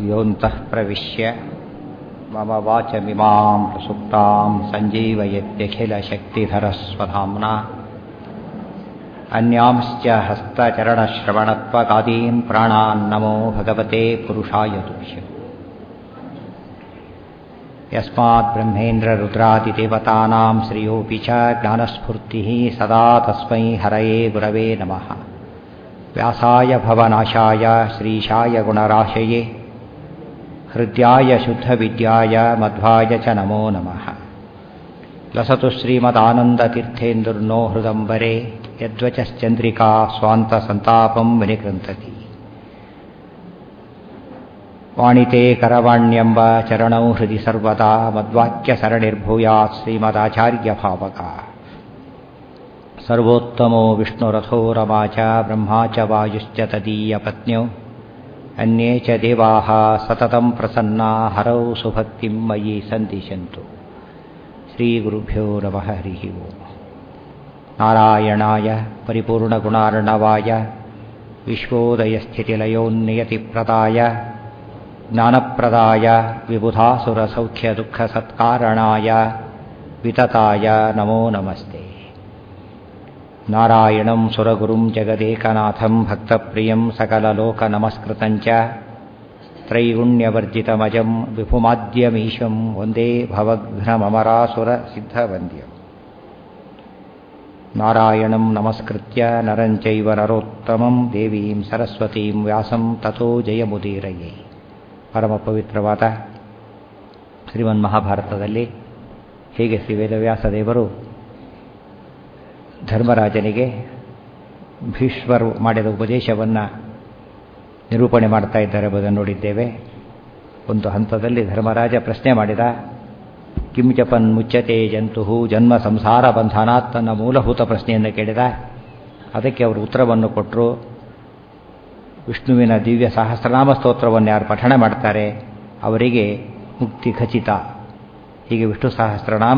योऽन्तः प्रविश्य मम वाचमिमां प्रसुप्तां सञ्जीवयत्यखिलशक्तिधरस्वधाम्ना अन्यांश्च हस्तचरणश्रवणत्वकादीन् प्राणान्नमो भगवते पुरुषाय तुभ्यम् यस्मात् ब्रह्मेन्द्ररुद्रादिदेवतानां श्रियोऽपि च ज्ञानस्फूर्तिः सदा तस्मै हरये गुरवे नमः व्यासाय भवनाशाय श्रीशाय गुणराशये हृद्याय शुद्धविद्याय मध्वाय च नमो नमः लसतु श्रीमदानन्दतीर्थेन्दुर्नो हृदम्बरे यद्वचश्चन्द्रिका स्वान्तसन्तापं विनिकृन्तति वाणिते करवाण्यम्ब चरणौ हृदि सर्वदा मद्वाक्यसरणिर्भूयात् श्रीमदाचार्यभावका सर्वोत्तमो विष्णुरथो रमा च ब्रह्मा च वायुश्च तदीयपत्न्यौ अन्ये च देवाः सततं प्रसन्ना हरौ सुभक्तिं मयि सन्दिशन्तु श्रीगुरुभ्यो नमः हरिः ओम् नारायणाय परिपूर्णगुणार्णवाय विश्वोदयस्थितिलयोन्नियतिप्रदाय ज्ञानप्रदाय विबुधासुरसौख्यदुःखसत्कारणाय वितताय नमो नमस्ते नारायणं सुरगुरुं जगदेकनाथं भक्तप्रियं सकललोकनमस्कृतं च त्रैगुण्यवर्जितमजं विभुमाद्यमीशं वन्दे भवघ्नममरासुरसिद्धवन्द्यम् नारायणं नमस्कृत्य नरं चैव नरोत्तमं देवीं सरस्वतीं ವ್ಯಾಸಂ ತಥೋ ಜಯಮುದೀರಯೇ ಪರಮ ಪವಿತ್ರವಾದ ಶ್ರೀಮನ್ ಮಹಾಭಾರತದಲ್ಲಿ ಹೇಗೆ ಶ್ರೀ ವೇದವ್ಯಾಸ ದೇವರು ಧರ್ಮರಾಜನಿಗೆ ಭೀಷ್ಮರು ಮಾಡಿದ ಉಪದೇಶವನ್ನು ನಿರೂಪಣೆ ಮಾಡ್ತಾ ಇದ್ದಾರೆ ಎಂಬುದನ್ನು ನೋಡಿದ್ದೇವೆ ಒಂದು ಹಂತದಲ್ಲಿ ಧರ್ಮರಾಜ ಪ್ರಶ್ನೆ ಮಾಡಿದ ಕಿಂ ಜಪನ್ ಮುಚ್ಚತೆ ಜಂತು ಜನ್ಮ ಸಂಸಾರ ಬಂಧನಾತ್ ತನ್ನ ಮೂಲಭೂತ ಪ್ರಶ್ನೆಯನ್ನು ಕೇಳಿದ ಅದಕ್ಕೆ ಅವರು ಉತ್ತರವನ್ನು ಕೊಟ್ಟರು ವಿಷ್ಣುವಿನ ದಿವ್ಯ ಸಹಸ್ರನಾಮ ಸ್ತೋತ್ರವನ್ನು ಯಾರು ಪಠಣ ಮಾಡ್ತಾರೆ ಅವರಿಗೆ ಮುಕ್ತಿ ಖಚಿತ ಹೀಗೆ ವಿಷ್ಣು ಸಹಸ್ರನಾಮ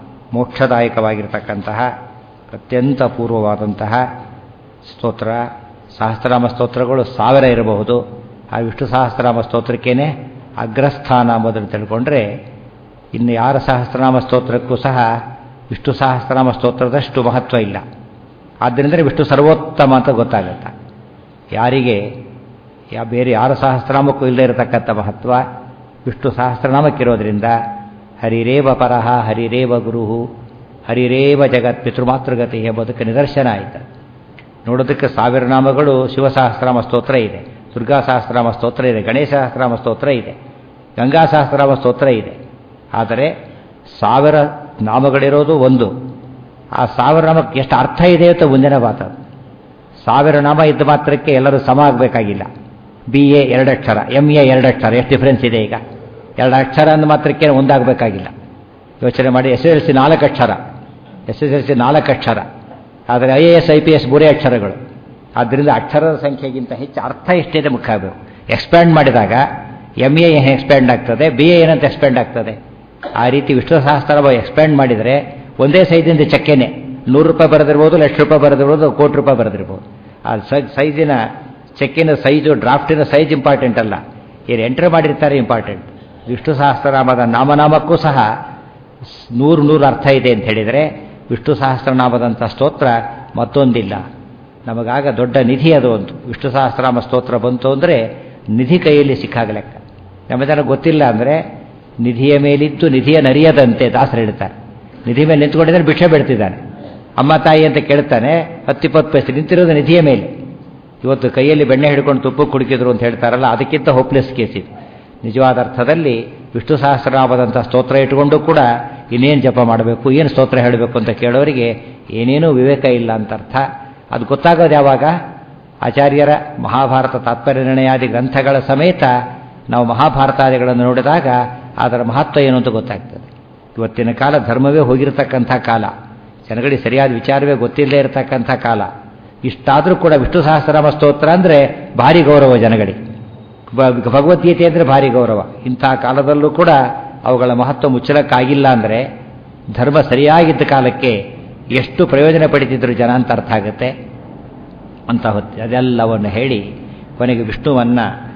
ಮೋಕ್ಷದಾಯಕವಾಗಿರ್ತಕ್ಕಂತಹ ಅತ್ಯಂತ ಪೂರ್ವವಾದಂತಹ ಸ್ತೋತ್ರ ಸಹಸ್ರನಾಮ ಸ್ತೋತ್ರಗಳು ಸಾವಿರ ಇರಬಹುದು ಆ ವಿಷ್ಣು ಸಹಸ್ರನಾಮ ಸ್ತೋತ್ರಕ್ಕೇನೆ ಅಗ್ರಸ್ಥಾನ ಎಂಬುದನ್ನು ತಿಳ್ಕೊಂಡ್ರೆ ಇನ್ನು ಯಾರ ಸಹಸ್ರನಾಮ ಸ್ತೋತ್ರಕ್ಕೂ ಸಹ ವಿಷ್ಣು ಸಹಸ್ರನಾಮ ಸ್ತೋತ್ರದಷ್ಟು ಮಹತ್ವ ಇಲ್ಲ ಆದ್ದರಿಂದ ವಿಷ್ಣು ಸರ್ವೋತ್ತಮ ಅಂತ ಗೊತ್ತಾಗುತ್ತೆ ಯಾರಿಗೆ ಯಾ ಬೇರೆ ಯಾರ ಸಹಸ್ರನಾಮಕ್ಕೂ ಇಲ್ಲದೆ ಇರತಕ್ಕಂಥ ಮಹತ್ವ ವಿಷ್ಣು ಸಹಸ್ರನಾಮಕ್ಕಿರೋದ್ರಿಂದ ಹರಿರೇವ ಪರಹ ಹರಿರೇವ ಗುರು ಹರಿರೇವ ಜಗತ್ ಪಿತೃಮಾತೃಗತಿ ಎಂಬುದಕ್ಕೆ ನಿದರ್ಶನ ಆಯಿತು ನೋಡೋದಕ್ಕೆ ಸಾವಿರ ನಾಮಗಳು ಶಿವಸಹಸ್ರನಾಮ ಸ್ತೋತ್ರ ಇದೆ ದುರ್ಗಾ ಸಹಸ್ರನಾಮ ಸ್ತೋತ್ರ ಇದೆ ಗಣೇಶ ಸಹಸ್ರನಾಮ ಸ್ತೋತ್ರ ಇದೆ ಗಂಗಾ ಸಹಸ್ರನಾಮ ಸ್ತೋತ್ರ ಇದೆ ಆದರೆ ಸಾವಿರ ನಾಮಗಳಿರೋದು ಒಂದು ಆ ಸಾವಿರ ನಾಮಕ್ಕೆ ಎಷ್ಟು ಅರ್ಥ ಇದೆ ಅಂತ ಮುಂದಿನ ಮಾತು ಸಾವಿರ ನಾಮ ಇದ್ದ ಮಾತ್ರಕ್ಕೆ ಎಲ್ಲರೂ ಸಮ ಆಗಬೇಕಾಗಿಲ್ಲ ಬಿ ಎ ಎರಡು ಅಕ್ಷರ ಎಮ್ ಎ ಎರಡು ಅಕ್ಷರ ಎಷ್ಟು ಡಿಫ್ರೆನ್ಸ್ ಇದೆ ಈಗ ಎರಡು ಅಕ್ಷರ ಅಂದ ಮಾತ್ರಕ್ಕೆ ಒಂದಾಗಬೇಕಾಗಿಲ್ಲ ಯೋಚನೆ ಮಾಡಿ ಎಸ್ ಎಸ್ ಎಲ್ ಸಿ ನಾಲ್ಕು ಅಕ್ಷರ ಎಸ್ ಎಸ್ ಎಲ್ ಸಿ ನಾಲ್ಕು ಅಕ್ಷರ ಆದರೆ I A S I P S ಮೂರೇ ಅಕ್ಷರಗಳು ಆದ್ದರಿಂದ ಅಕ್ಷರದ ಸಂಖ್ಯೆಗಿಂತ ಹೆಚ್ಚು ಅರ್ಥ ಎಷ್ಟಿದೆ ಮುಖ್ಯ ಆಗಬೇಕು ಎಕ್ಸ್ಪ್ಯಾಂಡ್ ಮಾಡಿದಾಗ ಎಮ್ ಎ ಏನು ಎಕ್ಸ್ಪ್ಯಾಂಡ್ ಆಗ್ತದೆ ಬಿ ಎ ಏನಂತ ಎಕ್ಸ್ಪ್ಯಾಂಡ್ ಆಗ್ತದೆ ಆ ರೀತಿ ವಿಷ್ಣು ಸಹಸ್ರ ಎಕ್ಸ್ಪ್ಯಾಂಡ್ ಮಾಡಿದರೆ ಒಂದೇ ಸೈಜಿಂದ ಚಕ್ಕೆನೆ ನೂರು ರೂಪಾಯಿ ಬರೆದಿರ್ಬೋದು ಲಕ್ಷ ರೂಪಾಯಿ ಬರೆದಿರ್ಬೋದು ಕೋಟಿ ರೂಪಾಯಿ ಬರೆದಿರ್ಬೋದು ಆ ಸೈಜಿನ ಚೆಕ್ಕಿನ ಸೈಜು ಡ್ರಾಫ್ಟಿನ ಸೈಜ್ ಇಂಪಾರ್ಟೆಂಟ್ ಅಲ್ಲ ಏನು ಎಂಟ್ರಿ ಮಾಡಿರ್ತಾರೆ ಇಂಪಾರ್ಟೆಂಟ್ ವಿಷ್ಣು ಸಹಸ್ರನಾಮದ ನಾಮನಾಮಕ್ಕೂ ಸಹ ನೂರು ನೂರು ಅರ್ಥ ಇದೆ ಅಂತ ಹೇಳಿದರೆ ವಿಷ್ಣು ಸಹಸ್ರನಾಮದಂಥ ಸ್ತೋತ್ರ ಮತ್ತೊಂದಿಲ್ಲ ನಮಗಾಗ ದೊಡ್ಡ ನಿಧಿ ಅದು ಒಂದು ವಿಷ್ಣು ಸಹಸ್ರನಾಮ ಸ್ತೋತ್ರ ಬಂತು ಅಂದರೆ ನಿಧಿ ಕೈಯಲ್ಲಿ ಸಿಕ್ಕಾಗ ಲೆಕ್ಕ ನಮ್ಮ ಜನ ಗೊತ್ತಿಲ್ಲ ಅಂದರೆ ನಿಧಿಯ ಮೇಲಿದ್ದು ನಿಧಿಯ ನರಿಯದಂತೆ ದಾಸರು ಹೇಳ್ತಾರೆ ನಿಧಿ ಮೇಲೆ ನಿಂತ್ಕೊಂಡಿದ್ರೆ ಭಿಕ್ಷೆ ಬಿಡ್ತಿದ್ದಾನೆ ಅಮ್ಮ ತಾಯಿ ಅಂತ ಕೇಳ್ತಾನೆ ಹತ್ತಿಪ್ಪತ್ತು ಪೈಸೆ ನಿಂತಿರೋದು ನಿಧಿಯ ಮೇಲೆ ಇವತ್ತು ಕೈಯಲ್ಲಿ ಬೆಣ್ಣೆ ಹಿಡ್ಕೊಂಡು ತುಪ್ಪ ಕುಡಿಕಿದ್ರು ಅಂತ ಹೇಳ್ತಾರಲ್ಲ ಅದಕ್ಕಿಂತ ಹೋಪ್ಲೆಸ್ ಕೇಸ್ ಇದು ನಿಜವಾದ ಅರ್ಥದಲ್ಲಿ ವಿಷ್ಣು ಸಹಸ್ರನಾಮದಂಥ ಸ್ತೋತ್ರ ಇಟ್ಕೊಂಡು ಕೂಡ ಇನ್ನೇನು ಜಪ ಮಾಡಬೇಕು ಏನು ಸ್ತೋತ್ರ ಹೇಳಬೇಕು ಅಂತ ಕೇಳೋರಿಗೆ ಏನೇನೂ ವಿವೇಕ ಇಲ್ಲ ಅಂತ ಅರ್ಥ ಅದು ಗೊತ್ತಾಗೋದು ಯಾವಾಗ ಆಚಾರ್ಯರ ಮಹಾಭಾರತ ತಾತ್ಪರ್ಯ ನಿರ್ಣಯಾದಿ ಗ್ರಂಥಗಳ ಸಮೇತ ನಾವು ಮಹಾಭಾರತಾದಿಗಳನ್ನು ನೋಡಿದಾಗ ಅದರ ಮಹತ್ವ ಏನು ಅಂತ ಗೊತ್ತಾಗ್ತದೆ ಇವತ್ತಿನ ಕಾಲ ಧರ್ಮವೇ ಹೋಗಿರತಕ್ಕಂಥ ಕಾಲ ಜನಗಳಿಗೆ ಸರಿಯಾದ ವಿಚಾರವೇ ಗೊತ್ತಿಲ್ಲದೆ ಇರತಕ್ಕಂಥ ಕಾಲ ಇಷ್ಟಾದರೂ ಕೂಡ ವಿಷ್ಣು ಸಹಸ್ರನಾಮ ಸ್ತೋತ್ರ ಅಂದರೆ ಭಾರಿ ಗೌರವ ಜನಗಳಿಗೆ ಭಗವದ್ಗೀತೆ ಅಂದರೆ ಭಾರಿ ಗೌರವ ಇಂಥ ಕಾಲದಲ್ಲೂ ಕೂಡ ಅವುಗಳ ಮಹತ್ವ ಮುಚ್ಚಲಕ್ಕಾಗಿಲ್ಲ ಅಂದರೆ ಧರ್ಮ ಸರಿಯಾಗಿದ್ದ ಕಾಲಕ್ಕೆ ಎಷ್ಟು ಪ್ರಯೋಜನ ಪಡಿತಿದ್ರು ಜನ ಅಂತ ಅರ್ಥ ಆಗುತ್ತೆ ಅಂತ ಹೊತ್ತು ಅದೆಲ್ಲವನ್ನು ಹೇಳಿ ಕೊನೆಗೆ ವಿಷ್ಣುವನ್ನು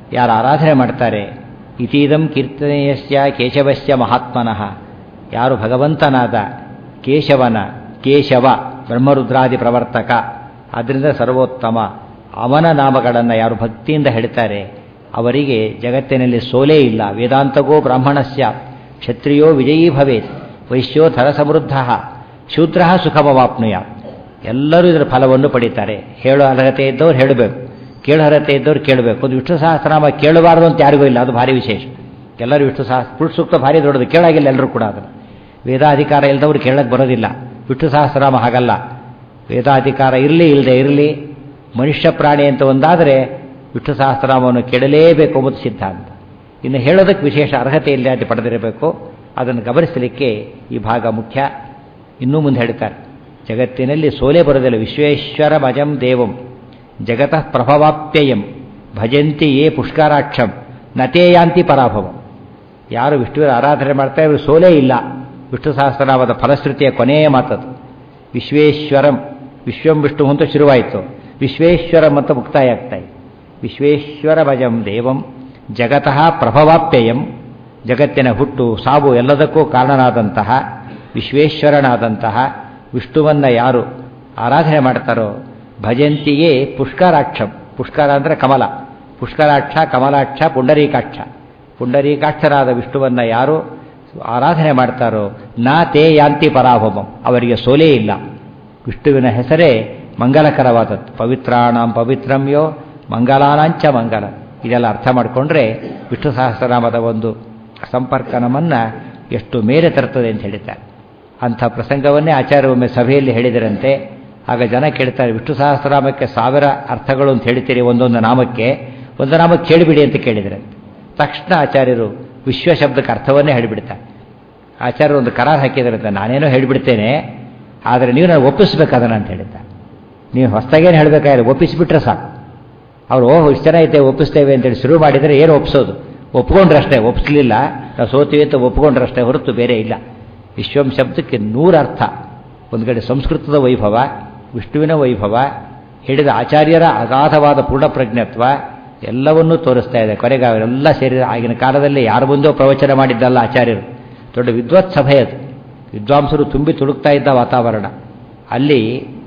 ಯಾರು ಆರಾಧನೆ ಮಾಡ್ತಾರೆ ಇತೀದಂ ಕೀರ್ತನೆಯಸ್ಯ ಕೇಶವಸ್ಯ ಮಹಾತ್ಮನಃ ಯಾರು ಭಗವಂತನಾದ ಕೇಶವನ ಕೇಶವ ಬ್ರಹ್ಮರುದ್ರಾದಿ ಪ್ರವರ್ತಕ ಅದರಿಂದ ಸರ್ವೋತ್ತಮ ಅವನ ನಾಮಗಳನ್ನು ಯಾರು ಭಕ್ತಿಯಿಂದ ಹೇಳ್ತಾರೆ ಅವರಿಗೆ ಜಗತ್ತಿನಲ್ಲಿ ಸೋಲೇ ಇಲ್ಲ ವೇದಾಂತಗೋ ಬ್ರಾಹ್ಮಣಸ್ಯ ಕ್ಷತ್ರಿಯೋ ವಿಜಯೀ ಭವೇತ್ ವೈಶ್ಯೋ ಧರ ಸಮೃದ್ಧ ಶೂದ್ರ ಸುಖಮವಾಪ್ನುಯ ಎಲ್ಲರೂ ಇದರ ಫಲವನ್ನು ಪಡೀತಾರೆ ಹೇಳೋ ಅರ್ಹತೆ ಇದ್ದವ್ರು ಹೇಳಬೇಕು ಕೇಳೋ ಅರ್ಹತೆ ಇದ್ದವ್ರು ಕೇಳಬೇಕು ಅದು ವಿಷ್ಣು ಸಹಸ್ರನಾಮ ಕೇಳಬಾರ್ದು ಅಂತ ಯಾರಿಗೂ ಇಲ್ಲ ಅದು ಭಾರಿ ವಿಶೇಷ ಎಲ್ಲರೂ ವಿಷ್ಣು ಸಹ ಪುರುಷ ಸೂಕ್ತ ಭಾರಿ ದೊಡ್ಡದು ಕೇಳಾಗಿಲ್ಲ ಎಲ್ಲರೂ ಕೂಡ ಅದನ್ನು ವೇದಾಧಿಕಾರ ಇಲ್ಲದವ್ರು ಕೇಳಕ್ಕೆ ಬರೋದಿಲ್ಲ ವಿಷ್ಣು ಸಹಸ್ರನಾಮ ಹಾಗಲ್ಲ ವೇದಾಧಿಕಾರ ಇರಲಿ ಇಲ್ಲದೆ ಇರಲಿ ಮನುಷ್ಯ ಪ್ರಾಣಿ ಅಂತ ಒಂದಾದರೆ ವಿಷ್ಣು ಸಹಸ್ರನಾಮವನ್ನು ಕೇಳಲೇಬೇಕು ಎಂಬುದು ಸಿದ್ಧಾಂತ ಇನ್ನು ಹೇಳೋದಕ್ಕೆ ವಿಶೇಷ ಅರ್ಹತೆ ಇಲ್ಲ ಅಂತ ಪಡೆದಿರಬೇಕು ಅದನ್ನು ಗಮನಿಸಲಿಕ್ಕೆ ಈ ಭಾಗ ಮುಖ್ಯ ಇನ್ನೂ ಮುಂದೆ ಹೇಳ್ತಾರೆ ಜಗತ್ತಿನಲ್ಲಿ ಸೋಲೆ ಬರೋದಿಲ್ಲ ವಿಶ್ವೇಶ್ವರ ಭಜಂ ದೇವಂ ಜಗತಃ ಪ್ರಭವಾಪ್ಯಯಂ ಭಜಂತಿ ಯೇ ಪುಷ್ಕರಾಕ್ಷಂ ನತೇಯಾಂತಿ ಪರಾಭವಂ ಯಾರು ವಿಷ್ಣುವಿನ ಆರಾಧನೆ ಮಾಡ್ತಾರೆ ಇವರು ಸೋಲೇ ಇಲ್ಲ ವಿಷ್ಣು ಸಹಸ್ರನಾಮದ ಫಲಶ್ರುತಿಯ ಕೊನೆಯ ಮಾತದು ವಿಶ್ವೇಶ್ವರಂ ವಿಶ್ವಂ ವಿಷ್ಣು ಅಂತ ಶುರುವಾಯಿತು ವಿಶ್ವೇಶ್ವರಂ ಅಂತ ಮುಕ್ತಾಯ ಆಗ್ತಾಯಿ ವಿಶ್ವೇಶ್ವರ ಭಜಂ ದೇವಂ ಜಗತಃ ಪ್ರಭವಾಪ್ಯಯಂ ಜಗತ್ತಿನ ಹುಟ್ಟು ಸಾವು ಎಲ್ಲದಕ್ಕೂ ಕಾರಣನಾದಂತಹ ವಿಶ್ವೇಶ್ವರನಾದಂತಹ ವಿಷ್ಣುವನ್ನ ಯಾರು ಆರಾಧನೆ ಮಾಡ್ತಾರೋ ಭಜಂತಿಯೇ ಪುಷ್ಕರಾಕ್ಷಂ ಪುಷ್ಕರ ಅಂದರೆ ಕಮಲ ಪುಷ್ಕರಾಕ್ಷ ಕಮಲಾಕ್ಷ ಪುಂಡರೀಕಾಕ್ಷ ಪುಂಡರೀಕಾಕ್ಷರಾದ ವಿಷ್ಣುವನ್ನ ಯಾರು ಆರಾಧನೆ ಮಾಡ್ತಾರೋ ನಾ ತೇ ಯಾಂತಿ ಪರಾಭವಂ ಅವರಿಗೆ ಸೋಲೇ ಇಲ್ಲ ವಿಷ್ಣುವಿನ ಹೆಸರೇ ಮಂಗಲಕರವಾದದ್ದು ಪವಿತ್ರಾಣಂ ಪವಿತ್ರಮ್ಯೋ ಮಂಗಲಾನಾಂಚ ಮಂಗಲ ಇದೆಲ್ಲ ಅರ್ಥ ಮಾಡಿಕೊಂಡ್ರೆ ವಿಷ್ಣು ಸಹಸ್ರನಾಮದ ಒಂದು ಸಂಪರ್ಕ ನಮ್ಮನ್ನು ಎಷ್ಟು ಮೇಲೆ ತರ್ತದೆ ಅಂತ ಹೇಳಿದ್ದಾರೆ ಅಂಥ ಪ್ರಸಂಗವನ್ನೇ ಆಚಾರ್ಯ ಒಮ್ಮೆ ಸಭೆಯಲ್ಲಿ ಹೇಳಿದರಂತೆ ಆಗ ಜನ ಕೇಳ್ತಾರೆ ವಿಷ್ಣು ಸಹಸ್ರನಾಮಕ್ಕೆ ಸಾವಿರ ಅರ್ಥಗಳು ಅಂತ ಹೇಳ್ತೀರಿ ಒಂದೊಂದು ನಾಮಕ್ಕೆ ಒಂದು ನಾಮಕ್ಕೆ ಕೇಳಿಬಿಡಿ ಅಂತ ಕೇಳಿದ್ರಂತೆ ತಕ್ಷಣ ಆಚಾರ್ಯರು ವಿಶ್ವ ಶಬ್ದಕ್ಕೆ ಅರ್ಥವನ್ನೇ ಹೇಳಿಬಿಡ್ತಾರೆ ಆಚಾರ್ಯರು ಒಂದು ಕರಾರ್ ಹಾಕಿದ್ರಂತೆ ನಾನೇನೋ ಹೇಳಿಬಿಡ್ತೇನೆ ಆದರೆ ನೀವು ನಾನು ಒಪ್ಪಿಸ್ಬೇಕು ಅದನ್ನು ಅಂತ ಹೇಳಿದ್ದ ನೀವು ಹೊಸದಾಗೇನು ಹೇಳಬೇಕಾದ್ರೆ ಒಪ್ಪಿಸಿಬಿಟ್ರೆ ಸಾಕು ಅವ್ರು ಓಹ್ ಇಷ್ಟು ಜನ ಐತೆ ಒಪ್ಪಿಸ್ತೇವೆ ಅಂತೇಳಿ ಶುರು ಮಾಡಿದರೆ ಏನು ಒಪ್ಸೋದು ಒಪ್ಕೊಂಡ್ರಷ್ಟೇ ಒಪ್ಪಿಸಲಿಲ್ಲ ನಾವು ಸೋತೀವಿ ಅಂತ ಒಪ್ಕೊಂಡ್ರಷ್ಟೇ ಹೊರತು ಬೇರೆ ಇಲ್ಲ ವಿಶ್ವಂ ಶಬ್ದಕ್ಕೆ ನೂರ ಅರ್ಥ ಒಂದು ಕಡೆ ಸಂಸ್ಕೃತದ ವೈಭವ ವಿಷ್ಣುವಿನ ವೈಭವ ಹೇಳಿದ ಆಚಾರ್ಯರ ಅಗಾಧವಾದ ಪೂರ್ಣಪ್ರಜ್ಞತ್ವ ಎಲ್ಲವನ್ನೂ ತೋರಿಸ್ತಾ ಇದೆ ಕೊನೆಗೆ ಅವರೆಲ್ಲ ಸೇರಿದ ಆಗಿನ ಕಾಲದಲ್ಲಿ ಯಾರು ಮುಂದೋ ಪ್ರವಚನ ಮಾಡಿದ್ದಲ್ಲ ಆಚಾರ್ಯರು ದೊಡ್ಡ ವಿದ್ವತ್ ಸಭೆ ಅದು ವಿದ್ವಾಂಸರು ತುಂಬಿ ತುಡುಕ್ತಾ ಇದ್ದ ವಾತಾವರಣ ಅಲ್ಲಿ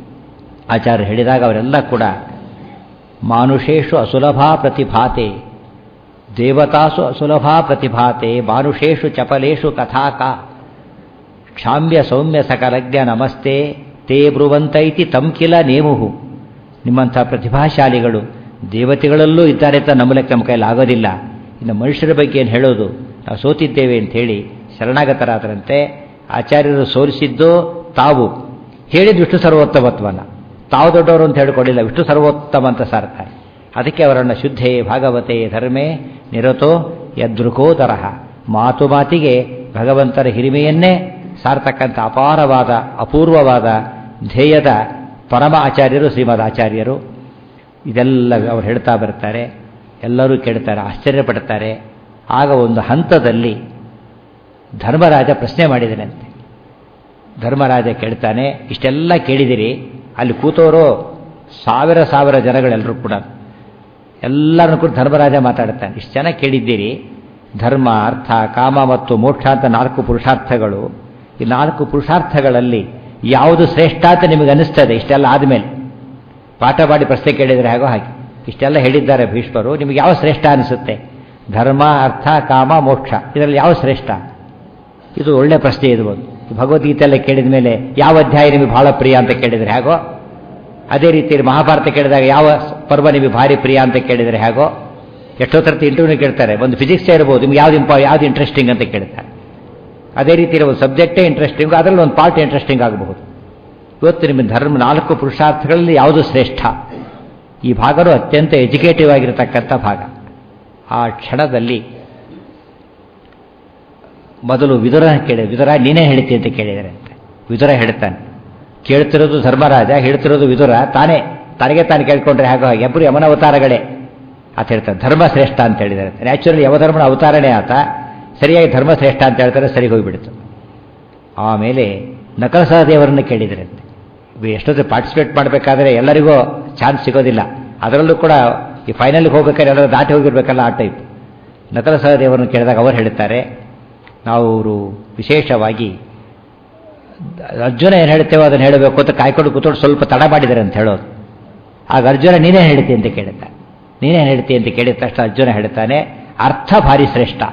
ಆಚಾರ್ಯ ಹೇಳಿದಾಗ ಅವರೆಲ್ಲ ಕೂಡ ಮಾನುಷೇಷು ಅಸುಲಭಾ ಪ್ರತಿಭಾತೆ ದೇವತಾಸು ಅಸುಲಭಾ ಪ್ರತಿಭಾತೆ ಮಾನುಷೇಷು ಚಪಲೇಷು ಕಥಾಕ ಕ್ಷಾಮ್ಯ ಸೌಮ್ಯ ಸಕಲಜ್ಞ ನಮಸ್ತೆ ತೇ ಬ್ರುವಂತೈತಿ ತಂ ಕಿಲ ನೇಮುಹು ನಿಮ್ಮಂಥ ಪ್ರತಿಭಾಶಾಲಿಗಳು ದೇವತೆಗಳಲ್ಲೂ ಇದ್ದಾರೆ ಅಂತ ನಂಬಲಿಕ್ಕೆ ನಮ್ಮ ಕೈಯಲ್ಲಿ ಆಗೋದಿಲ್ಲ ಇನ್ನು ಮನುಷ್ಯರ ಬಗ್ಗೆ ಏನು ಹೇಳೋದು ನಾವು ಸೋತಿದ್ದೇವೆ ಅಂತ ಹೇಳಿ ಶರಣಾಗತರಾದರಂತೆ ಆಚಾರ್ಯರು ಸೋಲಿಸಿದ್ದು ತಾವು ಹೇಳಿದ ವಿಷ್ಣು ಸರ್ವೋತ್ತಮತ್ವನ ತಾವು ದೊಡ್ಡವರು ಅಂತ ಹೇಳಿಕೊಂಡಿಲ್ಲ ವಿಷ್ಣು ಸರ್ವೋತ್ತಮ ಅಂತ ಸಾರ್ತಾರೆ ಅದಕ್ಕೆ ಅವರನ್ನು ಶುದ್ಧೇ ಭಾಗವತೆ ಧರ್ಮೇ ನಿರತೋ ಯದೃಕೋ ತರಹ ಮಾತು ಮಾತಿಗೆ ಭಗವಂತರ ಹಿರಿಮೆಯನ್ನೇ ಸಾರ್ತಕ್ಕಂಥ ಅಪಾರವಾದ ಅಪೂರ್ವವಾದ ಧ್ಯೇಯದ ಪರಮ ಆಚಾರ್ಯರು ಶ್ರೀಮದ್ ಆಚಾರ್ಯರು ಇದೆಲ್ಲ ಅವ್ರು ಹೇಳ್ತಾ ಬರ್ತಾರೆ ಎಲ್ಲರೂ ಕೇಳ್ತಾರೆ ಆಶ್ಚರ್ಯಪಡ್ತಾರೆ ಆಗ ಒಂದು ಹಂತದಲ್ಲಿ ಧರ್ಮರಾಜ ಪ್ರಶ್ನೆ ಮಾಡಿದನಂತೆ ಧರ್ಮರಾಜ ಕೇಳ್ತಾನೆ ಇಷ್ಟೆಲ್ಲ ಕೇಳಿದಿರಿ ಅಲ್ಲಿ ಕೂತವರು ಸಾವಿರ ಸಾವಿರ ಜನಗಳೆಲ್ಲರೂ ಕೂಡ ಎಲ್ಲರನ್ನು ಕೂಡ ಧರ್ಮರಾಜ ಮಾತಾಡ್ತಾನೆ ಇಷ್ಟು ಜನ ಕೇಳಿದ್ದೀರಿ ಧರ್ಮ ಅರ್ಥ ಕಾಮ ಮತ್ತು ಮೋಕ್ಷ ಅಂತ ನಾಲ್ಕು ಪುರುಷಾರ್ಥಗಳು ಈ ನಾಲ್ಕು ಪುರುಷಾರ್ಥಗಳಲ್ಲಿ ಯಾವುದು ಶ್ರೇಷ್ಠ ಅಂತ ನಿಮಗೆ ಅನಿಸ್ತದೆ ಇಷ್ಟೆಲ್ಲ ಆದಮೇಲೆ ಪಾಠ ಮಾಡಿ ಪ್ರಶ್ನೆ ಕೇಳಿದರೆ ಹಾಗೋ ಹಾಗೆ ಇಷ್ಟೆಲ್ಲ ಹೇಳಿದ್ದಾರೆ ಭೀಷ್ಮರು ನಿಮಗೆ ಯಾವ ಶ್ರೇಷ್ಠ ಅನಿಸುತ್ತೆ ಧರ್ಮ ಅರ್ಥ ಕಾಮ ಮೋಕ್ಷ ಇದರಲ್ಲಿ ಯಾವ ಶ್ರೇಷ್ಠ ಇದು ಒಳ್ಳೆ ಪ್ರಶ್ನೆ ಇದು ಒಂದು ಭಗವದ್ಗೀತೆಲ್ಲ ಕೇಳಿದ ಮೇಲೆ ಯಾವ ಅಧ್ಯಾಯ ನಿಮಗೆ ಬಹಳ ಪ್ರಿಯ ಅಂತ ಕೇಳಿದರೆ ಹೇಗೋ ಅದೇ ರೀತಿ ಮಹಾಭಾರತ ಕೇಳಿದಾಗ ಯಾವ ಪರ್ವ ನಿಮಗೆ ಭಾರಿ ಪ್ರಿಯ ಅಂತ ಕೇಳಿದರೆ ಹೇಗೋ ಎಷ್ಟೋ ಥರದ ಇಂಟರ್ವ್ಯೂ ಕೇಳ್ತಾರೆ ಒಂದು ಫಿಸಿಕ್ಸ್ ಇರ್ಬೋದು ನಿಮ್ಗೆ ಯಾವ್ದು ಇಂಪ ಯಾವ್ದು ಇಂಟ್ರೆಸ್ಟಿಂಗ್ ಅಂತ ಕೇಳ್ತಾರೆ ಅದೇ ರೀತಿ ಒಂದು ಸಬ್ಜೆಕ್ಟೇ ಇಂಟ್ರೆಸ್ಟಿಂಗ್ ಅದರಲ್ಲಿ ಒಂದು ಪಾರ್ಟ್ ಇಂಟ್ರೆಸ್ಟಿಂಗ್ ಆಗಬಹುದು ಇವತ್ತು ನಿಮ್ಮ ಧರ್ಮ ನಾಲ್ಕು ಪುರುಷಾರ್ಥಗಳಲ್ಲಿ ಯಾವುದು ಶ್ರೇಷ್ಠ ಈ ಭಾಗರು ಅತ್ಯಂತ ಎಜುಕೇಟಿವ್ ಆಗಿರತಕ್ಕಂಥ ಭಾಗ ಆ ಕ್ಷಣದಲ್ಲಿ ಮೊದಲು ವಿದುರ ಕೇಳಿ ವಿದುರ ನೀನೇ ಹೇಳ್ತಿ ಅಂತ ಕೇಳಿದರೆ ಅಂತ ವಿದುರ ಹೇಳ್ತಾನೆ ಕೇಳ್ತಿರೋದು ಧರ್ಮರಾಜ ಹೇಳ್ತಿರೋದು ವಿದುರ ತಾನೇ ತನಗೆ ತಾನು ಕೇಳ್ಕೊಂಡ್ರೆ ಹಾಗೋ ಹಾಗೆ ಎಬ್ಬರು ಯಮನ ಅವತಾರಗಳೇ ಆತ ಹೇಳ್ತಾರೆ ಧರ್ಮ ಶ್ರೇಷ್ಠ ಅಂತ ಹೇಳಿದ್ದಾರೆ ನ್ಯಾಚುರಲಿ ಯಮಧರ್ಮನ ಅವತಾರನೇ ಆತ ಸರಿಯಾಗಿ ಧರ್ಮ ಶ್ರೇಷ್ಠ ಅಂತ ಹೇಳ್ತಾರೆ ಸರಿ ಹೋಗಿಬಿಡ್ತು ಆಮೇಲೆ ನಕಲ ಸಹದೇವರನ್ನು ಕೇಳಿದ್ರಂತೆ ಎಷ್ಟೊತ್ತು ಪಾರ್ಟಿಸಿಪೇಟ್ ಮಾಡಬೇಕಾದ್ರೆ ಎಲ್ಲರಿಗೂ ಚಾನ್ಸ್ ಸಿಗೋದಿಲ್ಲ ಅದರಲ್ಲೂ ಕೂಡ ಈ ಫೈನಲ್ಗೆ ಹೋಗ್ಬೇಕಾದ್ರೆ ಎಲ್ಲರೂ ದಾಟಿ ಹೋಗಿರ್ಬೇಕಲ್ಲ ಆ ಟೈಪ್ ನಕಲ ಸಹದೇವರನ್ನು ಕೇಳಿದಾಗ ಅವರು ಹೇಳ್ತಾರೆ ನಾವು ಅವರು ವಿಶೇಷವಾಗಿ ಅರ್ಜುನ ಏನು ಹೇಳ್ತೇವೋ ಅದನ್ನು ಹೇಳಬೇಕು ಅಂತ ಕಾಯ್ಕೊಂಡು ಕೂತ್ಕೊಂಡು ಸ್ವಲ್ಪ ತಡ ಮಾಡಿದ್ದಾರೆ ಅಂತ ಹೇಳೋದು ಆಗ ಅರ್ಜುನ ನೀನೇ ಹೇಳ್ತಿ ಅಂತ ಕೇಳುತ್ತಾ ನೀನೇನು ಹೇಳ್ತಿ ಅಂತ ಕೇಳಿದ ತಕ್ಷಣ ಅರ್ಜುನ ಹೇಳ್ತಾನೆ ಅರ್ಥ ಭಾರಿ ಶ್ರೇಷ್ಠ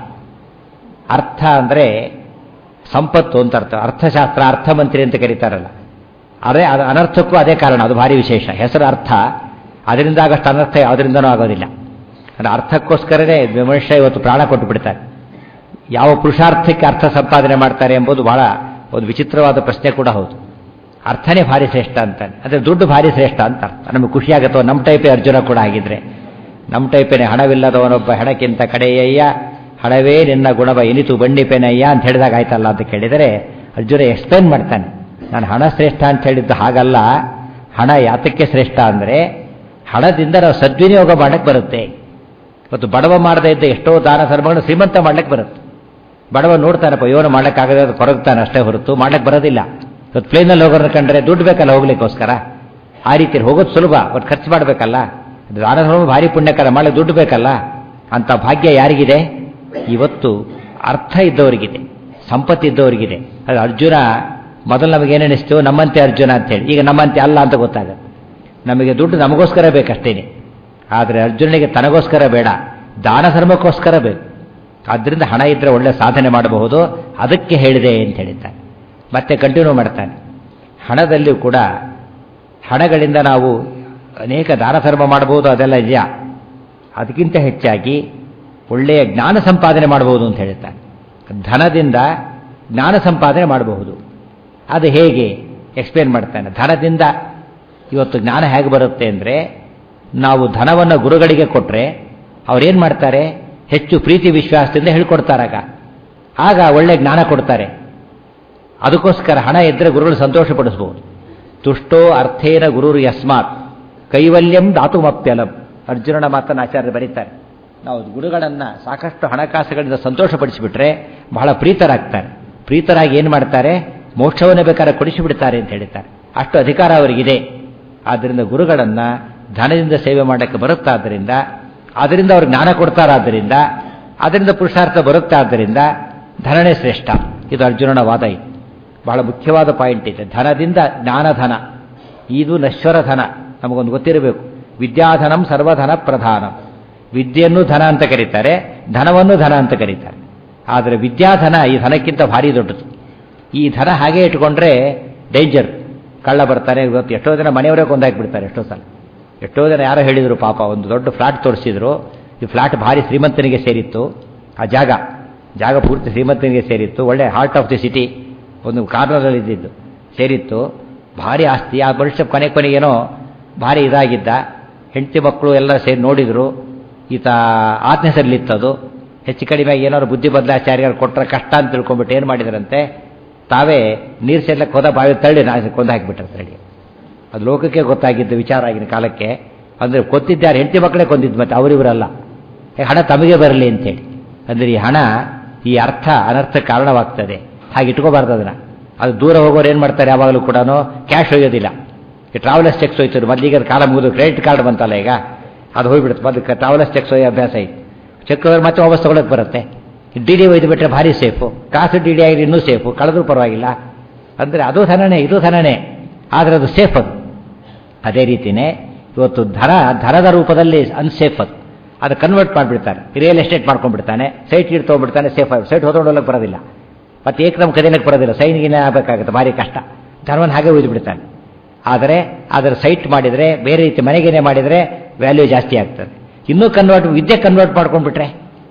ಅರ್ಥ ಅಂದರೆ ಸಂಪತ್ತು ಅಂತ ಅರ್ಥ ಅರ್ಥಶಾಸ್ತ್ರ ಅರ್ಥಮಂತ್ರಿ ಅಂತ ಕರೀತಾರಲ್ಲ ಅದೇ ಅದು ಅನರ್ಥಕ್ಕೂ ಅದೇ ಕಾರಣ ಅದು ಭಾರಿ ವಿಶೇಷ ಹೆಸರು ಅರ್ಥ ಅದರಿಂದ ಆಗಷ್ಟು ಅನರ್ಥ ಯಾವುದರಿಂದನೂ ಆಗೋದಿಲ್ಲ ಅಂದರೆ ಅರ್ಥಕ್ಕೋಸ್ಕರನೇ ಮನುಷ್ಯ ಇವತ್ತು ಪ್ರಾಣ ಕೊಟ್ಟು ಬಿಡ್ತಾರೆ ಯಾವ ಪುರುಷಾರ್ಥಕ್ಕೆ ಅರ್ಥ ಸಂಪಾದನೆ ಮಾಡ್ತಾರೆ ಎಂಬುದು ಬಹಳ ಒಂದು ವಿಚಿತ್ರವಾದ ಪ್ರಶ್ನೆ ಕೂಡ ಹೌದು ಅರ್ಥನೇ ಭಾರಿ ಶ್ರೇಷ್ಠ ಅಂತಾನೆ ಅಂದರೆ ದುಡ್ಡು ಭಾರಿ ಶ್ರೇಷ್ಠ ಅಂತ ಅರ್ಥ ನಮಗೆ ಖುಷಿಯಾಗುತ್ತೋ ನಮ್ಮ ಟೈಪೇ ಅರ್ಜುನ ಕೂಡ ಆಗಿದ್ರೆ ನಮ್ಮ ಟೈಪೇನೆ ಹಣವಿಲ್ಲದವನೊಬ್ಬ ಹೆಣಕ್ಕಿಂತ ಕಡೆಯಯ್ಯ ಹಣವೇ ನಿನ್ನ ಗುಣವ ಎನಿತು ಬಂಡಿಪೇನಯ್ಯ ಅಂತ ಹೇಳಿದಾಗ ಆಯ್ತಲ್ಲ ಅಂತ ಕೇಳಿದರೆ ಅರ್ಜುನ ಎಕ್ಸ್ಪ್ಲೇನ್ ಮಾಡ್ತಾನೆ ನಾನು ಹಣ ಶ್ರೇಷ್ಠ ಅಂತ ಹೇಳಿದ್ದು ಹಾಗಲ್ಲ ಹಣ ಯಾತಕ್ಕೆ ಶ್ರೇಷ್ಠ ಅಂದರೆ ಹಣದಿಂದ ನಾವು ಸದ್ವಿನಿಯೋಗ ಮಾಡಕ್ಕೆ ಬರುತ್ತೆ ಇವತ್ತು ಬಡವ ಮಾಡದೇ ಇದ್ದ ಎಷ್ಟೋ ದಾನ ಧರ್ಮಗಳನ್ನು ಶ್ರೀಮಂತ ಮಾಡ್ಲಿಕ್ಕೆ ಬರುತ್ತೆ ಬಡವ ನೋಡ್ತಾನಪ್ಪ ಇವನು ಮಾಡಕ್ಕಾಗದೆ ಅದು ಕೊರಗ್ತಾನೆ ಅಷ್ಟೇ ಹೊರತು ಮಾಡಕ್ಕೆ ಬರೋದಿಲ್ಲ ಇವತ್ತು ಪ್ಲೇನಲ್ಲಿ ಹೋಗೋರನ್ನ ಕಂಡ್ರೆ ದುಡ್ಡು ಬೇಕಲ್ಲ ಹೋಗ್ಲಿಕ್ಕೋಸ್ಕರ ಆ ರೀತಿ ಹೋಗೋದು ಸುಲಭ ಬಟ್ ಖರ್ಚು ಮಾಡಬೇಕಲ್ಲ ದಾನ ಧರ್ಮ ಭಾರಿ ಪುಣ್ಯಕರ ಮಾಡಲಿಕ್ಕೆ ದುಡ್ಡು ಬೇಕಲ್ಲ ಅಂತ ಭಾಗ್ಯ ಯಾರಿಗಿದೆ ಇವತ್ತು ಅರ್ಥ ಇದ್ದವರಿಗಿದೆ ಸಂಪತ್ತಿದ್ದವರಿಗಿದೆ ಅದು ಅರ್ಜುನ ಮೊದಲು ನಮಗೇನೆನಿಸ್ತು ನಮ್ಮಂತೆ ಅರ್ಜುನ ಅಂತೇಳಿ ಈಗ ನಮ್ಮಂತೆ ಅಲ್ಲ ಅಂತ ಗೊತ್ತಾಗುತ್ತೆ ನಮಗೆ ದುಡ್ಡು ನಮಗೋಸ್ಕರ ಬೇಕಷ್ಟೇನೆ ಆದರೆ ಅರ್ಜುನನಿಗೆ ತನಗೋಸ್ಕರ ಬೇಡ ದಾನ ಧರ್ಮಕ್ಕೋಸ್ಕರ ಬೇಕು ಆದ್ದರಿಂದ ಹಣ ಇದ್ದರೆ ಒಳ್ಳೆ ಸಾಧನೆ ಮಾಡಬಹುದು ಅದಕ್ಕೆ ಹೇಳಿದೆ ಅಂತ ಹೇಳಿದ್ದಾನೆ ಮತ್ತೆ ಕಂಟಿನ್ಯೂ ಮಾಡ್ತಾನೆ ಹಣದಲ್ಲಿಯೂ ಕೂಡ ಹಣಗಳಿಂದ ನಾವು ಅನೇಕ ದಾನ ಧರ್ಮ ಮಾಡಬಹುದು ಅದೆಲ್ಲ ನಿಜ ಅದಕ್ಕಿಂತ ಹೆಚ್ಚಾಗಿ ಒಳ್ಳೆಯ ಜ್ಞಾನ ಸಂಪಾದನೆ ಮಾಡಬಹುದು ಅಂತ ಹೇಳ್ತಾನೆ ಧನದಿಂದ ಜ್ಞಾನ ಸಂಪಾದನೆ ಮಾಡಬಹುದು ಅದು ಹೇಗೆ ಎಕ್ಸ್ಪ್ಲೇನ್ ಮಾಡ್ತಾನೆ ಧನದಿಂದ ಇವತ್ತು ಜ್ಞಾನ ಹೇಗೆ ಬರುತ್ತೆ ಅಂದರೆ ನಾವು ಧನವನ್ನು ಗುರುಗಳಿಗೆ ಕೊಟ್ಟರೆ ಅವ್ರೇನು ಮಾಡ್ತಾರೆ ಹೆಚ್ಚು ಪ್ರೀತಿ ವಿಶ್ವಾಸದಿಂದ ಹೇಳ್ಕೊಡ್ತಾರಾಗ ಆಗ ಒಳ್ಳೆ ಜ್ಞಾನ ಕೊಡ್ತಾರೆ ಅದಕ್ಕೋಸ್ಕರ ಹಣ ಇದ್ದರೆ ಗುರುಗಳು ಸಂತೋಷಪಡಿಸ್ಬೋದು ತುಷ್ಟೋ ಅರ್ಥೇನ ಗುರುರು ಯಸ್ಮಾತ್ ಕೈವಲ್ಯಂ ದಾತುಮಪ್ಯಲಂ ಅರ್ಜುನನ ಮಾತನ್ನು ಆಚಾರ್ಯರು ಬರೀತಾರೆ ನಾವು ಗುರುಗಳನ್ನು ಸಾಕಷ್ಟು ಹಣಕಾಸುಗಳಿಂದ ಸಂತೋಷಪಡಿಸಿಬಿಟ್ರೆ ಬಹಳ ಪ್ರೀತರಾಗ್ತಾರೆ ಪ್ರೀತರಾಗಿ ಏನು ಮಾಡ್ತಾರೆ ಮೋಕ್ಷವನ್ನೇ ಬೇಕಾದ್ರೆ ಕೊಡಿಸಿಬಿಡ್ತಾರೆ ಅಂತ ಹೇಳ್ತಾರೆ ಅಷ್ಟು ಅಧಿಕಾರ ಅವರಿಗಿದೆ ಆದ್ದರಿಂದ ಗುರುಗಳನ್ನು ಧನದಿಂದ ಸೇವೆ ಮಾಡೋಕ್ಕೆ ಬರುತ್ತಾದ್ದರಿಂದ ಅದರಿಂದ ಅವ್ರು ಜ್ಞಾನ ಕೊಡ್ತಾರಾದ್ದರಿಂದ ಅದರಿಂದ ಪುರುಷಾರ್ಥ ಬರುತ್ತಾದ್ದರಿಂದ ಧನನೇ ಶ್ರೇಷ್ಠ ಇದು ಅರ್ಜುನನ ವಾದ ಇದು ಬಹಳ ಮುಖ್ಯವಾದ ಪಾಯಿಂಟ್ ಇದೆ ಧನದಿಂದ ಜ್ಞಾನಧನ ಇದು ನಶ್ವರ ಧನ ನಮಗೊಂದು ಗೊತ್ತಿರಬೇಕು ವಿದ್ಯಾಧನಂ ಸರ್ವಧನ ಪ್ರಧಾನ ವಿದ್ಯೆಯನ್ನು ಧನ ಅಂತ ಕರೀತಾರೆ ಧನವನ್ನು ಧನ ಅಂತ ಕರೀತಾರೆ ಆದರೆ ವಿದ್ಯಾಧನ ಈ ಧನಕ್ಕಿಂತ ಭಾರಿ ದೊಡ್ಡದು ಈ ಧನ ಹಾಗೆ ಇಟ್ಕೊಂಡ್ರೆ ಡೇಂಜರ್ ಕಳ್ಳ ಬರ್ತಾರೆ ಇವತ್ತು ಎಷ್ಟೋ ಜನ ಮನೆಯವರೇ ಕೊಂದಾಕ್ಬಿಡ್ತಾರೆ ಎಷ್ಟೋ ಸಲ ಎಷ್ಟೋ ಜನ ಯಾರೋ ಹೇಳಿದರು ಪಾಪ ಒಂದು ದೊಡ್ಡ ಫ್ಲಾಟ್ ತೋರಿಸಿದ್ರು ಈ ಫ್ಲಾಟ್ ಭಾರಿ ಶ್ರೀಮಂತನಿಗೆ ಸೇರಿತ್ತು ಆ ಜಾಗ ಜಾಗ ಪೂರ್ತಿ ಶ್ರೀಮಂತನಿಗೆ ಸೇರಿತ್ತು ಒಳ್ಳೆ ಹಾರ್ಟ್ ಆಫ್ ದಿ ಸಿಟಿ ಒಂದು ಕಾರ್ನರಲ್ಲಿ ಇದ್ದಿದ್ದು ಸೇರಿತ್ತು ಭಾರಿ ಆಸ್ತಿ ಆ ಮನುಷ್ಯ ಕೊನೆ ಕೊನೆಗೇನೋ ಭಾರಿ ಇದಾಗಿದ್ದ ಹೆಂಡತಿ ಮಕ್ಕಳು ಎಲ್ಲ ಸೇರಿ ನೋಡಿದರು ಈತ ಆತ್ಮ ಹೆಸರಲ್ಲಿತ್ತದು ಹೆಚ್ಚು ಕಡಿಮೆ ಏನಾದ್ರು ಬುದ್ಧಿ ಬದಲಾಚಾರ್ಯರು ಕೊಟ್ಟರೆ ಕಷ್ಟ ಅಂತ ತಿಳ್ಕೊಂಡ್ಬಿಟ್ಟು ಏನು ಮಾಡಿದ್ರಂತೆ ತಾವೇ ನೀರು ಸೇರ್ಲಕ್ಕೆ ಹೋದ ಬಾವಿ ತಳ್ಳಿ ನಾ ಕೊಂದು ಹಾಕಿಬಿಟ್ರೆ ತಳ್ಳಿ ಅದು ಲೋಕಕ್ಕೆ ಗೊತ್ತಾಗಿದ್ದು ವಿಚಾರ ಆಗಿನ ಕಾಲಕ್ಕೆ ಅಂದರೆ ಕೊತ್ತಿದ್ದಾರೆ ಹೆಂಡತಿ ಮಕ್ಕಳೇ ಕೊಂದಿದ್ದು ಮತ್ತೆ ಅವರಿವರಲ್ಲ ಹಣ ತಮಗೆ ಬರಲಿ ಅಂತೇಳಿ ಅಂದರೆ ಈ ಹಣ ಈ ಅರ್ಥ ಅನರ್ಥ ಕಾರಣವಾಗ್ತದೆ ಹಾಗೆ ಇಟ್ಕೋಬಾರ್ದು ಅದನ್ನು ಅದು ದೂರ ಹೋಗೋರು ಏನು ಮಾಡ್ತಾರೆ ಯಾವಾಗಲೂ ಕೂಡ ಕ್ಯಾಶ್ ಒಯ್ಯೋದಿಲ್ಲ ಈ ಟ್ರಾವೆಲರ್ಸ್ ಚೆಕ್ಸ್ ಹೋಯ್ತಾರೆ ಮೊದಲಿಗೆ ಅದು ಕಾಲ ಮುಗಿದು ಕ್ರೆಡಿಟ್ ಕಾರ್ಡ್ ಬಂತಲ್ಲ ಈಗ ಅದು ಹೋಗ್ಬಿಡುತ್ತೆ ಮೊದಲು ಟ್ರಾವೆಲರ್ಸ್ ಚೆಕ್ಸ್ ಒಯ್ಯೋ ಅಭ್ಯಾಸ ಐತೆ ಚೆಕ್ ಹೋದ್ರೆ ಮತ್ತೆ ವಾಪಸ್ ತೊಗೊಳಕ್ಕೆ ಬರುತ್ತೆ ಡಿ ಡಿ ಒಯ್ದು ಬಿಟ್ಟರೆ ಭಾರಿ ಸೇಫು ಕಾಸು ಡಿ ಡಿ ಆಗಿದ್ರೆ ಇನ್ನೂ ಸೇಫು ಕಳೆದ್ರೂ ಪರವಾಗಿಲ್ಲ ಅಂದರೆ ಅದು ಧನನೇ ಇದು ಧನನೇ ಆದರೆ ಅದು ಸೇಫ್ ಅದು ಅದೇ ರೀತಿಯೇ ಇವತ್ತು ಧನ ಧನದ ರೂಪದಲ್ಲಿ ಅನ್ಸೇಫ್ ಅದು ಅದು ಕನ್ವರ್ಟ್ ಮಾಡಿಬಿಡ್ತಾರೆ ರಿಯಲ್ ಎಸ್ಟೇಟ್ ಮಾಡ್ಕೊಂಡ್ಬಿಡ್ತಾನೆ ಸೈಟ್ ಗೀಟ್ ತೊಗೊಂಡ್ಬಿಡ್ತಾನೆ ಸೇಫ್ ಆಗಿ ಸೈಟ್ ಹೊತ್ಕೊಂಡೋಗಕ್ಕೆ ಬರೋದಿಲ್ಲ ಮತ್ತೆ ಏಕದಮ್ ಕದಿಯಕ್ಕೆ ಬರೋದಿಲ್ಲ ಸೈನ್ಗಿನ ಆಗಬೇಕಾಗುತ್ತೆ ಭಾರಿ ಕಷ್ಟ ಧನವನ್ನು ಹಾಗೆ ಒಯ್ದು ಬಿಡ್ತಾನೆ ಆದರೆ ಅದರ ಸೈಟ್ ಮಾಡಿದರೆ ಬೇರೆ ರೀತಿ ಮನೆಗೇನೆ ಮಾಡಿದರೆ ವ್ಯಾಲ್ಯೂ ಜಾಸ್ತಿ ಆಗ್ತದೆ ಇನ್ನೂ ಕನ್ವರ್ಟ್ ವಿದ್ಯೆ ಕನ್ವರ್ಟ್ ಮಾಡ್ಕೊಂಡ್ಬಿಟ್ರೆ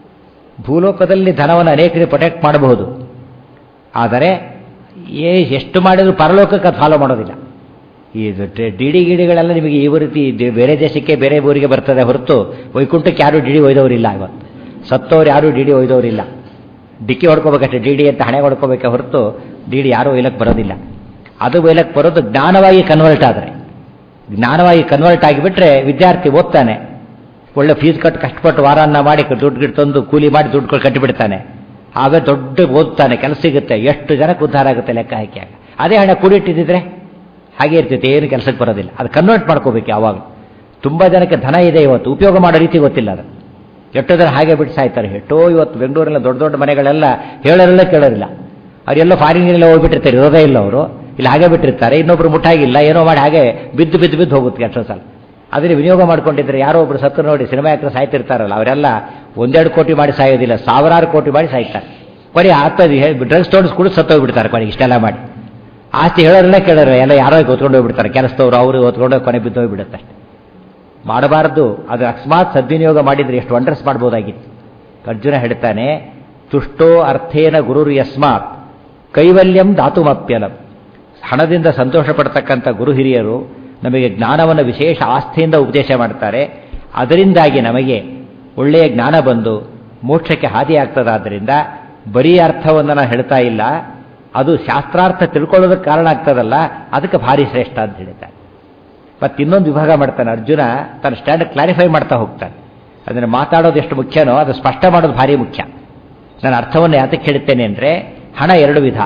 ಭೂಲೋಕದಲ್ಲಿ ಧನವನ್ನು ಅನೇಕರಿಗೆ ಪ್ರೊಟೆಕ್ಟ್ ಮಾಡಬಹುದು ಆದರೆ ಏ ಎಷ್ಟು ಮಾಡಿದರೂ ಪರಲೋಕಕ್ಕೆ ಅದು ಫಾಲೋ ಮಾಡೋದಿಲ್ಲ ಈ ಡಿ ಡಿ ಗಿಡಿಗಳೆಲ್ಲ ನಿಮಗೆ ಈ ರೀತಿ ಬೇರೆ ದೇಶಕ್ಕೆ ಬೇರೆ ಊರಿಗೆ ಬರ್ತದೆ ಹೊರತು ವೈಕುಂಠಕ್ಕೆ ಯಾರೂ ಡಿ ಡಿ ಒಯ್ದವರಿಲ್ಲ ಇವತ್ತು ಸತ್ತವ್ರು ಯಾರೂ ಡಿ ಡಿ ಒಯ್ದವರಿಲ್ಲ ಡಿಕ್ಕಿ ಹೊಡ್ಕೋಬೇಕಷ್ಟೇ ಡಿ ಡಿ ಅಂತ ಹಣೆ ಹೊಡ್ಕೋಬೇಕೆ ಹೊರತು ಡಿ ಡಿ ಯಾರೂ ಒಯ್ಲಕ್ಕೆ ಬರೋದಿಲ್ಲ ಅದು ಒಯ್ಲಕ್ಕೆ ಬರೋದು ಜ್ಞಾನವಾಗಿ ಕನ್ವರ್ಟ್ ಆದರೆ ಜ್ಞಾನವಾಗಿ ಕನ್ವರ್ಟ್ ಆಗಿಬಿಟ್ರೆ ವಿದ್ಯಾರ್ಥಿ ಓದ್ತಾನೆ ಒಳ್ಳೆ ಫೀಸ್ ಕಟ್ಟು ಕಷ್ಟಪಟ್ಟು ವಾರಾನ್ನ ಮಾಡಿ ದುಡ್ಡು ಗಿಟ್ಟು ತಂದು ಕೂಲಿ ಮಾಡಿ ದುಡ್ಡು ಕಟ್ಟಿಬಿಡ್ತಾನೆ ಆಗ ದೊಡ್ಡ ಓದ್ತಾನೆ ಕೆಲಸ ಸಿಗುತ್ತೆ ಎಷ್ಟು ಜನಕ್ಕೆ ಉದ್ಧಾರ ಆಗುತ್ತೆ ಲೆಕ್ಕ ಹಾಕಿಯಾಗ ಅದೇ ಹಣ ಕೂಡಿಟ್ಟಿದ್ದಿದ್ರೆ ಹಾಗೆ ಇರ್ತೈತೆ ಏನು ಕೆಲಸಕ್ಕೆ ಬರೋದಿಲ್ಲ ಅದು ಕನ್ವರ್ಟ್ ಮಾಡ್ಕೋಬೇಕು ಯಾವಾಗ ತುಂಬ ಜನಕ್ಕೆ ಧನ ಇದೆ ಇವತ್ತು ಉಪಯೋಗ ಮಾಡೋ ರೀತಿ ಗೊತ್ತಿಲ್ಲ ಅದು ಎಷ್ಟೋ ಜನ ಹಾಗೆ ಬಿಟ್ಟು ಸಾಯ್ತಾರೆ ಎಷ್ಟೋ ಇವತ್ತು ಬೆಂಗಳೂರಿನ ದೊಡ್ಡ ದೊಡ್ಡ ಮನೆಗಳೆಲ್ಲ ಹೇಳೋರೆಲ್ಲ ಕೇಳೋರಿಲ್ಲ ಅವರೆಲ್ಲ ಫಾರಿನ್ಗೆಲ್ಲ ಹೋಗ್ಬಿಟ್ಟಿರ್ತಾರೆ ಇರೋದೇ ಇಲ್ಲ ಅವರು ಇಲ್ಲಿ ಹಾಗೆ ಬಿಟ್ಟಿರ್ತಾರೆ ಇನ್ನೊಬ್ರು ಮುಟ್ಟಾಗಿಲ್ಲ ಏನೋ ಮಾಡಿ ಹಾಗೆ ಬಿದ್ದು ಬಿದ್ದು ಬಿದ್ದು ಹೋಗುತ್ತೆ ಎಷ್ಟೋ ಸಲ ಅದನ್ನ ವಿನಿಯೋಗ ಮಾಡ್ಕೊಂಡಿದ್ರೆ ಯಾರೋ ಒಬ್ರು ಸತ್ತು ನೋಡಿ ಸಿನಿಮಾ ಯಾಕ್ರೆ ಸಾಯ್ತಿರ್ತಾರಲ್ಲ ಅವರೆಲ್ಲ ಒಂದೆರಡು ಕೋಟಿ ಮಾಡಿ ಸಾಯೋದಿಲ್ಲ ಸಾವಿರಾರು ಕೋಟಿ ಮಾಡಿ ಸಾಯ್ತಾರೆ ಕೊನೆ ಆಗ್ತದೆ ಡ್ರಗ್ಸ್ ತೊಗೊಂಡು ಕೂಡ ಸತ್ತೋಗ್ಬಿಡ್ತಾರೆ ಕೊನೆಗೆ ಇಷ್ಟೆಲ್ಲ ಮಾಡಿ ಆಸ್ತಿ ಹೇಳೋರೆಲ್ಲ ಕೇಳೋರು ಎಲ್ಲ ಯಾರೋ ಹೊತ್ಕೊಂಡು ಹೋಗ್ಬಿಡ್ತಾರೆ ಕೆಲಸದವ್ರು ಅವರು ಹೊತ್ಕೊಂಡು ಕೊನೆ ಬಿದ್ದು ಹೋಗ್ಬಿಡುತ್ತೆ ಅಷ್ಟೇ ಮಾಡಬಾರದು ಅದು ಅಕಸ್ಮಾತ್ ಸದ್ವಿನಿಯೋಗ ಮಾಡಿದರೆ ಎಷ್ಟು ವಂಡರ್ಸ್ ಮಾಡ್ಬೋದಾಗಿತ್ತು ಅರ್ಜುನ ಹೇಳ್ತಾನೆ ತುಷ್ಟೋ ಅರ್ಥೇನ ಗುರುರು ಯಸ್ಮಾತ್ ಕೈವಲ್ಯಂ ಧಾತುಮಪ್ಯಲಂ ಹಣದಿಂದ ಸಂತೋಷ ಪಡ್ತಕ್ಕಂಥ ಗುರು ಹಿರಿಯರು ನಮಗೆ ಜ್ಞಾನವನ್ನು ವಿಶೇಷ ಆಸ್ಥೆಯಿಂದ ಉಪದೇಶ ಮಾಡ್ತಾರೆ ಅದರಿಂದಾಗಿ ನಮಗೆ ಒಳ್ಳೆಯ ಜ್ಞಾನ ಬಂದು ಮೋಕ್ಷಕ್ಕೆ ಹಾದಿಯಾಗ್ತದಾದ್ದರಿಂದ ಬರೀ ಅರ್ಥವನ್ನು ನಾನು ಹೇಳ್ತಾ ಇಲ್ಲ ಅದು ಶಾಸ್ತ್ರಾರ್ಥ ತಿಳ್ಕೊಳ್ಳೋದಕ್ಕೆ ಕಾರಣ ಆಗ್ತದಲ್ಲ ಅದಕ್ಕೆ ಭಾರಿ ಶ್ರೇಷ್ಠ ಅಂತ ಹೇಳ್ತಾರೆ ಮತ್ತೆ ಇನ್ನೊಂದು ವಿಭಾಗ ಮಾಡ್ತಾನೆ ಅರ್ಜುನ ತನ್ನ ಸ್ಟ್ಯಾಂಡ್ ಕ್ಲಾರಿಫೈ ಮಾಡ್ತಾ ಹೋಗ್ತಾನೆ ಅದನ್ನು ಮಾತಾಡೋದು ಎಷ್ಟು ಮುಖ್ಯನೋ ಅದು ಸ್ಪಷ್ಟ ಮಾಡೋದು ಭಾರಿ ಮುಖ್ಯ ನಾನು ಅರ್ಥವನ್ನು ಯಾತಕ್ಕೆ ಹೇಳ್ತೇನೆ ಅಂದರೆ ಹಣ ಎರಡು ವಿಧ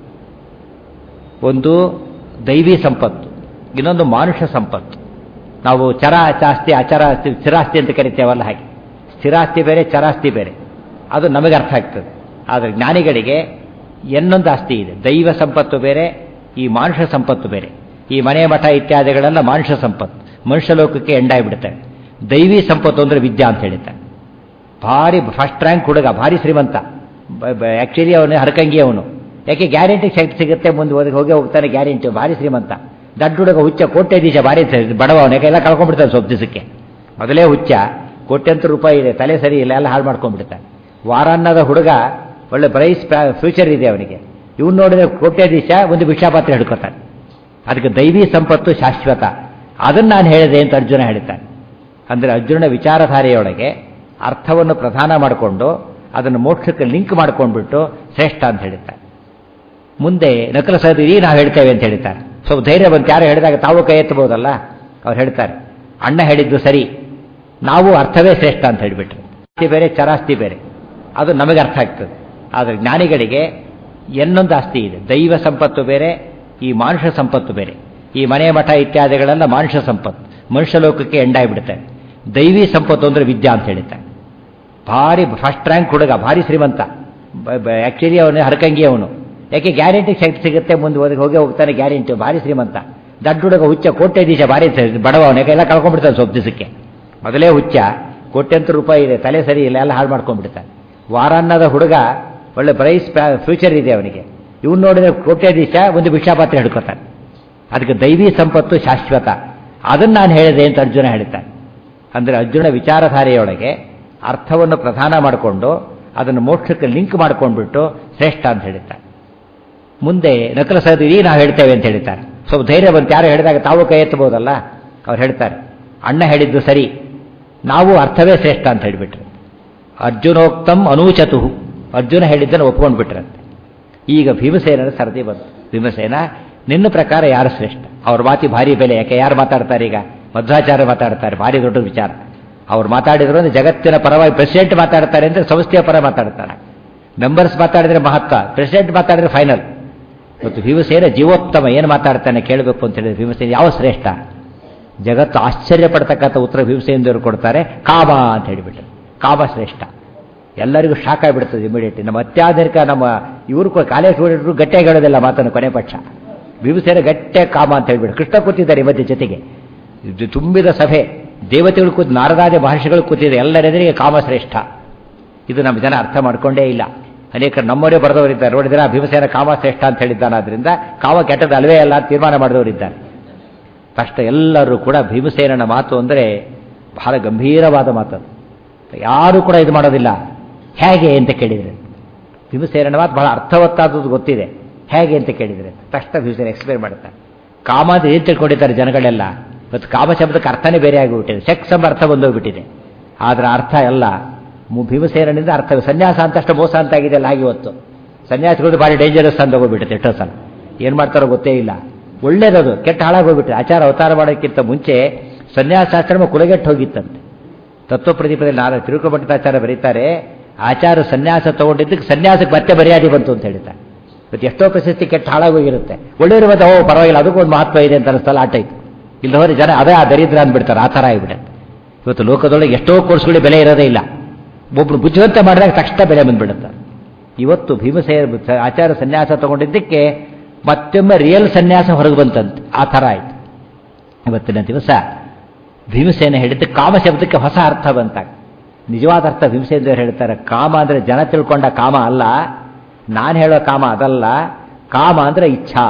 ಒಂದು ದೈವಿ ಸಂಪತ್ತು ಇನ್ನೊಂದು ಮಾನುಷ ಸಂಪತ್ತು ನಾವು ಚರ ಆಸ್ತಿ ಅಚರ ಆಸ್ತಿ ಸ್ಥಿರಾಸ್ತಿ ಅಂತ ಕರಿತೇವಲ್ಲ ಹಾಗೆ ಸ್ಥಿರಾಸ್ತಿ ಬೇರೆ ಚರಾಸ್ತಿ ಬೇರೆ ಅದು ನಮಗೆ ಅರ್ಥ ಆಗ್ತದೆ ಆದರೆ ಜ್ಞಾನಿಗಳಿಗೆ ಇನ್ನೊಂದು ಆಸ್ತಿ ಇದೆ ದೈವ ಸಂಪತ್ತು ಬೇರೆ ಈ ಮಾನುಷ ಸಂಪತ್ತು ಬೇರೆ ಈ ಮನೆ ಮಠ ಇತ್ಯಾದಿಗಳೆಲ್ಲ ಮಾನುಷ ಸಂಪತ್ತು ಮನುಷ್ಯ ಲೋಕಕ್ಕೆ ಎಂಡಾಗ್ಬಿಡ್ತವೆ ದೈವಿ ಸಂಪತ್ತು ಅಂದರೆ ವಿದ್ಯಾ ಅಂತ ಹೇಳ್ತಾರೆ ಭಾರಿ ಫಸ್ಟ್ ರ್ಯಾಂಕ್ ಹುಡುಗ ಭಾರಿ ಶ್ರೀಮಂತ ಆ್ಯಕ್ಚುಲಿ ಅವನು ಹರಕಂಗಿ ಅವನು ಯಾಕೆ ಗ್ಯಾರಂಟಿ ಶಕ್ತಿ ಸಿಗುತ್ತೆ ಮುಂದೆ ಹೋಗಿ ಹೋಗಿ ಹೋಗ್ತಾನೆ ಗ್ಯಾರಂಟಿ ಭಾರಿ ಶ್ರೀಮಂತ ದಡ್ಡ ಹುಡುಗ ಹುಚ್ಚ ಕೋಟ್ಯಾಧೀಶ ಭಾರಿ ಬಡವ ಅವನಿಗೆ ಎಲ್ಲ ಕಳ್ಕೊಂಡ್ಬಿಡ್ತಾನೆ ಸ್ವಲ್ಪ ದಿವಸಕ್ಕೆ ಮೊದಲೇ ಹುಚ್ಚ ಕೋಟ್ಯಂತರ ರೂಪಾಯಿ ಇದೆ ತಲೆ ಸರಿ ಇಲ್ಲ ಎಲ್ಲ ಹಾಳು ಮಾಡ್ಕೊಂಡ್ಬಿಡ್ತಾನೆ ವಾರಾನ್ನದ ಹುಡುಗ ಒಳ್ಳೆ ಬ್ರೈಸ್ ಫ್ಯೂಚರ್ ಇದೆ ಅವನಿಗೆ ಇವನು ನೋಡಿದ್ರೆ ಕೋಟ್ಯಾಧೀಶ ಒಂದು ಭಿಕ್ಷಾಪಾತ್ರ ಹಿಡ್ಕೊತಾನೆ ಅದಕ್ಕೆ ದೈವಿ ಸಂಪತ್ತು ಶಾಶ್ವತ ಅದನ್ನು ನಾನು ಹೇಳಿದೆ ಅಂತ ಅರ್ಜುನ ಹೇಳ್ತಾನೆ ಅಂದರೆ ಅರ್ಜುನ ವಿಚಾರಧಾರೆಯೊಳಗೆ ಅರ್ಥವನ್ನು ಪ್ರಧಾನ ಮಾಡಿಕೊಂಡು ಅದನ್ನು ಮೋಕ್ಷಕ್ಕೆ ಲಿಂಕ್ ಮಾಡ್ಕೊಂಡ್ಬಿಟ್ಟು ಶ್ರೇಷ್ಠ ಅಂತ ಹೇಳ್ತಾರೆ ಮುಂದೆ ನಕಲ ಸಹದಿ ನಾವು ಹೇಳ್ತೇವೆ ಅಂತ ಹೇಳ್ತಾರೆ ಸ್ವಲ್ಪ ಧೈರ್ಯ ಬಂತು ಯಾರು ಹೇಳಿದಾಗ ತಾವು ಕೈ ಎತ್ತಬಹುದಲ್ಲ ಅವ್ರು ಹೇಳ್ತಾರೆ ಅಣ್ಣ ಹೇಳಿದ್ದು ಸರಿ ನಾವು ಅರ್ಥವೇ ಶ್ರೇಷ್ಠ ಅಂತ ಹೇಳಿಬಿಟ್ರು ಆಸ್ತಿ ಬೇರೆ ಚರಾಸ್ತಿ ಬೇರೆ ಅದು ನಮಗೆ ಅರ್ಥ ಆಗ್ತದೆ ಆದರೆ ಜ್ಞಾನಿಗಳಿಗೆ ಇನ್ನೊಂದು ಆಸ್ತಿ ಇದೆ ದೈವ ಸಂಪತ್ತು ಬೇರೆ ಈ ಮಾನುಷ ಸಂಪತ್ತು ಬೇರೆ ಈ ಮನೆ ಮಠ ಇತ್ಯಾದಿಗಳೆಲ್ಲ ಮಾನುಷ ಸಂಪತ್ತು ಮನುಷ್ಯ ಲೋಕಕ್ಕೆ ಎಂಡಾಗ್ಬಿಡ್ತಾರೆ ದೈವಿ ಸಂಪತ್ತು ಅಂದರೆ ವಿದ್ಯಾ ಅಂತ ಹೇಳ್ತಾರೆ ಭಾರಿ ಫಸ್ಟ್ ರ್ಯಾಂಕ್ ಹುಡುಗ ಭಾರಿ ಶ್ರೀಮಂತ ಆ್ಯಕ್ಚುಲಿ ಅವನು ಹರಕಂಗಿ ಅವನು ಯಾಕೆ ಗ್ಯಾರಂಟಿ ಶಕ್ತಿ ಸಿಗುತ್ತೆ ಮುಂದೆ ಹೋಗಿ ಹೋಗಿ ಹೋಗ್ತಾನೆ ಗ್ಯಾರಂಟಿ ಭಾರಿ ಶ್ರೀಮಂತ ದಡ್ಡ ಹುಡುಗ ಹುಚ್ಚ ಕೋಟ್ಯಾಧೀಶ ಭಾರಿ ಬಡವ ಅವನಿಗೆ ಎಲ್ಲ ಕಳ್ಕೊಂಡ್ಬಿಡ್ತಾನೆ ಸ್ವಲ್ಪ ದಿವಸಕ್ಕೆ ಮೊದಲೇ ಹುಚ್ಚ ಕೋಟ್ಯಂತರ ರೂಪಾಯಿ ಇದೆ ತಲೆ ಸರಿ ಇಲ್ಲ ಎಲ್ಲ ಹಾಳು ಮಾಡ್ಕೊಂಡ್ಬಿಡ್ತಾನೆ ವಾರಾನ್ನದ ಹುಡುಗ ಒಳ್ಳೆ ಬ್ರೈಸ್ ಫ್ಯೂಚರ್ ಇದೆ ಅವನಿಗೆ ಇವನು ನೋಡಿದ್ರೆ ಕೋಟ್ಯಾಧೀಶ ಒಂದು ಭಿಕ್ಷಾಪಾತ್ರ ಹಿಡ್ಕೊತಾನೆ ಅದಕ್ಕೆ ದೈವಿ ಸಂಪತ್ತು ಶಾಶ್ವತ ಅದನ್ನು ನಾನು ಹೇಳಿದೆ ಅಂತ ಅರ್ಜುನ ಹೇಳ್ತಾನೆ ಅಂದರೆ ಅರ್ಜುನ ವಿಚಾರಧಾರೆಯೊಳಗೆ ಅರ್ಥವನ್ನು ಪ್ರಧಾನ ಮಾಡಿಕೊಂಡು ಅದನ್ನು ಮೋಕ್ಷಕ್ಕೆ ಲಿಂಕ್ ಮಾಡ್ಕೊಂಡ್ಬಿಟ್ಟು ಶ್ರೇಷ್ಠ ಅಂತ ಹೇಳ್ತಾರೆ ಮುಂದೆ ನಕಲ ಸಹದಿ ನಾವು ಹೇಳ್ತೇವೆ ಅಂತ ಹೇಳ್ತಾರೆ ಸ್ವಲ್ಪ ಧೈರ್ಯ ಬಂತು ಯಾರು ಹೇಳಿದಾಗ ತಾವು ಕೈ ಎತ್ತಬಹುದಲ್ಲ ಅವ್ರು ಹೇಳ್ತಾರೆ ಅಣ್ಣ ಹೇಳಿದ್ದು ಸರಿ ನಾವು ಅರ್ಥವೇ ಶ್ರೇಷ್ಠ ಅಂತ ಹೇಳಿಬಿಟ್ರು ಅರ್ಜುನೋಕ್ತಂ ಅನೂಚತು ಅರ್ಜುನ ಹೇಳಿದ್ದನ್ನು ಒಪ್ಕೊಂಡ್ಬಿಟ್ರಂತೆ ಈಗ ಭೀಮಸೇನರ ಸರದಿ ಬಂತು ಭೀಮಸೇನ ನಿನ್ನ ಪ್ರಕಾರ ಯಾರು ಶ್ರೇಷ್ಠ ಅವ್ರ ಮಾತಿ ಭಾರಿ ಬೆಲೆ ಯಾಕೆ ಯಾರು ಮಾತಾಡ್ತಾರೆ ಈಗ ಮಧ್ವಾಚಾರ್ಯ ಮಾತಾಡ್ತಾರೆ ಭಾರಿ ದೊಡ್ಡ ವಿಚಾರ ಅವ್ರು ಮಾತಾಡಿದ್ರು ಅಂದ್ರೆ ಜಗತ್ತಿನ ಪರವಾಗಿ ಪ್ರೆಸಿಡೆಂಟ್ ಮಾತಾಡ್ತಾರೆ ಅಂದರೆ ಸಂಸ್ಥೆಯ ಪರ ಮಾತಾಡ್ತಾರೆ ಮೆಂಬರ್ಸ್ ಮಾತಾಡಿದ್ರೆ ಮಹತ್ವ ಪ್ರೆಸಿಡೆಂಟ್ ಮಾತಾಡಿದ್ರೆ ಫೈನಲ್ ಮತ್ತು ಭೀಮಸೇನ ಜೀವೋತ್ತಮ ಏನು ಮಾತಾಡ್ತಾನೆ ಕೇಳಬೇಕು ಅಂತ ಹೇಳಿದ್ರೆ ಭೀಮಸೇನ ಯಾವ ಶ್ರೇಷ್ಠ ಜಗತ್ತು ಆಶ್ಚರ್ಯ ಪಡ್ತಕ್ಕಂಥ ಉತ್ತರ ಭೀಮಸೇನದವರು ಕೊಡ್ತಾರೆ ಕಾಮ ಅಂತ ಹೇಳಿಬಿಟ್ಟು ಕಾಮ ಶ್ರೇಷ್ಠ ಎಲ್ಲರಿಗೂ ಶಾಕ್ ಆಗಿಬಿಡ್ತದೆ ಇಮಿಡಿಯೇಟ್ಲಿ ನಮ್ಮ ಅತ್ಯಾಧುನಿಕ ನಮ್ಮ ಇವರು ಕಾಲೇಜ್ ಸ್ಟೂಡೆಂಟ್ರು ಗಟ್ಟಿಯಾಗಿ ಹೇಳೋದಿಲ್ಲ ಮಾತನ್ನು ಕೊನೆ ಪಕ್ಷ ಭೀಮಸೇನ ಗಟ್ಟೆ ಕಾಮ ಅಂತ ಹೇಳ್ಬಿಟ್ಟು ಕೃಷ್ಣ ಕೂತಿದ್ದಾರೆ ಮಧ್ಯೆ ಜೊತೆಗೆ ಇದು ತುಂಬಿದ ಸಭೆ ದೇವತೆಗಳು ಕೂತು ನಾರದಾದ ಭಾಷೆಗಳು ಕೂತಿದೆ ಎಲ್ಲರೆದುರಿಗೆ ಕಾಮ ಶ್ರೇಷ್ಠ ಇದು ನಮ್ಮ ಜನ ಅರ್ಥ ಮಾಡ್ಕೊಂಡೇ ಇಲ್ಲ ಅನೇಕ ನಮ್ಮವರೇ ಬರೆದವರಿದ್ದಾರೆ ನೋಡಿದ್ರೆ ಭೀಮಸೇನ ಕಾಮ ಶ್ರೇಷ್ಠ ಅಂತ ಹೇಳಿದ್ದಾನೆ ಆದ್ರಿಂದ ಕಾಮ ಕೆಟ್ಟದ್ದು ಅಲ್ವೇ ಅಲ್ಲ ಅಂತ ತೀರ್ಮಾನ ಮಾಡಿದವರಿದ್ದಾರೆ ತಕ್ಷಣ ಎಲ್ಲರೂ ಕೂಡ ಭೀಮಸೇನನ ಮಾತು ಅಂದರೆ ಬಹಳ ಗಂಭೀರವಾದ ಮಾತದು ಯಾರೂ ಕೂಡ ಇದು ಮಾಡೋದಿಲ್ಲ ಹೇಗೆ ಅಂತ ಕೇಳಿದರೆ ಭೀಮಸೇನನ ಮಾತು ಬಹಳ ಅರ್ಥವತ್ತಾದದ್ದು ಗೊತ್ತಿದೆ ಹೇಗೆ ಅಂತ ಕೇಳಿದರೆ ತಕ್ಷಣ ಭೀಮಸೇನ ಎಕ್ಸ್ಪ್ಲೇನ್ ಮಾಡ್ತಾರೆ ಕಾಮ ಅಂತ ಏನು ತಿಳ್ಕೊಂಡಿದ್ದಾರೆ ಜನಗಳೆಲ್ಲ ಇವತ್ತು ಕಾಮ ಶಬ್ದಕ್ಕೆ ಅರ್ಥನೇ ಬೇರೆ ಆಗಿಬಿಟ್ಟಿದೆ ಸೆಕ್ಸ್ ಎಂಬ ಅರ್ಥ ಬಂದೋಗ್ಬಿಟ್ಟಿದೆ ಆದರೆ ಅರ್ಥ ಎಲ್ಲ ಭೀಮಸೇನಿಂದ ಅರ್ಥ ಸನ್ಯಾಸ ಅಂತಷ್ಟು ಮೋಸ ಅಂತ ಆಗಿದೆ ಅಲ್ಲ ಹಾಗೆ ಇವತ್ತು ಸನ್ಯಾಸಿಗಳು ಭಾರಿ ಡೇಂಜರಸ್ ಅಂತ ಹೋಗ್ಬಿಟ್ಟೆ ಎಷ್ಟೋ ಸಲ ಏನು ಮಾಡ್ತಾರೋ ಗೊತ್ತೇ ಇಲ್ಲ ಒಳ್ಳೇದದು ಕೆಟ್ಟ ಹಾಳಾಗೋಗ್ಬಿಟ್ರೆ ಆಚಾರ ಅವತಾರ ಮಾಡೋಕ್ಕಿಂತ ಮುಂಚೆ ಸನ್ಯಾಸಾಶ್ರಮ ಕುಲಗೆಟ್ಟು ಹೋಗಿತ್ತಂತೆ ತತ್ವ ಪ್ರದೀಪದಲ್ಲಿ ನಾನು ತಿರುಕಮಠಾಚಾರ್ಯ ಬರೀತಾರೆ ಆಚಾರ ಸನ್ಯಾಸ ತಗೊಂಡಿದ್ದಕ್ಕೆ ಸನ್ಯಾಸಕ್ಕೆ ಮತ್ತೆ ಮರ್ಯಾದೆ ಬಂತು ಅಂತ ಹೇಳ್ತಾರೆ ಇವತ್ತು ಎಷ್ಟೋ ಪ್ರಶಸ್ತಿ ಕೆಟ್ಟ ಹಾಳಾಗೋಗಿರುತ್ತೆ ಒಳ್ಳೆಯವರು ಮತ್ತೆ ಓ ಪರವಾಗಿಲ್ಲ ಅದಕ್ಕೂ ಒಂದು ಮಹತ್ವ ಇದೆ ಅಂತ ಅನಿಸ್ತಲ್ಲ ಆ ಟೈಪ್ ಇಲ್ಲದವರೆ ಜನ ಅದೇ ಆ ದರಿದ್ರ ಅಂದ್ಬಿಡ್ತಾರೆ ಆ ಥರ ಆಗಿಬಿಡುತ್ತೆ ಇವತ್ತು ಲೋಕದೊಳಗೆ ಎಷ್ಟೋ ಕೋರ್ಸ್ಗಳಿಗೆ ಬೆಲೆ ಇರೋದೇ ಇಲ್ಲ ಒಬ್ರು ಬುದ್ಧಿವಂತ ಮಾಡಿದಾಗ ತಕ್ಷಣ ಬೆಲೆ ಬಂದ್ಬಿಡುತ್ತೆ ಇವತ್ತು ಭೀಮಸೇನ ಆಚಾರ ಸನ್ಯಾಸ ತಗೊಂಡಿದ್ದಕ್ಕೆ ಮತ್ತೊಮ್ಮೆ ರಿಯಲ್ ಸನ್ಯಾಸ ಹೊರಗೆ ಬಂತಂತೆ ಆ ಥರ ಆಯಿತು ಇವತ್ತಿನ ದಿವಸ ಭೀಮಸೇನ ಹೇಳಿದ್ದು ಕಾಮ ಶಬ್ದಕ್ಕೆ ಹೊಸ ಅರ್ಥ ಬಂತಾಗ ನಿಜವಾದ ಅರ್ಥ ಭೀಮಸೇನ ದೇವರು ಹೇಳ್ತಾರೆ ಕಾಮ ಅಂದರೆ ಜನ ತಿಳ್ಕೊಂಡ ಕಾಮ ಅಲ್ಲ ನಾನು ಹೇಳೋ ಕಾಮ ಅದಲ್ಲ ಕಾಮ ಅಂದರೆ ಇಚ್ಛಾ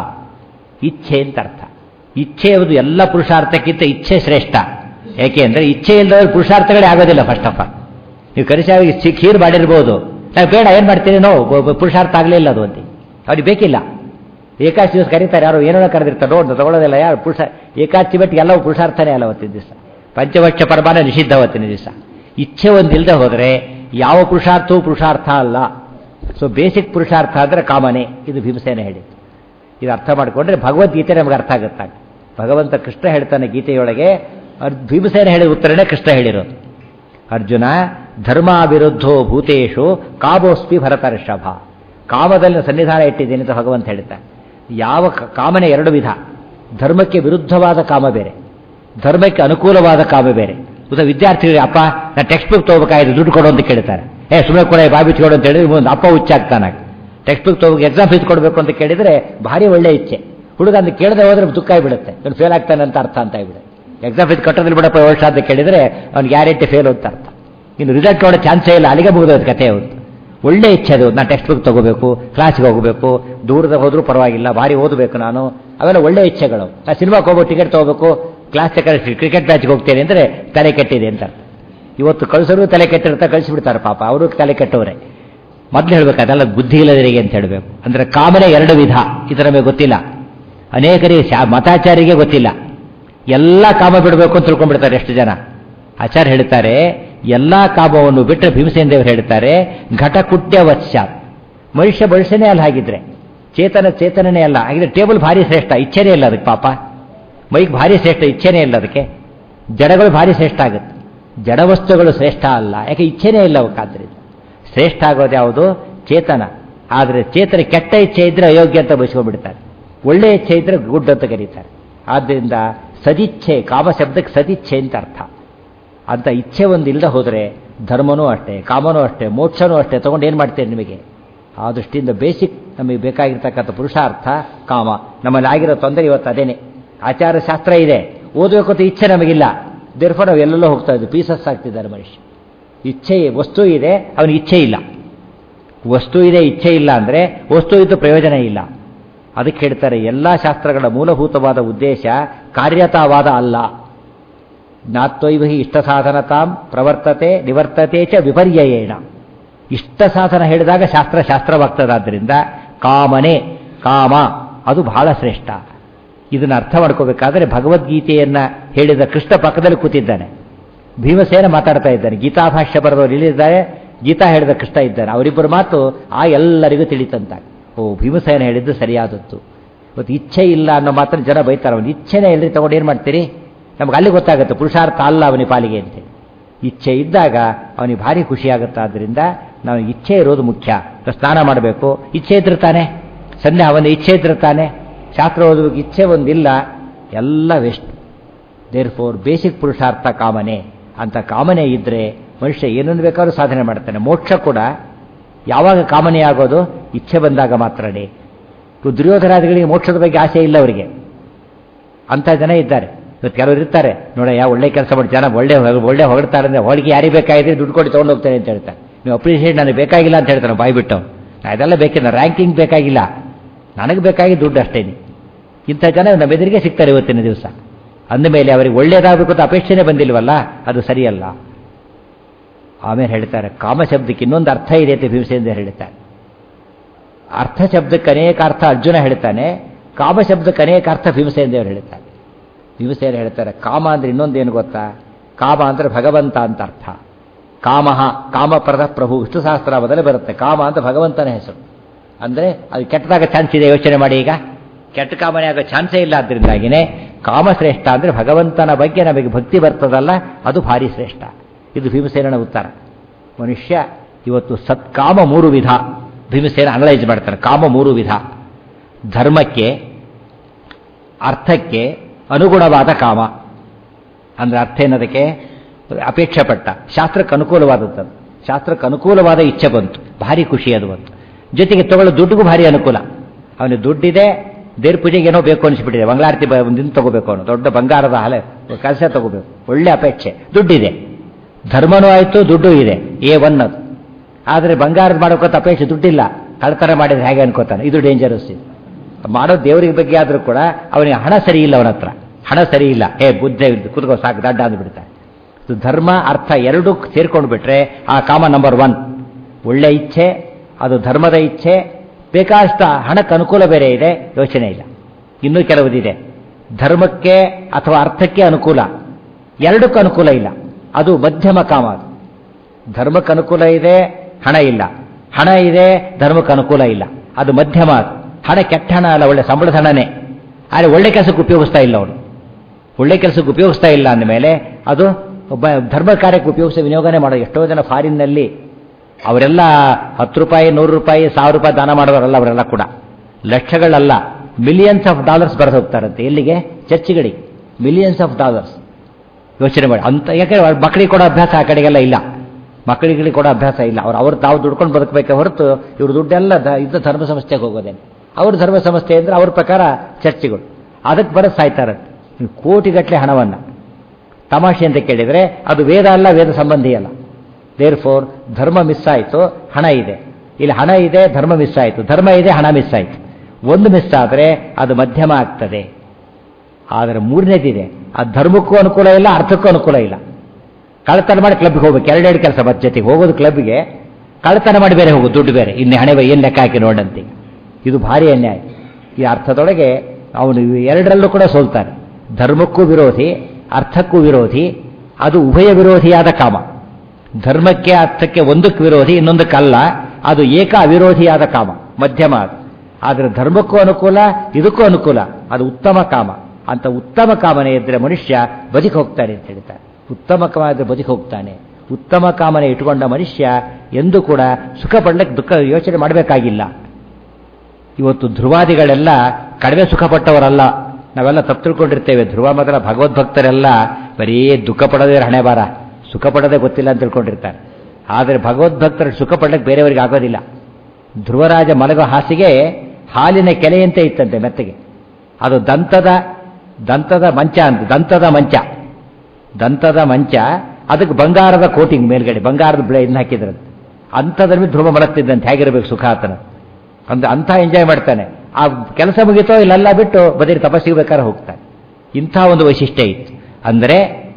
ಇಚ್ಛೆ ಅಂತ ಅರ್ಥ ಇಚ್ಛೆ ಎಂಬುದು ಎಲ್ಲ ಪುರುಷಾರ್ಥಕ್ಕಿಂತ ಇಚ್ಛೆ ಶ್ರೇಷ್ಠ ಯಾಕೆ ಅಂದರೆ ಇಚ್ಛೆ ಇಲ್ಲದವ್ರು ಪುರುಷಾರ್ಥಗಳೇ ಆಗೋದಿಲ್ಲ ಫಸ್ಟ್ ಆಫ್ ಆಲ್ ನೀವು ಕರಿಸಾವಿಗೆ ಸಿ ಖೀರ್ ಮಾಡಿರ್ಬೋದು ನಾವು ಬೇಡ ಏನು ಮಾಡ್ತೀರಿ ನೋ ಪುರುಷಾರ್ಥ ಆಗಲಿಲ್ಲ ಅದು ಅಂತ ಅವ್ರಿಗೆ ಬೇಕಿಲ್ಲ ಏಕಾದಶಿ ದಿವಸ ಕರೀತಾರೆ ಯಾರು ಏನೋ ಕರೆದಿರ್ತಾರೆ ನೋಡ್ ತಗೊಳ್ಳೋದಿಲ್ಲ ಯಾರು ಪುರುಷ ಏಕಾದಶಿ ಬಟ್ಟಿಗೆ ಎಲ್ಲವೂ ಪುರುಷಾರ್ಥನೇ ಅಲ್ಲ ಅವತ್ತಿನ ದಿವಸ ಪಂಚವಕ್ಷ ಪರಮಾನ ನಿಷಿದ್ಧ ಅವತ್ತಿನ ದಿವಸ ಇಚ್ಛೆ ಒಂದಿಲ್ಲದೆ ಹೋದರೆ ಯಾವ ಪುರುಷಾರ್ಥವೂ ಪುರುಷಾರ್ಥ ಅಲ್ಲ ಸೊ ಬೇಸಿಕ್ ಪುರುಷಾರ್ಥ ಅಂದರೆ ಕಾಮನೆ ಇದು ಭೀಮಸೇನೆ ಹೇಳಿದ್ದು ಇದು ಅರ್ಥ ಮಾಡಿಕೊಂಡ್ರೆ ಭಗವದ್ಗೀತೆ ನಮಗೆ ಅರ್ಥ ಆಗುತ್ತಾಗ ಭಗವಂತ ಕೃಷ್ಣ ಹೇಳ್ತಾನೆ ಗೀತೆಯೊಳಗೆ ಭೀಮಸೇನ ಹೇಳಿದ ಉತ್ತರನೇ ಕೃಷ್ಣ ಹೇಳಿರೋದು ಅರ್ಜುನ ಧರ್ಮ ವಿರುದ್ಧೋ ಭೂತೇಶು ಕಾಬೋಸ್ಪಿ ಭರತರ್ಷಭ ಕಾಮದಲ್ಲಿ ಸನ್ನಿಧಾನ ಇಟ್ಟಿದ್ದೇನೆ ಅಂತ ಭಗವಂತ ಹೇಳ್ತಾನೆ ಯಾವ ಕಾಮನೆ ಎರಡು ವಿಧ ಧರ್ಮಕ್ಕೆ ವಿರುದ್ಧವಾದ ಕಾಮ ಬೇರೆ ಧರ್ಮಕ್ಕೆ ಅನುಕೂಲವಾದ ಕಾಮ ಬೇರೆ ಉದಾ ವಿದ್ಯಾರ್ಥಿಗಳಿಗೆ ಅಪ್ಪ ನಾನು ಟೆಕ್ಸ್ಟ್ ಬುಕ್ ತೊಗೋಬೇಕಾಯ್ತು ದುಡ್ಡು ಕೊಡು ಅಂತ ಕೇಳ್ತಾರೆ ಏ ಸುಮ್ಮನೆ ಕೊಡ ಬಾಬಿ ಕೊಡು ಅಂತ ಹೇಳಿದ್ರೆ ಒಂದು ಅಪ್ಪ ಹುಚ್ಚಾಗ್ತಾನಾಗ ಟೆಕ್ಸ್ಟ್ ಬುಕ್ ತೊಗೋಬೇಕು ಎಕ್ಸಾಮ್ ಫೀಸ್ ಕೊಡಬೇಕು ಅಂತ ಕೇಳಿದರೆ ಭಾರಿ ಒಳ್ಳೆ ಇಚ್ಛೆ ಹುಡುಗ ಅಂತ ಕೇಳದೆ ಹೋದ್ರೆ ದುಃಖ ಆಗಿಬಿಡುತ್ತೆ ನಾನು ಫೇಲ್ ಆಗ್ತಾನೆ ಅಂತ ಅರ್ಥ ಅಂತ ಆಗಿಬಿಡುತ್ತೆ ಎಕ್ಸಾಮ್ ಫೀಸ್ ಕಟ್ಟೋದಿಲ್ಲ ಬಿಡಪ್ಪ ವರ್ಷ ಅಂತ ಕೇಳಿದರೆ ಅವ್ನು ಗ್ಯಾರಂಟಿ ಫೇಲ್ ಅಂತ ಅರ್ಥ ಇನ್ನು ರಿಸಲ್ಟ್ ನೋಡೋ ಚಾನ್ಸೇ ಇಲ್ಲ ಅಲ್ಲಿಗೆ ಮುಗಿದೋದು ಕತೆ ಅವ್ರು ಒಳ್ಳೆ ಇಚ್ಛೆ ಅದು ನಾನು ಟೆಕ್ಸ್ಟ್ ಬುಕ್ ತಗೋಬೇಕು ಕ್ಲಾಸ್ಗೆ ಹೋಗಬೇಕು ದೂರದ ಹೋದ್ರೂ ಪರವಾಗಿಲ್ಲ ಭಾರಿ ಓದಬೇಕು ನಾನು ಅವೆಲ್ಲ ಒಳ್ಳೆ ಇಚ್ಛೆಗಳು ನಾನು ಸಿನಿಮಾಗೆ ಹೋಗೋ ಟಿಕೆಟ್ ತಗೋಬೇಕು ಕ್ಲಾಸ್ ಕಳಿಸಿ ಕ್ರಿಕೆಟ್ ಮ್ಯಾಚ್ಗೆ ಹೋಗ್ತೇನೆ ಅಂದರೆ ತಲೆ ಕೆಟ್ಟಿದೆ ಅಂತ ಇವತ್ತು ಕಳಿಸೋರು ತಲೆ ಕೆಟ್ಟಿರ್ತಾ ಕಳಿಸಿಬಿಡ್ತಾರೆ ಪಾಪ ಅವರು ತಲೆ ಕೆಟ್ಟವರೇ ಮೊದಲು ಹೇಳ್ಬೇಕು ಅದೆಲ್ಲ ಬುದ್ಧಿ ಇಲ್ಲದರಿಗೆ ಅಂತ ಹೇಳಬೇಕು ಅಂದರೆ ಕಾಮನೆ ಎರಡು ವಿಧ ಇದು ನಮಗೆ ಗೊತ್ತಿಲ್ಲ ಅನೇಕರಿಗೆ ಶಾ ಮತಾಚಾರಿಗೆ ಗೊತ್ತಿಲ್ಲ ಎಲ್ಲ ಕಾಮ ಬಿಡಬೇಕು ಅಂತ ತಿಳ್ಕೊಂಡ್ಬಿಡ್ತಾರೆ ಎಷ್ಟು ಜನ ಆಚಾರ್ಯ ಹೇಳ್ತಾರೆ ಎಲ್ಲ ಕಾಮವನ್ನು ಬಿಟ್ಟರೆ ಭೀಮಸೇನ ದೇವರು ಹೇಳ್ತಾರೆ ಘಟಕುಟ್ಯ ವತ್ಸ ಮನುಷ್ಯ ಮನುಷ್ಯನೇ ಅಲ್ಲ ಹಾಗಿದ್ರೆ ಚೇತನ ಚೇತನನೇ ಅಲ್ಲ ಹಾಗಿದ್ರೆ ಟೇಬಲ್ ಭಾರಿ ಶ್ರೇಷ್ಠ ಇಚ್ಛೆನೇ ಇಲ್ಲ ಅದಕ್ಕೆ ಪಾಪ ಮೈಕ್ ಭಾರಿ ಶ್ರೇಷ್ಠ ಇಚ್ಛೆನೇ ಇಲ್ಲ ಅದಕ್ಕೆ ಜಡಗಳು ಭಾರಿ ಶ್ರೇಷ್ಠ ಆಗುತ್ತೆ ಜಡವಸ್ತುಗಳು ಶ್ರೇಷ್ಠ ಅಲ್ಲ ಯಾಕೆ ಇಚ್ಛೆನೇ ಇಲ್ಲ ಅವಕ್ಕಾದ್ರಿಂದ ಶ್ರೇಷ್ಠ ಆಗೋದು ಯಾವುದು ಚೇತನ ಆದರೆ ಚೇತನ ಕೆಟ್ಟ ಇಚ್ಛೆ ಇದ್ರೆ ಅಯೋಗ್ಯ ಅಂತ ಬಯಸ್ಕೊಂಡ್ಬಿಡ್ತಾರೆ ಒಳ್ಳೆ ಇಚ್ಛೆ ಇದ್ರೆ ಗುಡ್ ಅಂತ ಕರೀತಾರೆ ಆದ್ದರಿಂದ ಸದಿಚ್ಛೆ ಕಾಮ ಶಬ್ದಕ್ಕೆ ಸದಿಚ್ಛೆ ಅಂತ ಅರ್ಥ ಅಂತ ಇಚ್ಛೆ ಒಂದು ಇಲ್ಲದೆ ಹೋದರೆ ಧರ್ಮನೂ ಅಷ್ಟೇ ಕಾಮನೂ ಅಷ್ಟೇ ಮೋಕ್ಷನೂ ಅಷ್ಟೇ ತೊಗೊಂಡು ಏನು ಮಾಡ್ತೇನೆ ನಿಮಗೆ ಆ ದೃಷ್ಟಿಯಿಂದ ಬೇಸಿಕ್ ನಮಗೆ ಬೇಕಾಗಿರ್ತಕ್ಕಂಥ ಪುರುಷಾರ್ಥ ಕಾಮ ನಮ್ಮಲ್ಲಿ ಆಗಿರೋ ತೊಂದರೆ ಇವತ್ತು ಅದೇನೆ ಆಚಾರ ಶಾಸ್ತ್ರ ಇದೆ ಓದಬೇಕು ಅಂತ ಇಚ್ಛೆ ನಮಗಿಲ್ಲ ದೇರ್ಫೋರ್ ನಾವು ಎಲ್ಲೆಲ್ಲೋ ಹೋಗ್ತಾ ಇದ್ವಿ ಪೀಸಸ್ ಆಗ್ತಿದ್ದಾರೆ ಮನುಷ್ಯ ಇಚ್ಛೆ ವಸ್ತು ಇದೆ ಅವನಿಗೆ ಇಚ್ಛೆ ಇಲ್ಲ ವಸ್ತು ಇದೆ ಇಚ್ಛೆ ಇಲ್ಲ ಅಂದರೆ ವಸ್ತು ಇದ್ದು ಪ್ರಯೋಜನ ಇಲ್ಲ ಅದಕ್ಕೆ ಹೇಳ್ತಾರೆ ಎಲ್ಲ ಶಾಸ್ತ್ರಗಳ ಮೂಲಭೂತವಾದ ಉದ್ದೇಶ ಕಾರ್ಯತಾವಾದ ಅಲ್ಲ ಜ್ಞಾತ್ವೈವ ಹಿ ಇಷ್ಟ ಸಾಧನತಾಂ ಪ್ರವರ್ತತೆ ನಿವರ್ತತೆ ಚ ವಿಪರ್ಯಯೇಣ ಇಷ್ಟ ಸಾಧನ ಹೇಳಿದಾಗ ಶಾಸ್ತ್ರ ಶಾಸ್ತ್ರವಾಗ್ತದಾದ್ದರಿಂದ ಕಾಮನೆ ಕಾಮ ಅದು ಬಹಳ ಶ್ರೇಷ್ಠ ಇದನ್ನು ಅರ್ಥ ಮಾಡ್ಕೋಬೇಕಾದ್ರೆ ಭಗವದ್ಗೀತೆಯನ್ನ ಹೇಳಿದ ಕೃಷ್ಣ ಪಕ್ಕದಲ್ಲಿ ಕೂತಿದ್ದಾನೆ ಭೀಮಸೇನ ಮಾತಾಡ್ತಾ ಇದ್ದಾನೆ ಗೀತಾ ಭಾಷ್ಯ ಬರೆದವರು ಇಲ್ಲಿದ್ದಾರೆ ಗೀತಾ ಹೇಳಿದ ಕೃಷ್ಣ ಇದ್ದಾನೆ ಅವರಿಬ್ಬರು ಮಾತು ಆ ಎಲ್ಲರಿಗೂ ತಿಳಿತಂತ ಓ ಭೀಮಸೇನ ಹೇಳಿದ್ದು ಸರಿಯಾದದ್ದು ಇವತ್ತು ಇಚ್ಛೆ ಇಲ್ಲ ಅನ್ನೋ ಮಾತ್ರ ಜನ ಬೈತಾರೆ ಅವನು ಇಚ್ಛೆನೇ ಇಲ್ಲರಿ ತಗೊಂಡು ಏನು ಮಾಡ್ತೀರಿ ನಮ್ಗೆ ಅಲ್ಲಿ ಗೊತ್ತಾಗುತ್ತೆ ಪುರುಷಾರ್ಥ ಅಲ್ಲ ಅವನಿ ಪಾಲಿಗೆ ಅಂತೇಳಿ ಇಚ್ಛೆ ಇದ್ದಾಗ ಅವನಿಗೆ ಭಾರಿ ಖುಷಿಯಾಗುತ್ತೆ ಆದ್ದರಿಂದ ನಾವು ಇಚ್ಛೆ ಇರೋದು ಮುಖ್ಯ ಸ್ನಾನ ಮಾಡಬೇಕು ಇಚ್ಛೆ ಇದ್ರೆ ತಾನೆ ಸಂಧ್ಯಾ ಅವನ ಇಚ್ಛೆ ಇದ್ರೆ ತಾನೆ ಶಾಸ್ತ್ರ ಓದಬೇಕು ಇಚ್ಛೆ ಒಂದಿಲ್ಲ ಎಲ್ಲ ವೆಸ್ಟ್ ದೇರ್ ಫೋರ್ ಬೇಸಿಕ್ ಪುರುಷಾರ್ಥ ಕಾಮನೆ ಅಂತ ಕಾಮನೆ ಇದ್ದರೆ ಮನುಷ್ಯ ಏನನ್ನು ಬೇಕಾದ್ರೂ ಸಾಧನೆ ಮಾಡ್ತಾನೆ ಮೋಕ್ಷ ಕೂಡ ಯಾವಾಗ ಕಾಮನೆ ಆಗೋದು ಇಚ್ಛೆ ಬಂದಾಗ ಮಾತ್ರನೇ ದುರ್ಯೋಧನಾದಿಗಳಿಗೆ ಮೋಕ್ಷದ ಬಗ್ಗೆ ಆಸೆ ಇಲ್ಲ ಅವರಿಗೆ ಅಂಥ ಜನ ಇದ್ದಾರೆ ಇವತ್ತು ಕೆಲವರು ಇರ್ತಾರೆ ನೋಡ ಯಾವ ಒಳ್ಳೆ ಕೆಲಸ ಮಾಡಿ ಜನ ಒಳ್ಳೆ ಒಳ್ಳೆ ಹೊಗಡ್ತಾರೆ ಅಂದರೆ ಹೋಳಿಗೆ ಯಾರಿಗೆ ಬೇಕಾಗಿದೆ ದುಡ್ಡು ಕೊಟ್ಟು ತೊಗೊಂಡು ಹೋಗ್ತೇನೆ ಅಂತ ಹೇಳ್ತಾರೆ ನೀವು ಅಪ್ರಿಷಿಯೇಟ್ ನನಗೆ ಬೇಕಾಗಿಲ್ಲ ಅಂತ ಹೇಳ್ತಾನೆ ಬಾಯ್ಬಿಟ್ಟು ಅದೆಲ್ಲ ಬೇಕಿಲ್ಲ ರ್ಯಾಂಕಿಂಗ್ ಬೇಕಾಗಿಲ್ಲ ನನಗೆ ಬೇಕಾಗಿ ದುಡ್ಡು ಅಷ್ಟೇ ಇಂಥ ಜನ ನಮ್ಮ ಎದುರಿಗೆ ಸಿಗ್ತಾರೆ ಇವತ್ತಿನ ದಿವಸ ಅಂದಮೇಲೆ ಅವರಿಗೆ ಒಳ್ಳೇದಾಗಬೇಕು ಅಂತ ಅಪೇಕ್ಷೆನೇ ಬಂದಿಲ್ವಲ್ಲ ಅದು ಸರಿಯಲ್ಲ ಆಮೇಲೆ ಹೇಳ್ತಾರೆ ಕಾಮ ಶಬ್ದಕ್ಕೆ ಇನ್ನೊಂದು ಅರ್ಥ ಇದೆ ಅಂತ ಭೀಮಸೇಂದ್ರ ಹೇಳ್ತಾರೆ ಅರ್ಥ ಶಬ್ದಕ್ಕೆ ಅನೇಕ ಅರ್ಥ ಅರ್ಜುನ ಹೇಳ್ತಾನೆ ಕಾಮ ಶಬ್ದಕ್ಕೆ ಅನೇಕ ಅರ್ಥ ಭೀಮಸೇಂದ್ರ ಹೇಳ್ತಾರೆ ಭೀಮಸೇನ ಹೇಳ್ತಾರೆ ಕಾಮ ಅಂದ್ರೆ ಇನ್ನೊಂದೇನು ಗೊತ್ತಾ ಕಾಮ ಅಂದ್ರೆ ಭಗವಂತ ಅಂತ ಅರ್ಥ ಕಾಮಃ ಕಾಮಪ್ರದ ಪ್ರಭು ವಿಷ್ಣು ಸಹಸ್ರಾಮದಲ್ಲಿ ಬರುತ್ತೆ ಕಾಮ ಅಂತ ಭಗವಂತನ ಹೆಸರು ಅಂದರೆ ಅದು ಕೆಟ್ಟದಾಗ ಚಾನ್ಸ್ ಇದೆ ಯೋಚನೆ ಮಾಡಿ ಈಗ ಕೆಟ್ಟ ಕಾಮನೆ ಆಗೋ ಚಾನ್ಸೇ ಇಲ್ಲ ಆದ್ದರಿಂದಾಗಿನೇ ಕಾಮಶ್ರೇಷ್ಠ ಅಂದರೆ ಭಗವಂತನ ಬಗ್ಗೆ ನಮಗೆ ಭಕ್ತಿ ಬರ್ತದಲ್ಲ ಅದು ಭಾರಿ ಶ್ರೇಷ್ಠ ಇದು ಭೀಮಸೇನನ ಉತ್ತರ ಮನುಷ್ಯ ಇವತ್ತು ಸತ್ಕಾಮ ಮೂರು ವಿಧ ಭೀಮಸೇನ ಅನಲೈಸ್ ಮಾಡ್ತಾರೆ ಕಾಮ ಮೂರು ವಿಧ ಧರ್ಮಕ್ಕೆ ಅರ್ಥಕ್ಕೆ ಅನುಗುಣವಾದ ಕಾಮ ಅಂದ್ರೆ ಅರ್ಥ ಏನದಕ್ಕೆ ಅಪೇಕ್ಷೆ ಪಟ್ಟ ಶಾಸ್ತ್ರಕ್ಕೆ ಅನುಕೂಲವಾದದ್ದು ಶಾಸ್ತ್ರಕ್ಕೆ ಅನುಕೂಲವಾದ ಇಚ್ಛೆ ಬಂತು ಭಾರಿ ಖುಷಿ ಅದು ಬಂತು ಜೊತೆಗೆ ತಗೊಳ್ಳೋ ದುಡ್ಡಿಗೂ ಭಾರಿ ಅನುಕೂಲ ಅವನಿಗೆ ದುಡ್ಡಿದೆ ದೇವ್ರ ಪೂಜೆಗೆ ಏನೋ ಬೇಕು ಅನಿಸ್ಬಿಟ್ಟಿದೆ ಮಂಗಳಾರತಿ ದಿನ ತಗೋಬೇಕು ಅವನು ದೊಡ್ಡ ಬಂಗಾರದ ಹಲೆ ಕೆಲಸ ತಗೋಬೇಕು ಒಳ್ಳೆ ಅಪೇಕ್ಷೆ ದುಡ್ಡಿದೆ ಧರ್ಮನೂ ಆಯಿತು ದುಡ್ಡು ಇದೆ ಎ ಒನ್ ಅದು ಆದರೆ ಬಂಗಾರದ ಮಾಡೋಕ್ಕಂತ ಅಪೇಕ್ಷೆ ದುಡ್ಡಿಲ್ಲ ಕಳ್ತನ ಮಾಡಿದ್ರೆ ಹೇಗೆ ಅನ್ಕೋತಾನೆ ಇದು ಡೇಂಜರಸ್ ಇದು ಮಾಡೋ ದೇವರಿಗೆ ಬಗ್ಗೆ ಆದರೂ ಕೂಡ ಅವನಿಗೆ ಹಣ ಸರಿ ಇಲ್ಲ ಅವನ ಹತ್ರ ಹಣ ಸರಿ ಇಲ್ಲ ಏ ಬುದ್ಧೆ ಕುತ್ಕೋ ಸಾಕು ದಡ್ಡ ಅಂದ್ಬಿಡ್ತಾನೆ ಇದು ಧರ್ಮ ಅರ್ಥ ಎರಡೂ ಸೇರ್ಕೊಂಡು ಬಿಟ್ರೆ ಆ ಕಾಮ ನಂಬರ್ ಒನ್ ಒಳ್ಳೆ ಇಚ್ಛೆ ಅದು ಧರ್ಮದ ಇಚ್ಛೆ ಬೇಕಾದಷ್ಟು ಹಣಕ್ಕೆ ಅನುಕೂಲ ಬೇರೆ ಇದೆ ಯೋಚನೆ ಇಲ್ಲ ಇನ್ನೂ ಕೆಲವುದಿದೆ ಧರ್ಮಕ್ಕೆ ಅಥವಾ ಅರ್ಥಕ್ಕೆ ಅನುಕೂಲ ಎರಡಕ್ಕೂ ಅನುಕೂಲ ಇಲ್ಲ ಅದು ಮಧ್ಯಮ ಕಾಮ ಅದು ಧರ್ಮಕ್ಕೆ ಅನುಕೂಲ ಇದೆ ಹಣ ಇಲ್ಲ ಹಣ ಇದೆ ಧರ್ಮಕ್ಕೆ ಅನುಕೂಲ ಇಲ್ಲ ಅದು ಮಧ್ಯಮ ಅದು ಹಣ ಕೆಟ್ಟ ಹಣ ಅಲ್ಲ ಒಳ್ಳೆ ಸಂಬಳದ ಹಣನೇ ಆದರೆ ಒಳ್ಳೆ ಕೆಲಸಕ್ಕೆ ಉಪಯೋಗಿಸ್ತಾ ಇಲ್ಲ ಅವನು ಒಳ್ಳೆ ಕೆಲಸಕ್ಕೆ ಉಪಯೋಗಿಸ್ತಾ ಇಲ್ಲ ಅಂದಮೇಲೆ ಅದು ಒಬ್ಬ ಧರ್ಮ ಕಾರ್ಯಕ್ಕೆ ಉಪಯೋಗಿಸಿ ವಿನಿಯೋಗನೆ ಮಾಡೋದು ಎಷ್ಟೋ ಜನ ಫಾರಿನ್ನಲ್ಲಿ ಅವರೆಲ್ಲ ಹತ್ತು ರೂಪಾಯಿ ನೂರು ರೂಪಾಯಿ ಸಾವಿರ ರೂಪಾಯಿ ದಾನ ಮಾಡೋರಲ್ಲ ಅವರೆಲ್ಲ ಕೂಡ ಲಕ್ಷಗಳಲ್ಲ ಮಿಲಿಯನ್ಸ್ ಆಫ್ ಡಾಲರ್ಸ್ ಬರೆದು ಹೋಗ್ತಾರಂತೆ ಎಲ್ಲಿಗೆ ಚರ್ಚ್ಗಳಿಗೆ ಮಿಲಿಯನ್ಸ್ ಆಫ್ ಡಾಲರ್ಸ್ ಯೋಚನೆ ಮಾಡಿ ಅಂತ ಯಾಕಂದ್ರೆ ಮಕ್ಕಳಿಗೆ ಕೊಡೋ ಅಭ್ಯಾಸ ಆ ಕಡೆಗೆಲ್ಲ ಇಲ್ಲ ಮಕ್ಕಳಿಗೆ ಕೊಡೋ ಅಭ್ಯಾಸ ಇಲ್ಲ ಅವ್ರು ಅವ್ರು ತಾವು ದುಡ್ಕೊಂಡು ಬದುಕಬೇಕೆ ಹೊರತು ಇವ್ರ ದುಡ್ಡೆಲ್ಲ ದ ಇದ್ದ ಧರ್ಮ ಸಂಸ್ಥೆಗೆ ಹೋಗೋದೇನೆ ಅವ್ರ ಧರ್ಮ ಸಂಸ್ಥೆ ಅಂದರೆ ಅವ್ರ ಪ್ರಕಾರ ಚರ್ಚ್ಗಳು ಅದಕ್ಕೆ ಬರೋದು ಸಾಯ್ತಾರಂತೆ ಕೋಟಿಗಟ್ಟಲೆ ಹಣವನ್ನು ತಮಾಷೆ ಅಂತ ಕೇಳಿದರೆ ಅದು ವೇದ ಅಲ್ಲ ವೇದ ಸಂಬಂಧಿ ಅಲ್ಲ ದೇರ್ ಫೋರ್ ಧರ್ಮ ಮಿಸ್ ಆಯಿತು ಹಣ ಇದೆ ಇಲ್ಲಿ ಹಣ ಇದೆ ಧರ್ಮ ಮಿಸ್ ಆಯಿತು ಧರ್ಮ ಇದೆ ಹಣ ಮಿಸ್ ಆಯಿತು ಒಂದು ಮಿಸ್ ಆದರೆ ಅದು ಮಧ್ಯಮ ಆಗ್ತದೆ ಆದರೆ ಮೂರನೇದಿದೆ ಆ ಧರ್ಮಕ್ಕೂ ಅನುಕೂಲ ಇಲ್ಲ ಅರ್ಥಕ್ಕೂ ಅನುಕೂಲ ಇಲ್ಲ ಕಳ್ಳತನ ಮಾಡಿ ಕ್ಲಬ್ಗೆ ಹೋಗ್ಬೇಕು ಎರಡೆರಡು ಕೆಲಸ ಬಸ್ ಜೊತೆಗೆ ಹೋಗೋದು ಕ್ಲಬ್ಗೆ ಕಳ್ಳತನ ಮಾಡಿ ಬೇರೆ ಹೋಗೋದು ದುಡ್ಡು ಬೇರೆ ಇನ್ನು ಹಣೆ ಏನು ಲೆಕ್ಕ ಹಾಕಿ ನೋಡಂತೆ ಇದು ಭಾರಿ ಅನ್ಯಾಯ ಈ ಅರ್ಥದೊಳಗೆ ಅವನು ಎರಡರಲ್ಲೂ ಕೂಡ ಸೋಲ್ತಾನೆ ಧರ್ಮಕ್ಕೂ ವಿರೋಧಿ ಅರ್ಥಕ್ಕೂ ವಿರೋಧಿ ಅದು ಉಭಯ ವಿರೋಧಿಯಾದ ಕಾಮ ಧರ್ಮಕ್ಕೆ ಅರ್ಥಕ್ಕೆ ಒಂದಕ್ಕೆ ವಿರೋಧಿ ಇನ್ನೊಂದಕ್ಕಲ್ಲ ಅದು ಏಕ ಅವಿರೋಧಿಯಾದ ಕಾಮ ಮಧ್ಯಮ ಅದು ಆದರೆ ಧರ್ಮಕ್ಕೂ ಅನುಕೂಲ ಇದಕ್ಕೂ ಅನುಕೂಲ ಅದು ಉತ್ತಮ ಕಾಮ ಅಂತ ಉತ್ತಮ ಕಾಮನೆ ಇದ್ದರೆ ಮನುಷ್ಯ ಬದುಕಿ ಹೋಗ್ತಾನೆ ಅಂತ ಹೇಳ್ತಾರೆ ಉತ್ತಮ ಕಾಮ ಇದ್ದರೆ ಬದುಕಿ ಹೋಗ್ತಾನೆ ಉತ್ತಮ ಕಾಮನೆ ಇಟ್ಟುಕೊಂಡ ಮನುಷ್ಯ ಎಂದೂ ಕೂಡ ಸುಖ ಪಡ್ಲಿಕ್ಕೆ ದುಃಖ ಯೋಚನೆ ಮಾಡಬೇಕಾಗಿಲ್ಲ ಇವತ್ತು ಧ್ರುವಾದಿಗಳೆಲ್ಲ ಕಡಿಮೆ ಸುಖಪಟ್ಟವರಲ್ಲ ನಾವೆಲ್ಲ ತಪ್ಪು ತಿಳ್ಕೊಂಡಿರ್ತೇವೆ ಧ್ರುವ ಮೊದಲ ಭಗವದ್ಭಕ್ತರೆಲ್ಲ ಬರೀ ದುಃಖ ಪಡೋದೇ ಹಣೆ ಬಾರ ಸುಖ ಪಡೋದೇ ಗೊತ್ತಿಲ್ಲ ಅಂತ ತಿಳ್ಕೊಂಡಿರ್ತಾರೆ ಆದರೆ ಭಗವದ್ಭಕ್ತರು ಸುಖ ಪಡ್ಲಿಕ್ಕೆ ಬೇರೆಯವರಿಗೆ ಆಗೋದಿಲ್ಲ ಧ್ರುವರಾಜ ಮಲಗೋ ಹಾಸಿಗೆ ಹಾಲಿನ ಕೆಲೆಯಂತೆ ಇತ್ತಂತೆ ಮೆತ್ತಗೆ ಅದು ದಂತದ ದಂತದ ಮಂಚ ಅಂತ ದಂತದ ಮಂಚ ದಂತದ ಮಂಚ ಅದಕ್ಕೆ ಬಂಗಾರದ ಕೋಟಿಂಗ್ ಮೇಲ್ಗಡೆ ಬಂಗಾರದ ಬೆಳೆ ಇನ್ನು ಹಾಕಿದ್ರಂತೆ ಅಂಥದ್ರಲ್ಲಿ ಧ್ರುವ ಮಲಗ್ತಿದ್ದಂತೆ ಹೇಗಿರಬೇಕು ಸುಖ ಆತನ ಅಂದ್ರೆ ಅಂಥ ಎಂಜಾಯ್ ಮಾಡ್ತಾನೆ ಆ ಕೆಲಸ ಮುಗಿತೋ ಇಲ್ಲೆಲ್ಲ ಬಿಟ್ಟು ಬದಿರಿ ತಪಸ್ಸಿಗೆ ಬೇಕಾದ್ರೆ ಹೋಗ್ತಾನೆ ಇಂಥ ಒಂದು ವೈಶಿಷ್ಟ್ಯ ಇತ್ತು ಅಂದರೆ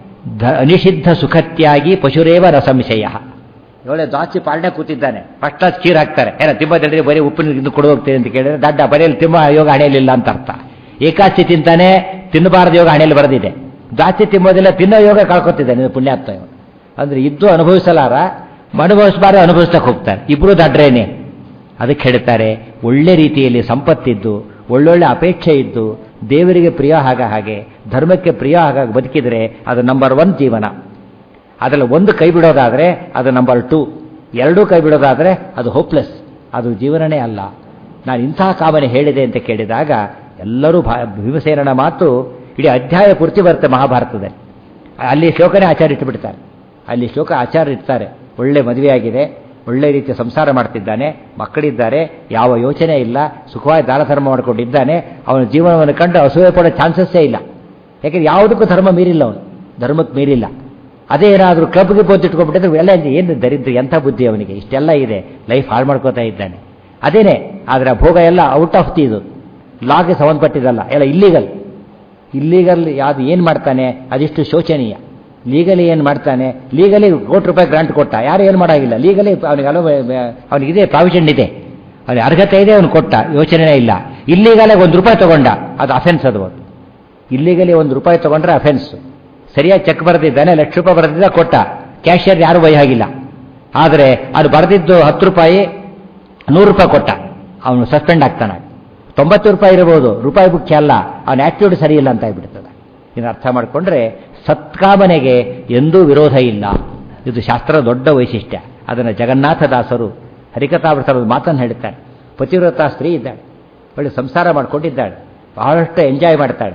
ಧ ಅನಿಷಿದ್ಧ ಸುಖತ್ಯಾಗಿ ಪಶುರೇವ ರಸಂಶಯ ಒಳ್ಳೆ ದಾಚಿ ಪಾಲನೆ ಕೂತಿದ್ದಾನೆ ಫಸ್ಟ್ ಕ್ಲಾಸ್ ಚೀರ್ ಹಾಕ್ತಾರೆ ಏನ ತಿಮ್ಮ ತಿಳಿದ್ರೆ ಬರೀ ಉಪ್ಪಿನ ಇದು ಕೊಡು ಹೋಗ್ತೀನಿ ಅಂತ ಕೇಳಿದ್ರೆ ದಡ್ಡ ಬರೆಯಲ್ಲಿ ತಿಮ್ಮ ಯೋಗ ಹಣೆಯಲಿಲ್ಲ ಅಂತ ಅರ್ಥ ಏಕಾಸ್ತಿ ತಿಂತಾನೆ ತಿನ್ನಬಾರದು ಯೋಗ ಹಣೆಯಲ್ಲಿ ಬರೆದಿದೆ ಜಾಸ್ತಿ ತಿನ್ನೋದಿಲ್ಲ ತಿನ್ನೋ ಯೋಗ ಕಳ್ಕೊತಿದ್ದಾನೆ ಪುಣ್ಯಾತ್ಮ ಇವನು ಅಂದ್ರೆ ಇದ್ದು ಅನುಭವಿಸಲಾರ ಅನುಭವಿಸಬಾರದು ಅನುಭವಿಸ್ತಕ್ಕೆ ಹೋಗ್ತಾರೆ ಇಬ್ರು ದಡ್ರೇನೆ ಅದಕ್ಕೆ ಹೇಳ್ತಾರೆ ಒಳ್ಳೆ ರೀತಿಯಲ್ಲಿ ಸಂಪತ್ತಿದ್ದು ಒಳ್ಳೊಳ್ಳೆ ಅಪೇಕ್ಷೆ ಇದ್ದು ದೇವರಿಗೆ ಪ್ರಿಯ ಆಗ ಹಾಗೆ ಧರ್ಮಕ್ಕೆ ಪ್ರಿಯ ಆಗ ಬದುಕಿದರೆ ಅದು ನಂಬರ್ ಒನ್ ಜೀವನ ಅದರಲ್ಲಿ ಒಂದು ಕೈ ಬಿಡೋದಾದರೆ ಅದು ನಂಬರ್ ಟೂ ಎರಡೂ ಕೈ ಬಿಡೋದಾದರೆ ಅದು ಹೋಪ್ಲೆಸ್ ಅದು ಜೀವನನೇ ಅಲ್ಲ ನಾನು ಇಂತಹ ಕಾಮನೆ ಹೇಳಿದೆ ಅಂತ ಕೇಳಿದಾಗ ಎಲ್ಲರೂ ಭಾ ಭೀಮಸೇನನ ಮಾತು ಇಡೀ ಅಧ್ಯಾಯ ಪೂರ್ತಿ ಬರುತ್ತೆ ಮಹಾಭಾರತದಲ್ಲಿ ಅಲ್ಲಿ ಶ್ಲೋಕನೇ ಆಚಾರ್ಯ ಇಟ್ಟುಬಿಡ್ತಾರೆ ಅಲ್ಲಿ ಶ್ಲೋಕ ಆಚಾರ್ಯ ಇರ್ತಾರೆ ಒಳ್ಳೆ ಮದುವೆಯಾಗಿದೆ ಒಳ್ಳೆ ರೀತಿಯ ಸಂಸಾರ ಮಾಡ್ತಿದ್ದಾನೆ ಮಕ್ಕಳಿದ್ದಾರೆ ಯಾವ ಯೋಚನೆ ಇಲ್ಲ ಸುಖವಾಗಿ ದಾನ ಧರ್ಮ ಮಾಡಿಕೊಂಡಿದ್ದಾನೆ ಅವನ ಜೀವನವನ್ನು ಕಂಡು ಅಸೂಯೆ ಪಡೋ ಚಾನ್ಸಸ್ಸೇ ಇಲ್ಲ ಯಾಕೆಂದ್ರೆ ಯಾವುದಕ್ಕೂ ಧರ್ಮ ಮೀರಿಲ್ಲ ಅವನು ಧರ್ಮಕ್ಕೆ ಮೀರಿಲ್ಲ ಅದೇ ಏನಾದರೂ ಕ್ಲಬ್ಗೆ ಇಟ್ಕೊಂಡ್ಬಿಟ್ಟಿದ್ರೆ ಎಲ್ಲ ಏನು ದರಿದ್ರ ಎಂಥ ಬುದ್ಧಿ ಅವನಿಗೆ ಇಷ್ಟೆಲ್ಲ ಇದೆ ಲೈಫ್ ಹಾಳು ಮಾಡ್ಕೋತಾ ಇದ್ದಾನೆ ಅದೇನೇ ಆದರೆ ಆ ಭೋಗ ಎಲ್ಲ ಔಟ್ ಆಫ್ ದಿ ಇದು ಲಾಗೆ ಸಂಬಂಧಪಟ್ಟಿದ್ದಲ್ಲ ಎಲ್ಲ ಇಲ್ಲೀಗಲ್ ಇಲ್ಲೀಗಲ್ ಯಾವುದು ಏನು ಮಾಡ್ತಾನೆ ಅದಿಷ್ಟು ಶೋಚನೀಯ ಲೀಗಲಿ ಏನು ಮಾಡ್ತಾನೆ ಲೀಗಲಿ ಕೋಟಿ ರೂಪಾಯಿ ಗ್ರಾಂಟ್ ಕೊಟ್ಟ ಯಾರು ಏನು ಮಾಡೋಂಗಿಲ್ಲ ಲೀಗಲಿ ಅವನಿಗೆ ಹಲವು ಅವನಿಗಿದೆ ಪ್ರಾವಿಷನ್ ಇದೆ ಅವನಿಗೆ ಅರ್ಹತೆ ಇದೆ ಅವನು ಕೊಟ್ಟ ಯೋಚನೆನೇ ಇಲ್ಲ ಇಲ್ಲೀಗಲೇ ಒಂದು ರೂಪಾಯಿ ತಗೊಂಡ ಅದು ಅಫೆನ್ಸ್ ಅದು ಇಲ್ಲಿಗಲಿ ಒಂದು ರೂಪಾಯಿ ತಗೊಂಡ್ರೆ ಅಫೆನ್ಸ್ ಸರಿಯಾಗಿ ಚೆಕ್ ಬರೆದಿದ್ದಾನೆ ಲಕ್ಷ ರೂಪಾಯಿ ಬರೆದಿದ್ದ ಕೊಟ್ಟ ಕ್ಯಾಶಿಯರ್ ಯಾರು ಬೈ ಆಗಿಲ್ಲ ಆದರೆ ಅದು ಬರೆದಿದ್ದು ಹತ್ತು ರೂಪಾಯಿ ನೂರು ರೂಪಾಯಿ ಕೊಟ್ಟ ಅವನು ಸಸ್ಪೆಂಡ್ ಆಗ್ತಾನೆ ತೊಂಬತ್ತು ರೂಪಾಯಿ ಇರಬಹುದು ರೂಪಾಯಿ ಮುಖ್ಯ ಅಲ್ಲ ಅವನ ಆ್ಯಕ್ಟಿವಿಟಿ ಸರಿ ಇಲ್ಲ ಅಂತ ಆಗ್ಬಿಡ್ತದೆ ಇದನ್ನು ಅರ್ಥ ಮಾಡಿಕೊಂಡ್ರೆ ಸತ್ಕಾಮನೆಗೆ ಎಂದೂ ವಿರೋಧ ಇಲ್ಲ ಇದು ಶಾಸ್ತ್ರದ ದೊಡ್ಡ ವೈಶಿಷ್ಟ್ಯ ಅದನ್ನು ಜಗನ್ನಾಥದಾಸರು ಹರಿಕಥಾವೃತದ ಮಾತನ್ನು ಹೇಳ್ತಾರೆ ಪತಿವ್ರತ ಸ್ತ್ರೀ ಇದ್ದಾಳೆ ಒಳ್ಳೆ ಸಂಸಾರ ಮಾಡಿಕೊಂಡಿದ್ದಾಳೆ ಬಹಳಷ್ಟು ಎಂಜಾಯ್ ಮಾಡ್ತಾಳೆ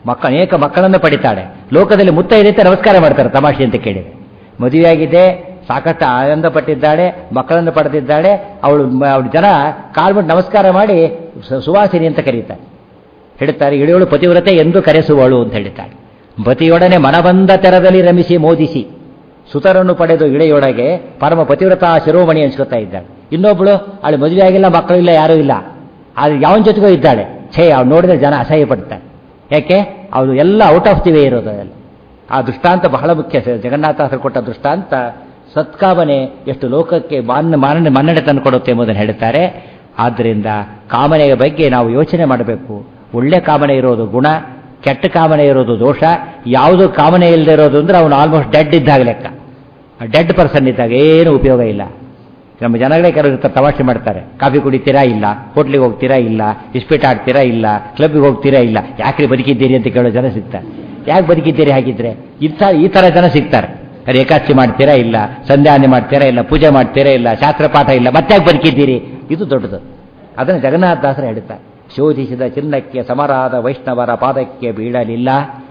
ಮಕ್ಕ ಅನೇಕ ಮಕ್ಕಳನ್ನು ಪಡಿತಾಳೆ ಲೋಕದಲ್ಲಿ ಮುತ್ತ ಇರುತ್ತೆ ನಮಸ್ಕಾರ ಮಾಡ್ತಾರೆ ತಮಾಷೆ ಅಂತ ಕೇಳಿದೆ ಮದುವೆಯಾಗಿದೆ ಸಾಕಷ್ಟು ಆನಂದ ಪಟ್ಟಿದ್ದಾಳೆ ಮಕ್ಕಳನ್ನು ಪಡೆದಿದ್ದಾಳೆ ಅವಳು ಅವಳು ಜನ ಕಾಲ್ಬಿಟ್ಟು ನಮಸ್ಕಾರ ಮಾಡಿ ಸು- ಸುವಾಸಿನಿ ಅಂತ ಕರೀತಾರೆ ಹೇಳ್ತಾರೆ ಇಳಿಯೋಳು ಪತಿವ್ರತೆ ಎಂದು ಕರೆಸುವಳು ಅಂತ ಹೇಳ್ತಾಳೆ ಪತಿಯೊಡನೆ ಮನಬಂದ ತೆರದಲ್ಲಿ ರಮಿಸಿ ಮೋದಿಸಿ ಸುತರನ್ನು ಪಡೆದು ಇಳೆಯೊಳಗೆ ಪರಮ ಪತಿವ್ರತ ಶಿರೋಮಣಿ ಅನ್ಸ್ಕೊತಾ ಇದ್ದಾಳೆ ಇನ್ನೊಬ್ಳು ಅವಳು ಮದುವೆ ಆಗಿಲ್ಲ ಮಕ್ಕಳು ಇಲ್ಲ ಯಾರೂ ಇಲ್ಲ ಆದ್ರೆ ಯಾವನ ಜೊತೆಗೂ ಇದ್ದಾಳೆ ಛೇ ಅವ್ಳು ನೋಡಿದ್ರೆ ಜನ ಅಸಹ್ಯ ಪಡ್ತಾರೆ ಯಾಕೆ ಅವಳು ಎಲ್ಲ ಔಟ್ ಆಫ್ ದಿ ವೇ ಇರೋದು ಅದೆಲ್ಲ ಆ ದೃಷ್ಟಾಂತ ಬಹಳ ಮುಖ್ಯ ಸ- ಜಗನ್ನಾಥಾಸರು ಕೊಟ್ಟ ದೃಷ್ಟಾಂತ ಸತ್ಕಾಮನೆ ಎಷ್ಟು ಲೋಕಕ್ಕೆ ಮಾನ್ಯ ಮಾನ್ಯ ಮನ್ನಣೆ ತಂದು ಕೊಡುತ್ತೆ ಎಂಬುದನ್ನು ಹೇಳ್ತಾರೆ ಆದ್ದರಿಂದ ಕಾಮನೆಯ ಬಗ್ಗೆ ನಾವು ಯೋಚನೆ ಮಾಡಬೇಕು ಒಳ್ಳೆ ಕಾಮನೆ ಇರೋದು ಗುಣ ಕೆಟ್ಟ ಕಾಮನೆ ಇರೋದು ದೋಷ ಯಾವುದು ಕಾಮನೆ ಇಲ್ಲದೆ ಇರೋದು ಅಂದ್ರೆ ಅವನು ಆಲ್ಮೋಸ್ಟ್ ಡೆಡ್ ಇದ್ದಾಗ ಲೆಕ್ಕ ಡೆಡ್ ಪರ್ಸನ್ ಇದ್ದಾಗ ಏನು ಉಪಯೋಗ ಇಲ್ಲ ನಮ್ಮ ಜನಗಳೇ ಕೆಲವರು ಇರ್ತಾರೆ, ತಮಾಷೆ ಮಾಡ್ತಾರೆ ಕಾಫಿ ಕುಡಿತೀರಾ ಇಲ್ಲ ಹೋಟ್ಲಿಗೆ ಹೋಗ್ತೀರಾ ಇಲ್ಲ ಇಸ್ಪೀಟ್ ಆಡ್ತೀರಾ ಇಲ್ಲ ಕ್ಲಬ್ಗೆ ಹೋಗ್ತೀರಾ ಇಲ್ಲ ಯಾಕ್ರಿ ಬದುಕಿದ್ದೀರಿ ಅಂತ ಕೇಳೋ ಜನ ಸಿಗ್ತಾರೆ ಯಾಕೆ ಬದುಕಿದ್ದೀರಿ ಹಾಗಿದ್ರೆ ಇಂಥ ಈ ಥರ ಜನ ಸಿಗ್ತಾರೆ ಅರೆ ಏಕಾದಶಿ ಮಾಡ್ತೀರಾ ಇಲ್ಲ ಸಂಧ್ಯಾನೆ ಮಾಡ್ತೀರಾ ಇಲ್ಲ ಪೂಜೆ ಮಾಡ್ತೀರಾ ಇಲ್ಲ ಶಾಸ್ತ್ರ ಪಾಠ ಇಲ್ಲ ಮತ್ತೆ ಯಾಕೆ ಬದುಕಿದ್ದೀರಿ ಇದು ದೊಡ್ಡದು ಅದನ್ನು ಜಗನ್ನಾಥದಾಸರು ಹೇಳ್ತಾರೆ ಶೋಧಿಸಿದ ಚಿನ್ನಕ್ಕೆ ಸಮರಾದ ವೈಷ್ಣವರ ಪಾದಕ್ಕೆ ಬೀಳಲಿಲ್ಲ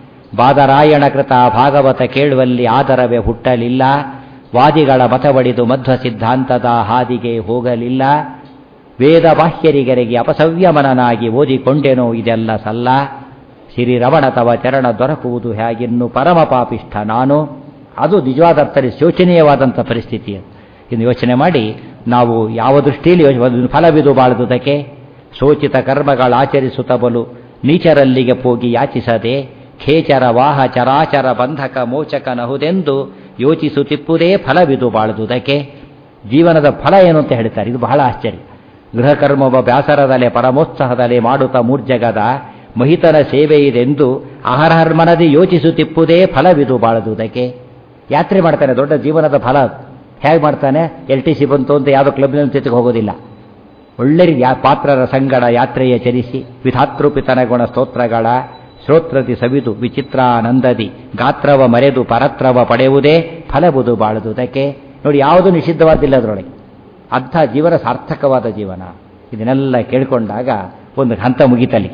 ಬಾದರಾಯಣ ಕೃತ ಭಾಗವತ ಕೇಳುವಲ್ಲಿ ಆದರವೇ ಹುಟ್ಟಲಿಲ್ಲ ವಾದಿಗಳ ಮತಬಡಿದು ಮಧ್ವ ಸಿದ್ಧಾಂತದ ಹಾದಿಗೆ ಹೋಗಲಿಲ್ಲ ವೇದ ಬಾಹ್ಯರಿಗರಿಗೆ ಅಪಸವ್ಯಮನನಾಗಿ ಓದಿಕೊಂಡೆನೋ ಇದೆಲ್ಲ ಸಲ್ಲ ಶ್ರೀರಮಣ ತವ ಚರಣ ದೊರಕುವುದು ಹೇಗಿನ್ನು ಪರಮ ಪಾಪಿಷ್ಠ ನಾನು ಅದು ನಿಜವಾದ ಅರ್ಥದಲ್ಲಿ ಶೋಚನೀಯವಾದಂಥ ಪರಿಸ್ಥಿತಿ ಅದು. ಇನ್ನು ಯೋಚನೆ ಮಾಡಿ ನಾವು ಯಾವ ದೃಷ್ಟಿಯಲ್ಲಿ ಯೋಚನೆ ಒಂದು ಫಲವಿದು ಬಾಳುವುದಕ್ಕೆ ಶೋಚಿತ ಕರ್ಮಗಳಾಚರಿಸುತ್ತ ಬಲು ನೀಚರಲ್ಲಿಗೆ ಹೋಗಿ ಯಾಚಿಸದೆ ಖೇಚರ ವಾಹ ಚರಾಚರ ಬಂಧಕ ಮೋಚಕನಹುದೆಂದು ಯೋಚಿಸುತ್ತಿಪ್ಪುದೇ ಫಲವಿದು ಬಾಳುವುದಕ್ಕೆ ಜೀವನದ ಫಲ ಏನು ಅಂತ ಹೇಳ್ತಾರೆ ಇದು ಬಹಳ ಆಶ್ಚರ್ಯ ಗೃಹ ಕರ್ಮವ ಬ್ಯಾಸರದಲೆ ಪರಮೋತ್ಸಾಹದಲೆ ಮಾಡುತ್ತ ಮೂರ್ಜಗದ ಮಹಿತನ ಸೇವೆ ಇದೆಂದು ಆಹಾರಮನದಿ ಯೋಚಿಸುತ್ತಿಪ್ಪುದೇ ಫಲವಿದು ಬಾಳುವುದಕ್ಕೆ ಯಾತ್ರೆ ಮಾಡ್ತಾನೆ ದೊಡ್ಡ ಜೀವನದ ಫಲ ಹೇಗೆ ಮಾಡ್ತಾನೆ ಎಲ್ ಟಿ ಸಿ ಬಂತು ಅಂತ ಯಾವುದೋ ಕ್ಲಬ್ನಲ್ಲಿ ಜೊತೆಗೆ ಹೋಗೋದಿಲ್ಲ ಒಳ್ಳೆ ರೀತಿ ಯಾ ಪಾತ್ರರ ಸಂಗಡ ಯಾತ್ರೆಯ ಚರಿಸಿ ವಿಧಾತೃಪಿತನ ಗುಣ ಸ್ತೋತ್ರಗಳ ಶ್ರೋತ್ರದಿ ಸವಿದು ವಿಚಿತ್ರಾನಂದದಿ ಗಾತ್ರವ ಮರೆದು ಪರತ್ರವ ಪಡೆಯುವುದೇ ಫಲಬುದು ಬಾಳುವುದಕ್ಕೆ ನೋಡಿ ಯಾವುದು ನಿಷಿದ್ಧವಾದಿಲ್ಲ ಅದರೊಳಗೆ ಅಂಥ ಜೀವನ ಸಾರ್ಥಕವಾದ ಜೀವನ ಇದನ್ನೆಲ್ಲ ಕೇಳಿಕೊಂಡಾಗ ಒಂದು ಹಂತ ಮುಗಿತಲಿ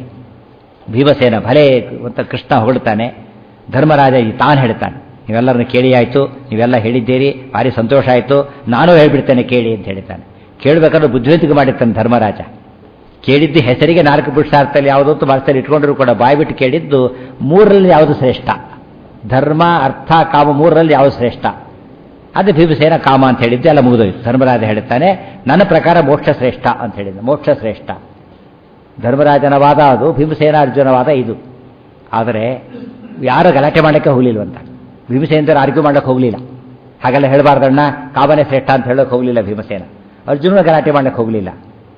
ಭೀಮಸೇನ ಭಲೆ ಅಂತ ಕೃಷ್ಣ ಹೊಗಳ್ತಾನೆ ಧರ್ಮರಾಜ ಈ ತಾನು ಹೇಳ್ತಾನೆ ನೀವೆಲ್ಲರನ್ನು ಕೇಳಿ ಆಯಿತು ನೀವೆಲ್ಲ ಹೇಳಿದ್ದೀರಿ ಭಾರಿ ಸಂತೋಷ ಆಯಿತು ನಾನು ಹೇಳ್ಬಿಡ್ತೇನೆ ಕೇಳಿ ಅಂತ ಹೇಳ್ತಾನೆ ಕೇಳಬೇಕಾದ್ರೆ ಬುದ್ಧಿವಂತಿಕೆ ಮಾಡಿರ್ತಾನೆ ಧರ್ಮರಾಜ ಕೇಳಿದ್ದು ಹೆಸರಿಗೆ ನಾಲ್ಕು ಪುರುಷಾರ್ಥದಲ್ಲಿ ಯಾವುದೋ ಅಂತ ಮನಸ್ಸಲ್ಲಿ ಇಟ್ಕೊಂಡ್ರು ಕೂಡ ಬಾಯ್ಬಿಟ್ಟು ಕೇಳಿದ್ದು ಮೂರರಲ್ಲಿ ಯಾವುದು ಶ್ರೇಷ್ಠ ಧರ್ಮ ಅರ್ಥ ಕಾಮ ಮೂರರಲ್ಲಿ ಯಾವುದು ಶ್ರೇಷ್ಠ ಅದು ಭೀಮಸೇನ ಕಾಮ ಅಂತ ಹೇಳಿದ್ದು ಎಲ್ಲ ಮುಗಿದೋಯ್ತು ಧರ್ಮರಾಜ ಹೇಳ್ತಾನೆ ನನ್ನ ಪ್ರಕಾರ ಮೋಕ್ಷ ಶ್ರೇಷ್ಠ ಅಂತ ಹೇಳಿದ್ದು ಮೋಕ್ಷ ಶ್ರೇಷ್ಠ ಧರ್ಮರಾಜನ ವಾದ ಅದು ಭೀಮಸೇನ ಅರ್ಜುನ ವಾದ ಇದು ಆದರೆ ಯಾರು ಗಲಾಟೆ ಮಾಡೋಕ್ಕೆ ಹೋಗಲಿಲ್ವಂತ ಭೀಮಸೇನ ಆರ್ಗ್ಯೂ ಮಾಡೋಕ್ಕೆ ಹೋಗಲಿಲ್ಲ ಹಾಗೆಲ್ಲ ಹೇಳಬಾರ್ದಣ್ಣ ಕಾಮನೆ ಶ್ರೇಷ್ಠ ಅಂತ ಹೇಳೋಕೆ ಹೋಗಲಿಲ್ಲ ಭೀಮಸೇನ ಅರ್ಜುನ ಗಲಾಟೆ ಮಾಡೋಕ್ಕೆ ಹೋಗಲಿಲ್ಲ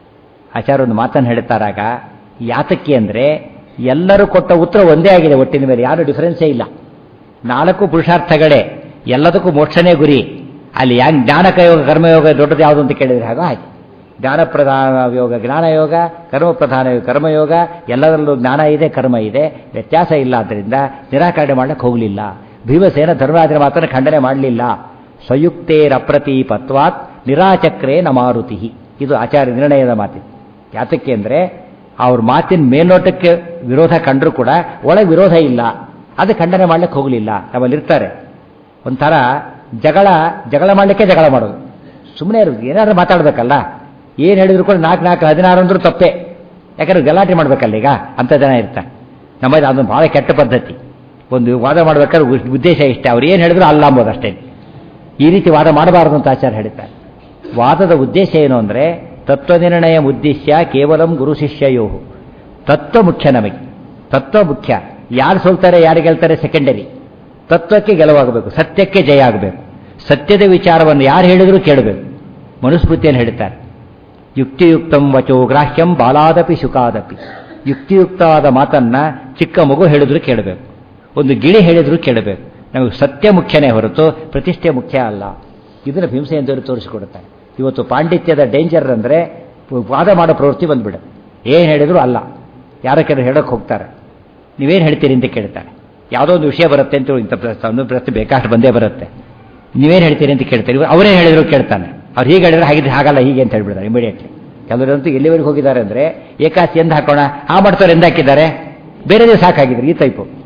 ಆಚಾರ್ಯ ಒಂದು ಮಾತನ್ನು ಹೇಳ್ತಾರಾಗ ಯಾತಕ್ಕೆ ಅಂದರೆ ಎಲ್ಲರೂ ಕೊಟ್ಟ ಉತ್ತರ ಒಂದೇ ಆಗಿದೆ ಒಟ್ಟಿನ ಮೇಲೆ ಯಾರು ಡಿಫರೆನ್ಸೇ ಇಲ್ಲ ನಾಲ್ಕು ಪುರುಷಾರ್ಥಗಳೇ ಎಲ್ಲದಕ್ಕೂ ಮೋಕ್ಷನೇ ಗುರಿ ಅಲ್ಲಿ ಯಾಕೆ ಜ್ಞಾನಕಯೋಗ ಕರ್ಮಯೋಗ ದೊಡ್ಡದು ಯಾವುದು ಅಂತ ಕೇಳಿದ್ರೆ ಹಾಗೋ ಹಾಗೆ ಜ್ಞಾನ ಪ್ರಧಾನ ಯೋಗ ಜ್ಞಾನಯೋಗ ಕರ್ಮ ಪ್ರಧಾನ ಯೋಗ ಕರ್ಮಯೋಗ ಎಲ್ಲದರಲ್ಲೂ ಜ್ಞಾನ ಇದೆ ಕರ್ಮ ಇದೆ ವ್ಯತ್ಯಾಸ ಇಲ್ಲ ಆದ್ದರಿಂದ ನಿರಾಕರಣೆ ಮಾಡಕ್ಕೆ ಹೋಗಲಿಲ್ಲ ಭೀಮಸೇನ ಧರ್ಮರಾಜನ ಮಾತನ್ನು ಖಂಡನೆ ಮಾಡಲಿಲ್ಲ ಸಂಯುಕ್ತೇರಪ್ರತೀಪತ್ವಾತ್ ನಿರಾಚಕ್ರೇ ನ ಮಾರುತಿ ಇದು ಆಚಾರ್ಯ ನಿರ್ಣಯದ ಮಾತಿದೆ ಯಾತಕ್ಕೆ ಅಂದರೆ ಅವ್ರ ಮಾತಿನ ಮೇಲ್ನೋಟಕ್ಕೆ ವಿರೋಧ ಕಂಡರೂ ಕೂಡ ಒಳಗೆ ವಿರೋಧ ಇಲ್ಲ ಅದು ಖಂಡನೆ ಮಾಡ್ಲಿಕ್ಕೆ ಹೋಗಲಿಲ್ಲ ನಮ್ಮಲ್ಲಿ ಇರ್ತಾರೆ ಒಂಥರ ಜಗಳ ಜಗಳ ಮಾಡಲಿಕ್ಕೆ ಜಗಳ ಮಾಡೋದು ಸುಮ್ಮನೆ ಇರೋದು ಏನಾದ್ರು ಮಾತಾಡಬೇಕಲ್ಲ ಏನು ಹೇಳಿದ್ರು ಕೂಡ ನಾಲ್ಕು ನಾಲ್ಕು ಹದಿನಾರು ಅಂದ್ರೂ ತಪ್ಪೇ ಯಾಕಂದ್ರೆ ಗಲಾಟೆ ಮಾಡ್ಬೇಕಲ್ಲ ಈಗ ಅಂಥ ಜನ ಇರ್ತಾರೆ ನಮ್ಮದು ಅದೊಂದು ಭಾಳ ಕೆಟ್ಟ ಪದ್ಧತಿ ಒಂದು ವಾದ ಮಾಡ್ಬೇಕಾದ್ರೆ ಉದ್- ಉದ್ದೇಶ ಇಷ್ಟೇ ಅವ್ರು ಏನು ಹೇಳಿದ್ರು ಅಲ್ಲ ಅಂಬೋದು ಅಷ್ಟೇ ಈ ರೀತಿ ವಾದ ಮಾಡಬಾರದು ಅಂತ ಆಚಾರ್ಯ ಹೇಳ್ತಾರೆ ವಾದದ ಉದ್ದೇಶ ಏನು ಅಂದರೆ ತತ್ವನಿರ್ಣಯ ಉದ್ದೇಶ ಕೇವಲ ಗುರು ಶಿಷ್ಯಯೋ ತತ್ವ ಮುಖ್ಯ ನಮಗೆ ತತ್ವ ಮುಖ್ಯ ಯಾರು ಸೋಲ್ತಾರೆ ಯಾರು ಗೆಲ್ತಾರೆ ಸೆಕೆಂಡರಿ ತತ್ವಕ್ಕೆ ಗೆಲುವಾಗಬೇಕು ಸತ್ಯಕ್ಕೆ ಜಯ ಆಗಬೇಕು ಸತ್ಯದ ವಿಚಾರವನ್ನು ಯಾರು ಹೇಳಿದರೂ ಕೇಳಬೇಕು ಮನುಸ್ಮೃತಿಯನ್ನು ಹೇಳ್ತಾರೆ ಯುಕ್ತಿಯುಕ್ತಂ ವಚೋ ಗ್ರಾಹ್ಯಂ ಬಾಲಾದಪಿ ಶುಕಾದಪಿ ಯುಕ್ತಿಯುಕ್ತವಾದ ಮಾತನ್ನ ಚಿಕ್ಕ ಮಗು ಹೇಳಿದ್ರು ಕೇಳಬೇಕು ಒಂದು ಗಿಳಿ ಹೇಳಿದ್ರು ಕೇಳಬೇಕು ನಮಗೆ ಸತ್ಯ ಮುಖ್ಯನೇ ಹೊರತು ಪ್ರತಿಷ್ಠೆ ಮುಖ್ಯ ಅಲ್ಲ ಇದನ್ನು ಭೀಮಸೇನದವರು ತೋರಿಸಿಕೊಡುತ್ತಾರೆ ಇವತ್ತು ಪಾಂಡಿತ್ಯದ ಡೇಂಜರ್ ಅಂದರೆ ವಾದ ಮಾಡೋ ಪ್ರವೃತ್ತಿ ಬಂದ್ಬಿಡುತ್ತೆ ಏನು ಹೇಳಿದ್ರು ಅಲ್ಲ ಯಾರೋ ಕೆಲವರು ಹೇಳೋಕೆ ಹೋಗ್ತಾರೆ ನೀವೇನು ಹೇಳ್ತೀರಿ ಅಂತ ಕೇಳ್ತಾರೆ ಯಾವುದೋ ಒಂದು ವಿಷಯ ಬರುತ್ತೆ ಅಂತ ಇಂಥ ಪ್ರಶ್ನೆ ಒಂದು ಪ್ರಶ್ನೆ ಬೇಕಾಷ್ಟು ಬಂದೇ ಬರುತ್ತೆ ನೀವೇನು ಹೇಳ್ತೀರಿ ಅಂತ ಕೇಳ್ತಾರೆ ಇವ್ರು ಅವರೇ ಹೇಳಿದ್ರು ಕೇಳ್ತಾನೆ ಅವ್ರು ಹೀಗೆ ಹೇಳಿದ್ರೆ ಹಾಗಿದ್ರೆ ಹಾಗಲ್ಲ ಹೀಗೆ ಅಂತ ಹೇಳ್ಬಿಡ್ತಾರೆ ಇಮಿಡಿಯೇಟ್ಲಿ ಕೆಲವರಂತೂ ಎಲ್ಲಿವರೆಗೆ ಹೋಗಿದ್ದಾರೆ ಅಂದರೆ ಏಕಾಸಿ ಎಂದು ಹಾಕೋಣ ಆ ಮಾಡ್ತಾರೆ ಎಂದು ಹಾಕಿದ್ದಾರೆ ಬೇರೆ ದಿವಸ ಹಾಕಾಗಿದ್ರು ಈ ಟೈಪು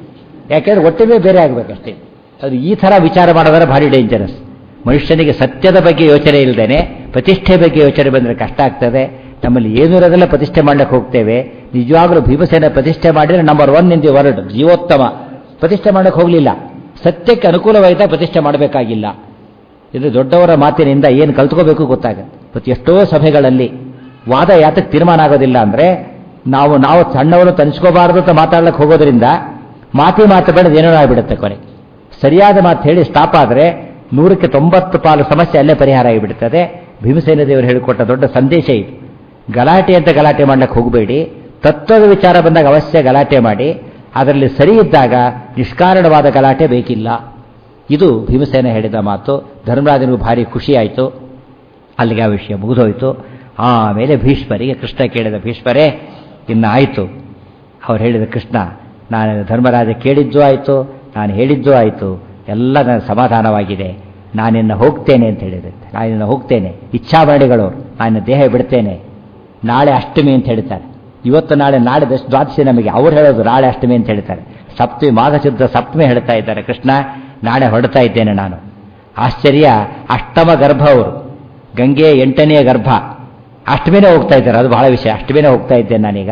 ಯಾಕೆಂದ್ರೆ ಒಟ್ಟಿಗೆ ಬೇರೆ ಆಗಬೇಕಷ್ಟೇ ಅದು ಈ ಥರ ವಿಚಾರ ಮಾಡೋದ್ರೆ ಭಾರಿ ಡೇಂಜರಸ್ ಮನುಷ್ಯನಿಗೆ ಸತ್ಯದ ಬಗ್ಗೆ ಯೋಚನೆ ಇಲ್ಲದೇನೆ ಪ್ರತಿಷ್ಠೆ ಬಗ್ಗೆ ಯೋಚನೆ ಬಂದರೆ ಕಷ್ಟ ಆಗ್ತದೆ ನಮ್ಮಲ್ಲಿ ಏನೂ ಇರೋದೆಲ್ಲ ಪ್ರತಿಷ್ಠೆ ಮಾಡ್ಲಿಕ್ಕೆ ಹೋಗ್ತೇವೆ ನಿಜವಾಗ್ಲೂ ಭೀಮಸೇನ ಪ್ರತಿಷ್ಠೆ ಮಾಡಿದ್ರೆ number one in the world ಜೀವೋತ್ತಮ ಪ್ರತಿಷ್ಠೆ ಮಾಡಕ್ಕೆ ಹೋಗಲಿಲ್ಲ ಸತ್ಯಕ್ಕೆ ಅನುಕೂಲವಾಯಿತಾ ಪ್ರತಿಷ್ಠೆ ಮಾಡಬೇಕಾಗಿಲ್ಲ ಇದು ದೊಡ್ಡವರ ಮಾತಿನಿಂದ ಏನು ಕಲ್ತ್ಕೋಬೇಕು ಗೊತ್ತಾಗುತ್ತೆ ಮತ್ತು ಎಷ್ಟೋ ಸಭೆಗಳಲ್ಲಿ ವಾದ ಯಾತಕ್ಕೆ ತೀರ್ಮಾನ ಆಗೋದಿಲ್ಲ ಅಂದರೆ ನಾವು ನಾವು ಸಣ್ಣವರು ತನಿಸ್ಕೋಬಾರ್ದು ಅಂತ ಮಾತಾಡ್ಲಿಕ್ಕೆ ಹೋಗೋದ್ರಿಂದ ಮಾತಿ ಮಾತು ಬೇಡ ಏನೋ ಆಗಿಬಿಡುತ್ತೆ ಕೊನೆ ಸರಿಯಾದ ಮಾತು ಹೇಳಿ ಸ್ಟಾಪ್ ಆದರೆ ನೂರಕ್ಕೆ ತೊಂಬತ್ತು ಪಾಲು ಸಮಸ್ಯೆ ಅಲ್ಲೇ ಪರಿಹಾರ ಆಗಿಬಿಡ್ತದೆ ಭೀಮಸೇನ ದೇವರು ಹೇಳಿಕೊಟ್ಟ ದೊಡ್ಡ ಸಂದೇಶ ಇದು ಗಲಾಟೆ ಅಂತ ಗಲಾಟೆ ಮಾಡ್ಲಿಕ್ಕೆ ಹೋಗಬೇಡಿ ತತ್ವದ ವಿಚಾರ ಬಂದಾಗ ಅವಶ್ಯ ಗಲಾಟೆ ಮಾಡಿ ಅದರಲ್ಲಿ ಸರಿ ಇದ್ದಾಗ ನಿಷ್ಕಾರಣವಾದ ಗಲಾಟೆ ಬೇಕಿಲ್ಲ ಇದು ಭೀಮಸೇನ ಹೇಳಿದ ಮಾತು ಧರ್ಮರಾಜನಿಗೂ ಭಾರಿ ಖುಷಿಯಾಯಿತು ಅಲ್ಲಿಗೆ ಆ ವಿಷಯ ಮುಗಿದೋಯ್ತು ಆಮೇಲೆ ಭೀಷ್ಮರಿಗೆ ಕೃಷ್ಣ ಕೇಳಿದ ಭೀಷ್ಮರೇ ಇನ್ನು ಆಯಿತು ಅವ್ರು ಹೇಳಿದ ಕೃಷ್ಣ ನಾನು ಧರ್ಮರಾಜ ಕೇಳಿದ್ದು ಆಯಿತು ನಾನು ಹೇಳಿದ್ದು ಆಯಿತು ಎಲ್ಲ ನನ್ನ ಸಮಾಧಾನವಾಗಿದೆ ನಾನಿನ್ನ ಹೋಗ್ತೇನೆ ಅಂತ ಹೇಳಿದೆ ನಾನಿನ್ನ ಹೋಗ್ತೇನೆ ಇಚ್ಛಾಮರಣಿಗಳು ನಾನು ದೇಹ ಬಿಡ್ತೇನೆ ನಾಳೆ ಅಷ್ಟಮಿ ಅಂತ ಹೇಳ್ತಾರೆ ಇವತ್ತು ನಾಳೆ ನಾಳೆ ದಶ ದ್ವಾದಶಿ ನಮಗೆ ಅವ್ರು ಹೇಳೋದು ನಾಳೆ ಅಷ್ಟಮಿ ಅಂತ ಹೇಳ್ತಾರೆ ಸಪ್ತಮಿ ಮಾಘಶುದ್ಧ ಸಪ್ತಮಿ ಹೇಳ್ತಾ ಇದ್ದಾರೆ ಕೃಷ್ಣ ನಾಳೆ ಹೊರಡ್ತಾ ಇದ್ದೇನೆ ನಾನು ಆಶ್ಚರ್ಯ ಅಷ್ಟಮ ಗರ್ಭ ಅವರು ಗಂಗೆ ಎಂಟನೆಯ ಗರ್ಭ ಅಷ್ಟಮಿನೇ ಹೋಗ್ತಾ ಇದ್ದಾರೆ ಅದು ಬಹಳ ವಿಷಯ ಅಷ್ಟಮಿನೇ ಹೋಗ್ತಾ ಇದ್ದೇನೆ ನಾನೀಗ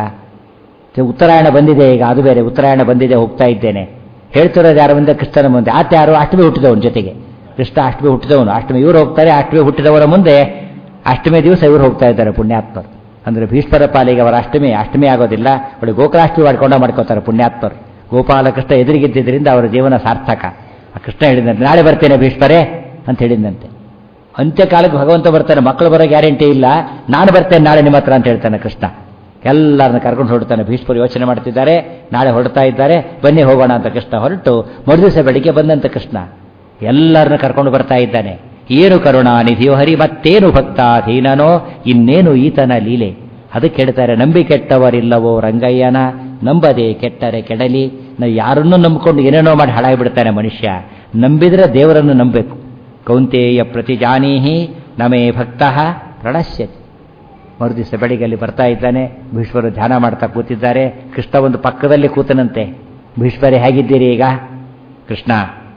ಉತ್ತರಾಯಣ ಬಂದಿದೆ ಈಗ ಅದು ಬೇರೆ ಉತ್ತರಾಯಣ ಬಂದಿದೆ ಹೋಗ್ತಾ ಇದ್ದೇನೆ ಹೇಳ್ತಿರೋದು ಯಾರು ಮುಂದೆ ಕೃಷ್ಣನ ಮುಂದೆ ಆತ ಯಾರು ಅಷ್ಟಮಿ ಹುಟ್ಟಿದವನು ಜೊತೆಗೆ ಕೃಷ್ಣ ಅಷ್ಟಮಿ ಹುಟ್ಟಿದವನು ಅಷ್ಟಮಿ ಇವರು ಹೋಗ್ತಾರೆ ಅಷ್ಟಮಿ ಹುಟ್ಟಿದವರ ಮುಂದೆ ಅಷ್ಟಮಿ ದಿವಸ ಇವರು ಹೋಗ್ತಾ ಇದ್ದಾರೆ ಪುಣ್ಯಾತ್ಮರು ಅಂದರೆ ಭೀಷ್ಮರ ಪಾಲಿಗೆ ಅವರ ಅಷ್ಟಮಿ ಅಷ್ಟಮಿ ಆಗೋದಿಲ್ಲ ಒಳ್ಳೆ ಗೋಕುಲಾಷ್ಟಮಿ ಮಾಡ್ಕೊಂಡ ಮಾಡ್ಕೋತಾರೆ ಪುಣ್ಯಾತ್ಮರು ಗೋಪಾಲಕೃಷ್ಣ ಎದುರಿಗಿದ್ದರಿಂದ ಅವರ ಜೀವನ ಸಾರ್ಥಕ ಆ ಕೃಷ್ಣ ಹೇಳಿದಂತೆ ನಾಳೆ ಬರ್ತೇನೆ ಭೀಷ್ಮರೇ ಅಂತ ಹೇಳಿದಂತೆ ಅಂತ್ಯಕಾಲಕ್ಕೆ ಭಗವಂತ ಬರ್ತಾನೆ ಮಕ್ಕಳು ಬರೋ ಗ್ಯಾರಂಟಿ ಇಲ್ಲ ನಾನು ಬರ್ತೇನೆ ನಾಳೆ ನಿಮ್ಮ ಹತ್ರ ಅಂತ ಹೇಳ್ತಾನೆ ಕೃಷ್ಣ ಎಲ್ಲರನ್ನ ಕರ್ಕೊಂಡು ಹೊರಡ್ತಾನೆ ಭೀಷ್ಮರು ಯೋಚನೆ ಮಾಡ್ತಿದ್ದಾರೆ ನಾಳೆ ಹೊರಡ್ತಾ ಇದ್ದಾರೆ ಬನ್ನಿ ಹೋಗೋಣ ಅಂತ ಕೃಷ್ಣ ಹೊರಟು ಮರುದಿವಸ ಬೆಳಿಗ್ಗೆ ಬಂದಂತ ಕೃಷ್ಣ ಎಲ್ಲರನ್ನ ಕರ್ಕೊಂಡು ಬರ್ತಾ ಇದ್ದಾನೆ ಏನು ಕರುಣಾನಿಧಿಯೋ ಹರಿ ಮತ್ತೇನು ಭಕ್ತಾಧೀನನೋ ಇನ್ನೇನು ಈತನ ಲೀಲೆ ಅದಕ್ಕೆ ಹೇಳ್ತಾರೆ ನಂಬಿ ಕೆಟ್ಟವರಿಲ್ಲವೋ ರಂಗಯ್ಯನ ನಂಬದೆ ಕೆಟ್ಟರೆ ಕೆಡಲಿ ನಾವು ಯಾರನ್ನೂ ನಂಬಿಕೊಂಡು ಏನೇನೋ ಮಾಡಿ ಹಾಳಾಗಿಬಿಡ್ತಾನೆ ಮನುಷ್ಯ ನಂಬಿದ್ರೆ ದೇವರನ್ನು ನಂಬಬೇಕು ಕೌಂತೇಯ ಪ್ರತಿಜಾನೀಹಿ ನಮೇ ಭಕ್ತ ಪ್ರಣಶ್ಯತಿ ಮರುದಿವಸ ಬೆಳಿಗ್ಗೆ ಅಲ್ಲಿ ಬರ್ತಾ ಇದ್ದಾನೆ ಭೀಷ್ಮರು ಧ್ಯಾನ ಮಾಡ್ತಾ ಕೂತಿದ್ದಾರೆ ಕೃಷ್ಣ ಒಂದು ಪಕ್ಕದಲ್ಲಿ ಕೂತನಂತೆ ಭೀಷ್ಮರೇ ಹೇಗಿದ್ದೀರಿ ಈಗ ಕೃಷ್ಣ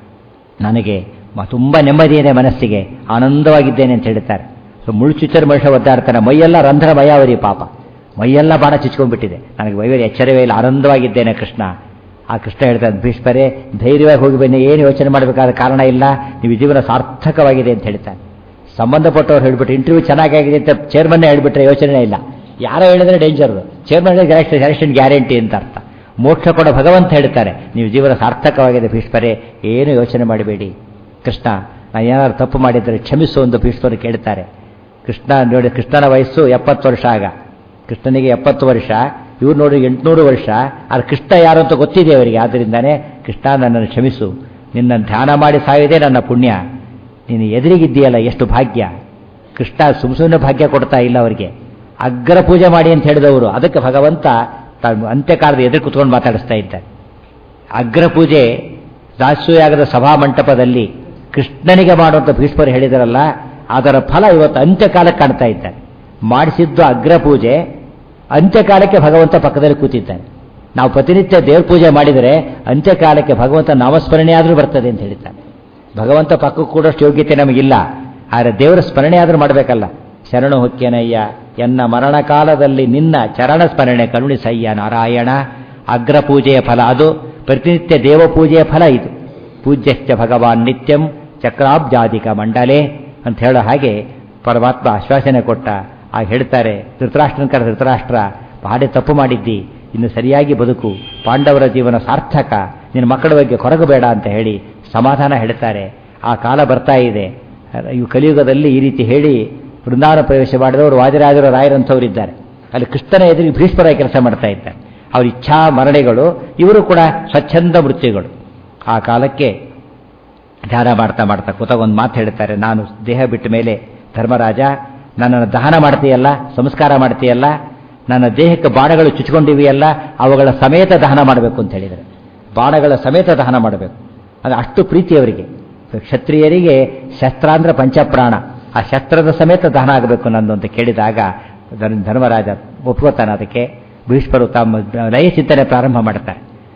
ನನಗೆ ತುಂಬ ನೆಮ್ಮದಿ ಇದೆ ಮನಸ್ಸಿಗೆ ಆನಂದವಾಗಿದ್ದೇನೆ ಅಂತ ಹೇಳ್ತಾರೆ ಸೊ ಮುಳ್ಚುಚ್ಚರ ಮನುಷ್ಯ ಒದ್ದಾಡ್ತಾನೆ ಮೈಯೆಲ್ಲ ರಂಧ್ರ ಮಯಾವರಿ ಪಾಪ ಮೈಯೆಲ್ಲ ಬಾಣ ಚುಚ್ಕೊಂಡ್ಬಿಟ್ಟಿದೆ ನನಗೆ ವೈವರಿ ಎಚ್ಚರವೇ ಇಲ್ಲ ಆನಂದವಾಗಿದ್ದೇನೆ ಕೃಷ್ಣ ಆ ಕೃಷ್ಣ ಹೇಳ್ತಾನೆ ಭೀಷ್ಮರೇ ಧೈರ್ಯವಾಗಿ ಹೋಗಿ ಬನ್ನಿ ಏನು ಯೋಚನೆ ಮಾಡಬೇಕಾದ ಕಾರಣ ಇಲ್ಲ ನೀವು ಜೀವನ ಸಾರ್ಥಕವಾಗಿದೆ ಅಂತ ಹೇಳ್ತಾನೆ ಸಂಬಂಧಪಟ್ಟವ್ರು ಹೇಳ್ಬಿಟ್ಟು ಇಂಟರ್ವ್ಯೂ ಚೆನ್ನಾಗಿದೆ ಅಂತ ಚೇರ್ಮನ್ನೇ ಹೇಳ್ಬಿಟ್ರೆ ಯೋಚನೆ ಇಲ್ಲ ಯಾರೋ ಹೇಳಿದ್ರೆ ಡೇಂಜರ್ ಚೇರ್ಮನ್ ಸೆಲೆಕ್ಷನ್ ಗ್ಯಾರಂಟಿ ಅಂತ ಅರ್ಥ ಮೋಕ್ಷ ಕೊಡ ಭಗವಂತ ಹೇಳ್ತಾರೆ ನೀವು ಜೀವನ ಸಾರ್ಥಕವಾಗಿದೆ ಭೀಷ್ಮರೇ ಏನು ಯೋಚನೆ ಮಾಡಬೇಡಿ ಕೃಷ್ಣ ನಾನು ಏನಾದ್ರು ತಪ್ಪು ಮಾಡಿದರೆ ಕ್ಷಮಿಸು ಎಂದು ಭೀಷ್ಮರು ಕೇಳ್ತಾರೆ ಕೃಷ್ಣ ನೋಡಿ ಕೃಷ್ಣನ ವಯಸ್ಸು ಎಪ್ಪತ್ತು ವರ್ಷ ಆಗ ಕೃಷ್ಣನಿಗೆ ಎಪ್ಪತ್ತು ವರ್ಷ ಇವ್ರು ನೋಡಿ ಎಂಟುನೂರು ವರ್ಷ ಆದ್ರೆ ಕೃಷ್ಣ ಯಾರು ಅಂತ ಗೊತ್ತಿದೆ ಅವರಿಗೆ ಆದ್ದರಿಂದಾನೇ ಕೃಷ್ಣ ನನ್ನನ್ನು ಕ್ಷಮಿಸು ನಿನ್ನ ಧ್ಯಾನ ಮಾಡಿ ಸಾಯಿದೆ ನನ್ನ ಪುಣ್ಯ ನೀನು ಎದುರಿಗಿದ್ದೀಯಲ್ಲ ಎಷ್ಟು ಭಾಗ್ಯ ಕೃಷ್ಣ ಸುಮ್ ಸುಮ್ಮನೆ ಭಾಗ್ಯ ಕೊಡ್ತಾ ಇಲ್ಲ ಅವರಿಗೆ ಅಗ್ರ ಪೂಜೆ ಮಾಡಿ ಅಂತ ಹೇಳಿದವರು ಅದಕ್ಕೆ ಭಗವಂತ ತಾನು ಅಂತ್ಯಕಾಲದ ಎದುರು ಕುತ್ಕೊಂಡು ಮಾತಾಡಿಸ್ತಾ ಇದ್ದಾರೆ ಅಗ್ರ ಪೂಜೆ ದಾಸ್ಯಯಾಗದ ಸಭಾ ಮಂಟಪದಲ್ಲಿ ಕೃಷ್ಣನಿಗೆ ಮಾಡುವಂಥ ಭೀಷ್ಮರು ಹೇಳಿದರಲ್ಲ ಅದರ ಫಲ ಇವತ್ತು ಅಂತ್ಯಕಾಲಕ್ಕೆ ಕಾಣ್ತಾ ಇದ್ದಾರೆ ಮಾಡಿಸಿದ್ದು ಅಗ್ರ ಪೂಜೆ ಅಂತ್ಯಕಾಲಕ್ಕೆ ಭಗವಂತ ಪಕ್ಕದಲ್ಲಿ ಕೂತಿದ್ದಾನೆ ನಾವು ಪ್ರತಿನಿತ್ಯ ದೇವ್ರ ಪೂಜೆ ಮಾಡಿದರೆ ಅಂತ್ಯಕಾಲಕ್ಕೆ ಭಗವಂತ ನಾಮಸ್ಮರಣೆ ಆದರೂ ಬರ್ತದೆ ಅಂತ ಹೇಳಿದ್ದಾನೆ ಭಗವಂತ ಪಕ್ಕಕ್ಕೆ ಕೂಡಷ್ಟು ಯೋಗ್ಯತೆ ನಮಗಿಲ್ಲ ಆದರೆ ದೇವರ ಸ್ಮರಣೆ ಆದರೂ ಮಾಡಬೇಕಲ್ಲ ಶರಣು ಹೊಕ್ಕೆನಯ್ಯ ಎನ್ನ ಮರಣ ಕಾಲದಲ್ಲಿ ನಿನ್ನ ಚರಣ ಸ್ಮರಣೆ ಕರುಣಿಸಯ್ಯ ನಾರಾಯಣ ಅಗ್ರ ಪೂಜೆಯ ಫಲ ಅದು ಪ್ರತಿನಿತ್ಯ ದೇವ ಪೂಜೆಯ ಫಲ ಇದು ಪೂಜ್ಯಶ್ಚ ಭಗವಾನ್ ನಿತ್ಯಂ ಚಕ್ರಾಬ್ಜಾದಿಕ ಮಂಡಲೆ ಅಂತ ಹೇಳೋ ಹಾಗೆ ಪರಮಾತ್ಮ ಆಶ್ವಾಸನೆ ಕೊಟ್ಟ ಆಗ ಹೇಳ್ತಾರೆ ಧೃತರಾಷ್ಟ್ರನ ಕರ ಧೃತರಾಷ್ಟ್ರ ಭಾರಿ ತಪ್ಪು ಮಾಡಿದ್ದಿ ಇನ್ನು ಸರಿಯಾಗಿ ಬದುಕು ಪಾಂಡವರ ಜೀವನ ಸಾರ್ಥಕ ನಿನ್ನ ಮಕ್ಕಳ ಬಗ್ಗೆ ಕೊರಗಬೇಡ ಅಂತ ಹೇಳಿ ಸಮಾಧಾನ ಹೇಳ್ತಾರೆ ಆ ಕಾಲ ಬರ್ತಾ ಇದೆ ಇವು ಕಲಿಯುಗದಲ್ಲಿ ಈ ರೀತಿ ಹೇಳಿ ವೃಂದಾವನ ಪ್ರವೇಶ ಮಾಡಿದವರು ವಾದಿರಾಜರ ರಾಯರಂಥವರಿದ್ದಾರೆ ಅಲ್ಲಿ ಕೃಷ್ಣನ ಎದುರಿಗೆ ಭೀಷ್ಮರಾಗಿ ಕೆಲಸ ಮಾಡ್ತಾ ಇದ್ದಾರೆ ಅವ್ರ ಇಚ್ಛಾ ಮರಣೆಗಳು ಇವರು ಕೂಡ ಸ್ವಚ್ಛಂದ ಮೃತ್ಯುಗಳು ಆ ಕಾಲಕ್ಕೆ ಧ್ಯಾನ ಮಾಡ್ತಾ ಮಾಡ್ತಾ ಕೂತಾಗ ಒಂದು ಮಾತು ಹೇಳ್ತಾರೆ ನಾನು ದೇಹ ಬಿಟ್ಟ ಮೇಲೆ ಧರ್ಮರಾಜ ನನ್ನನ್ನು ದಹನ ಮಾಡ್ತೀಯಲ್ಲ ಸಂಸ್ಕಾರ ಮಾಡ್ತೀಯಲ್ಲ ನನ್ನ ದೇಹಕ್ಕೆ ಬಾಣಗಳು ಚುಚ್ಕೊಂಡಿವೆಯಲ್ಲ ಅವುಗಳ ಸಮೇತ ದಹನ ಮಾಡಬೇಕು ಅಂತ ಹೇಳಿದರೆ ಬಾಣಗಳ ಸಮೇತ ದಹನ ಮಾಡಬೇಕು ಅದು ಅಷ್ಟು ಪ್ರೀತಿ ಅವರಿಗೆ ಕ್ಷತ್ರಿಯರಿಗೆ ಶಸ್ತ್ರ ಅಂದ್ರೆ ಪಂಚಪ್ರಾಣ ಆ ಶಸ್ತ್ರದ ಸಮೇತ ದಹನ ಆಗಬೇಕು ನಂದು ಅಂತ ಕೇಳಿದಾಗ ಧರ್ಮರಾಜ ಒಪ್ಕೋತಾನೆ ಅದಕ್ಕೆ ಭೀಷ್ಮರು ತಮ್ಮ ಲಯ ಚಿಂತನೆ ಪ್ರಾರಂಭ ಮಾಡ್ತಾರೆ